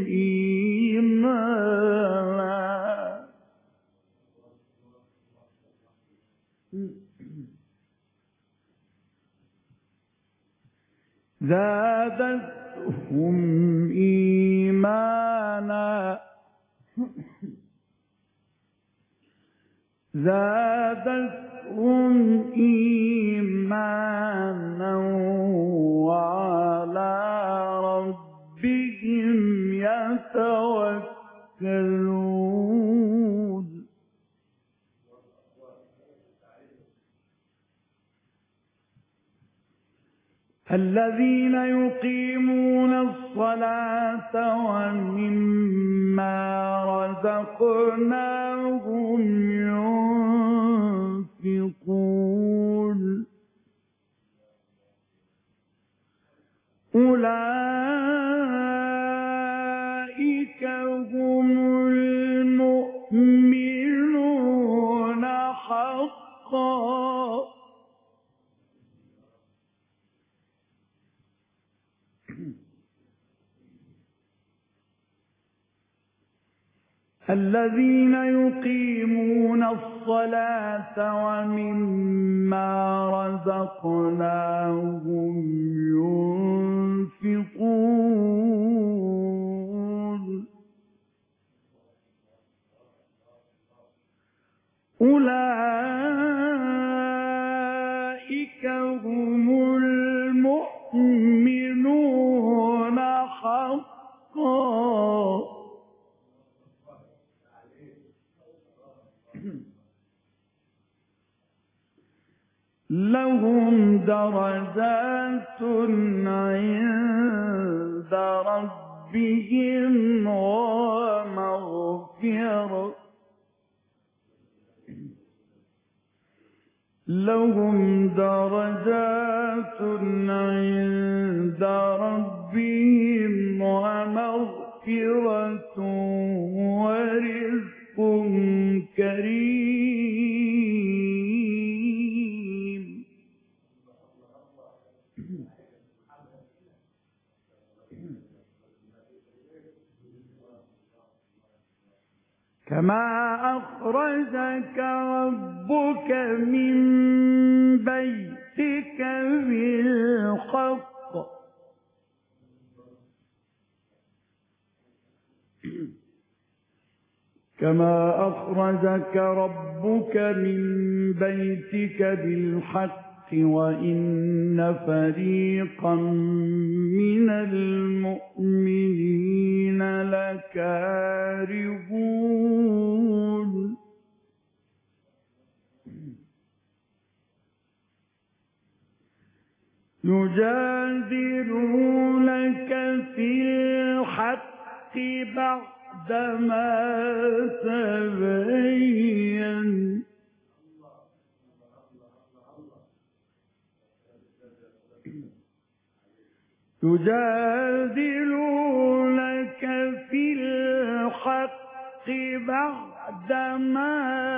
[SPEAKER 8] إيمانا زادتهم إيمانا زادتهم إيمانا وعلى ربهم يتوكلون الذين يقيمون الصلاة ومما رزقناهم ينفقون أولئك هم المؤمنون حقا الذين يقيمون الصلاة ومما رزقناهم ينفقون أولئك هم المؤمنون حقا لهم درجات عند ربهم ومغفرة لهم درجات عند ربهم ومغفرة كما أخرجك ربك من بيتك بالحق كما أخرجك ربك من بيتك بالحق وإن فريقا من المؤمنين لكارهون يجادلونك في الحق بعدما تبين يجادلونك في الحق بعدما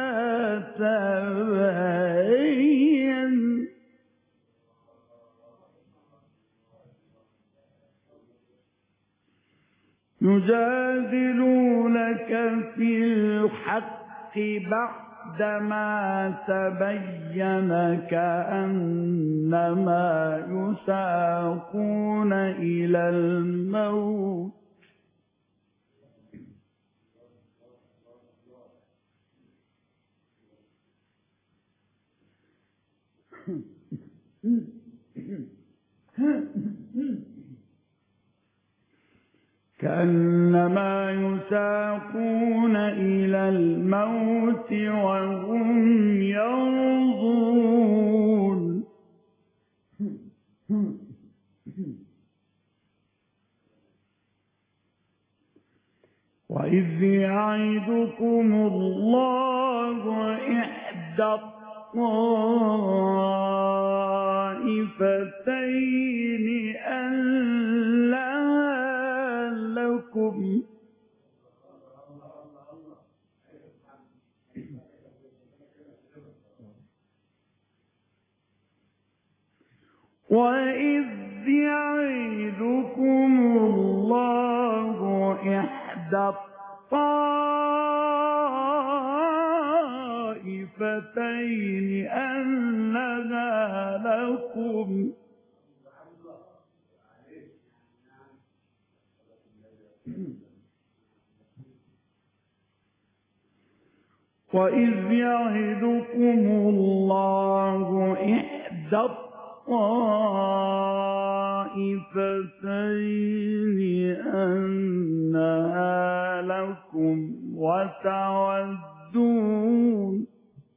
[SPEAKER 8] تبين يجادلونك في الحق بعدما تبين كأنما يساقون إلى الموت كأنما يساقون إلى الموت وهم ينظرون وإذ يعدكم الله إحدى الطائفتين ألا لكم وإذ يعيدكم الله إحدى الطائفتين أنها لكم وإذ يعدكم الله إحدى الطائفتين أنها لكم وتودون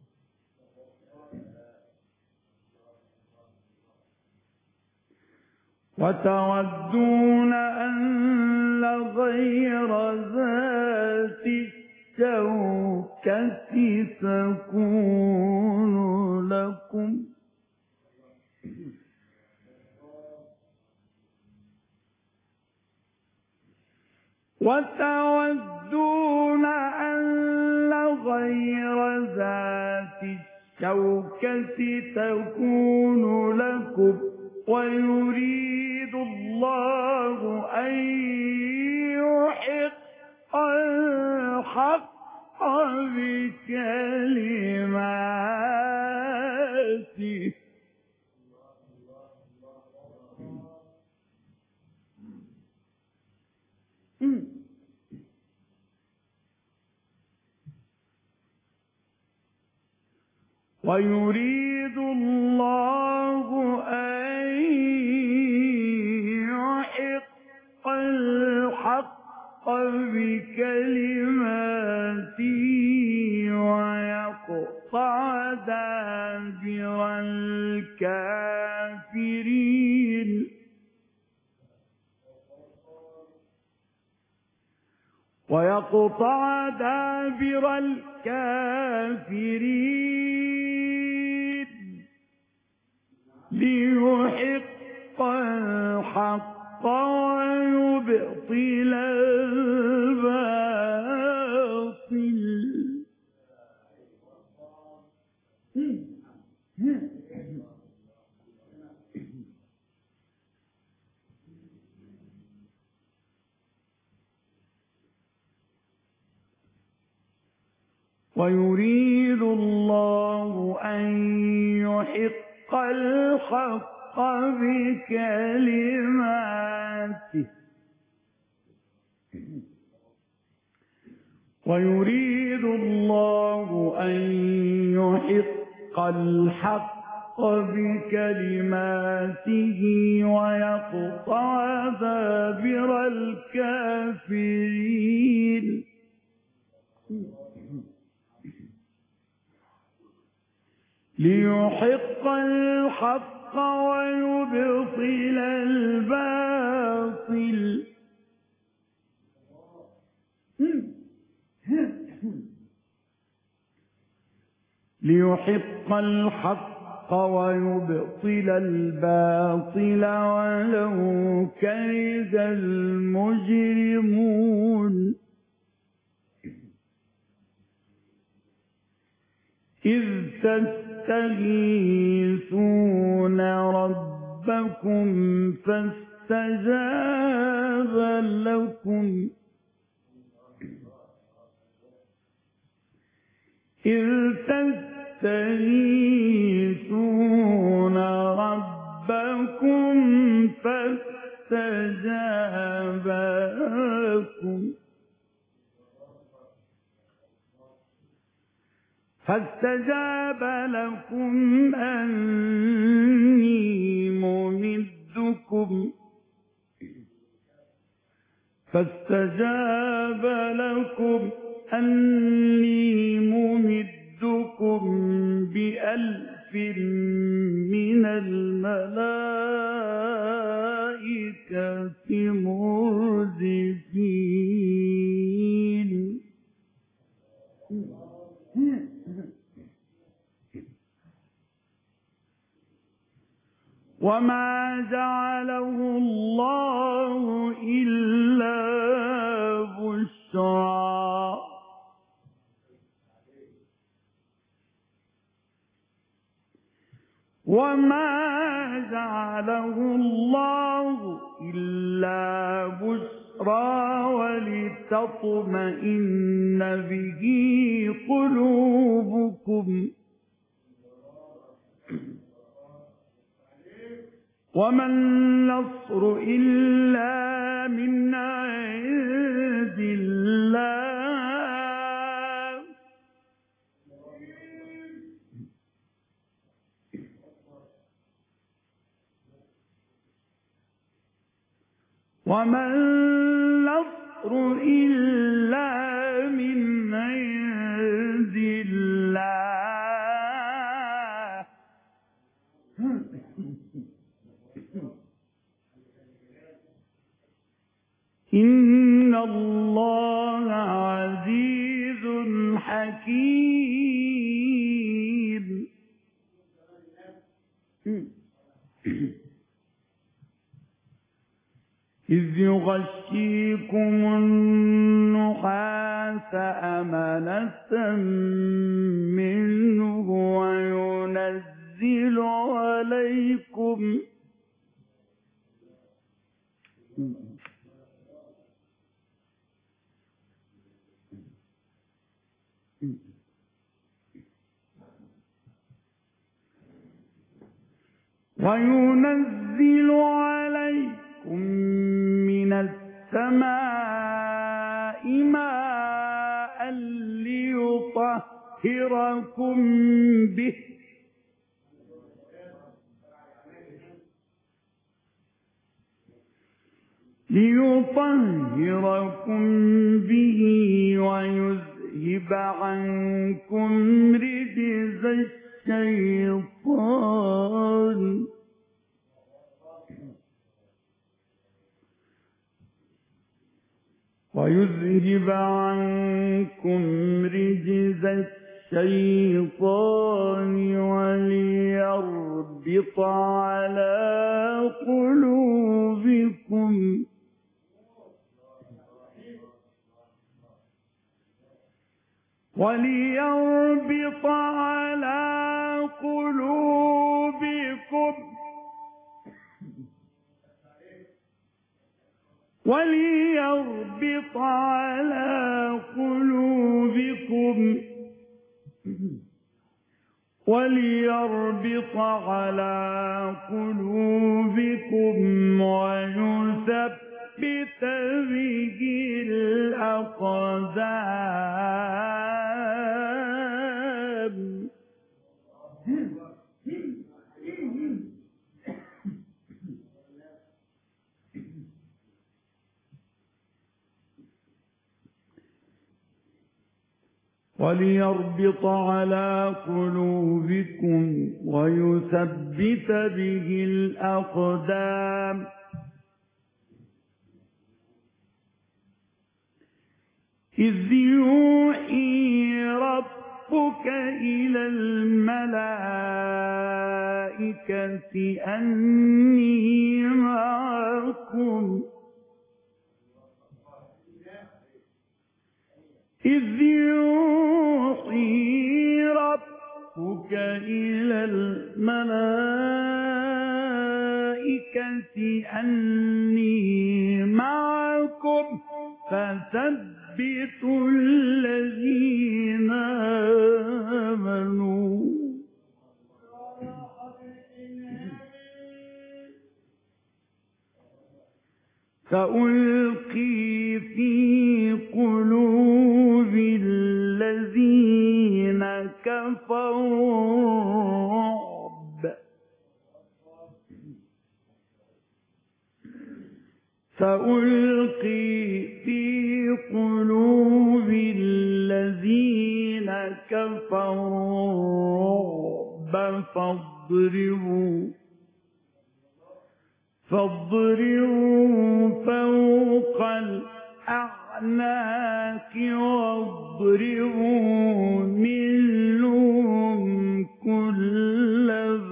[SPEAKER 8] وتودون أن غير ذات الشوكة تكون لكم وتودون أن غير ذات الشوكة تكون لكم ويريد الله أن يحق الحق بكلماته ويريد الله أن يحق الحق بكلماته ويقطع دابر الكافرين ويقطع دابر الكافرين ليحق الحق ويبطل الباطل ويريد الله أن يحق الحق بكلماته ويريد الله أن يحق الحق بكلماته ويقطع دابر الكافرين ليحق الحق ويبطل الباطل ليحق الحق ويبطل الباطل ولو كره المجرمون إذ تستغيثون ربكم فاستجاب لكم إذ تستغيثون ربكم فاستجاب لكم فاستجاب لكم أني ممدكم فاستجاب لكم أني ممدكم بألف من الملائكة مردفين وما جعله الله إلا بشرى وما جعله الله إلا بشرى ولتطمئن به قلوبكم وما النصر إلا من عند الله وما النصر إلا من عند الله إن الله عزيز حكيم إذ يغشيكم النحاس أمنة منه وينزل عليكم وينزل عليكم من السماء ماء ليطهركم به ليطهركم به ويذهب عنكم رجز الشيطان ويذهب عنكم رجز الشيطان وليربط على قلوبكم وليربط على قلوبكم وليربط على قلوبكم وليربط على قلوبكم ويثبت به الأقدام وليربط على قلوبكم ويثبت به الأقدام إذ يوحي ربك إلى الملائكة أني معكم إذ يوحي ربك إلى الملائكة أني معكم فثبتوا الذين آمنوا فألقي في قلوب الذين كفروا الرعب فألقي في قلوب الذين كفروا الرعب فاضربوا فاضربوا فوق الأعناق واضربوا منهم كل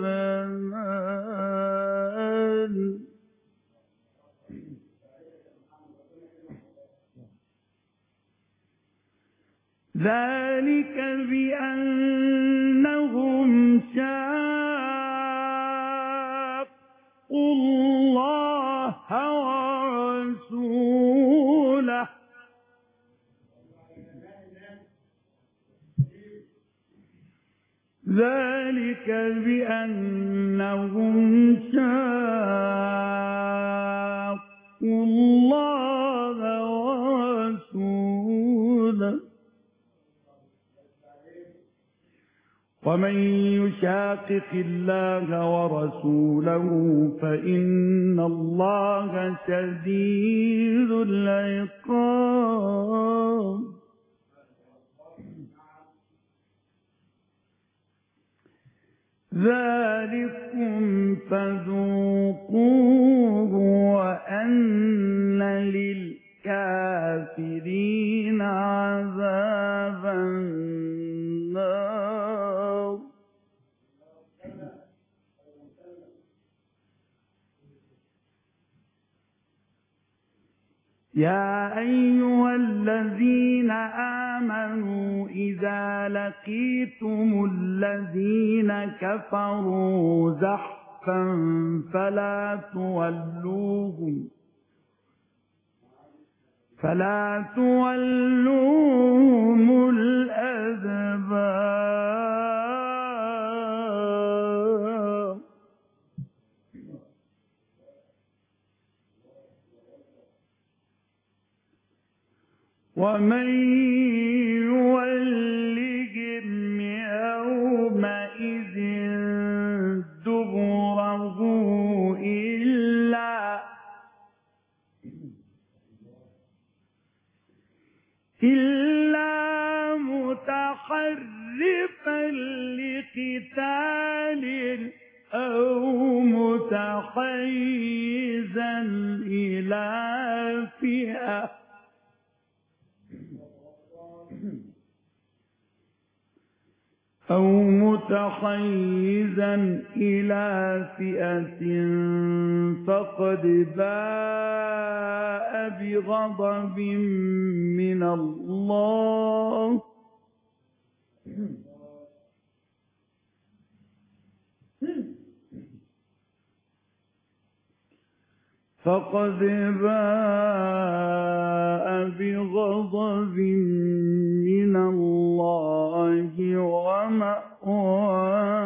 [SPEAKER 8] بنان ذلك بأنهم شاقوا الله ورسوله ذلك بأنهم شاقوا الله ورسوله ومن يشاقق الله ورسوله فإن الله شديد العقاب ذلكم فذوقوه وأن للكافرين عذاب النار يا أيها الذين آمنوا إذا لقيتم الذين كفروا زحفا فلا تولوهم فلا تولوهم الأدبار ومن يولهم يومئذ دبره إلا إلا متحرفا لقتال أو متحيزا إلى فئة أو متحيزا إلى فئة فقد باء بغضب من الله فقد باء بغضب من الله ومأواه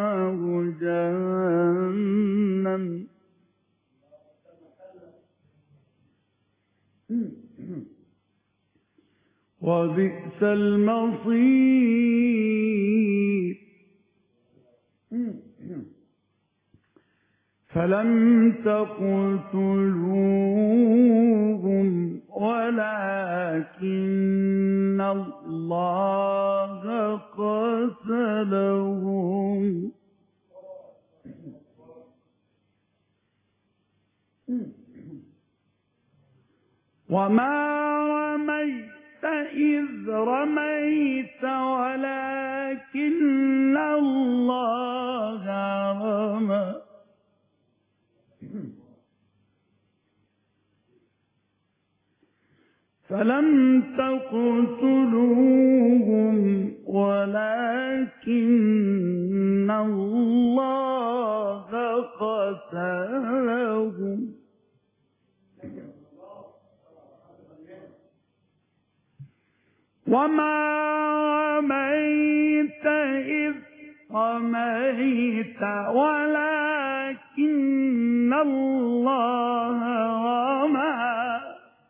[SPEAKER 8] وبئس المصير فلم تقتلوهم ولكن الله قتلهم وما رميت إذ رميت ولكن الله رمى فلم تقتلوهم ولكن الله قتلهم وما رميت إذ رميت ولكن الله رمى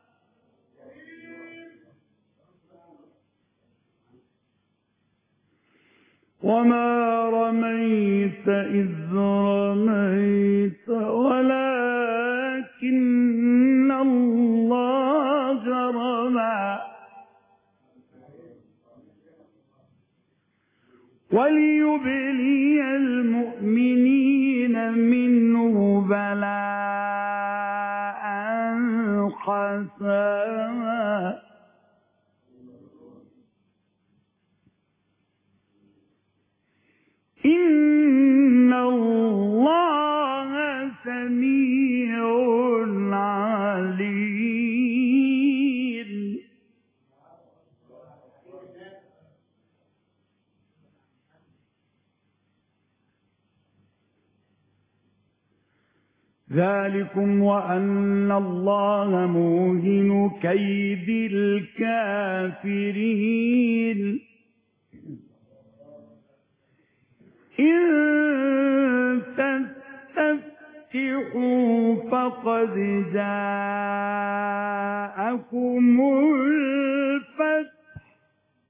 [SPEAKER 8] وما رميت إذ رميت ولكن الله رمى وليبلي المؤمنين منه بلاء حسنا إن الله سميع عليم ذلكم وأن الله موهن كيد الكافرين إن تستفتحوا فقد جاءكم الفتح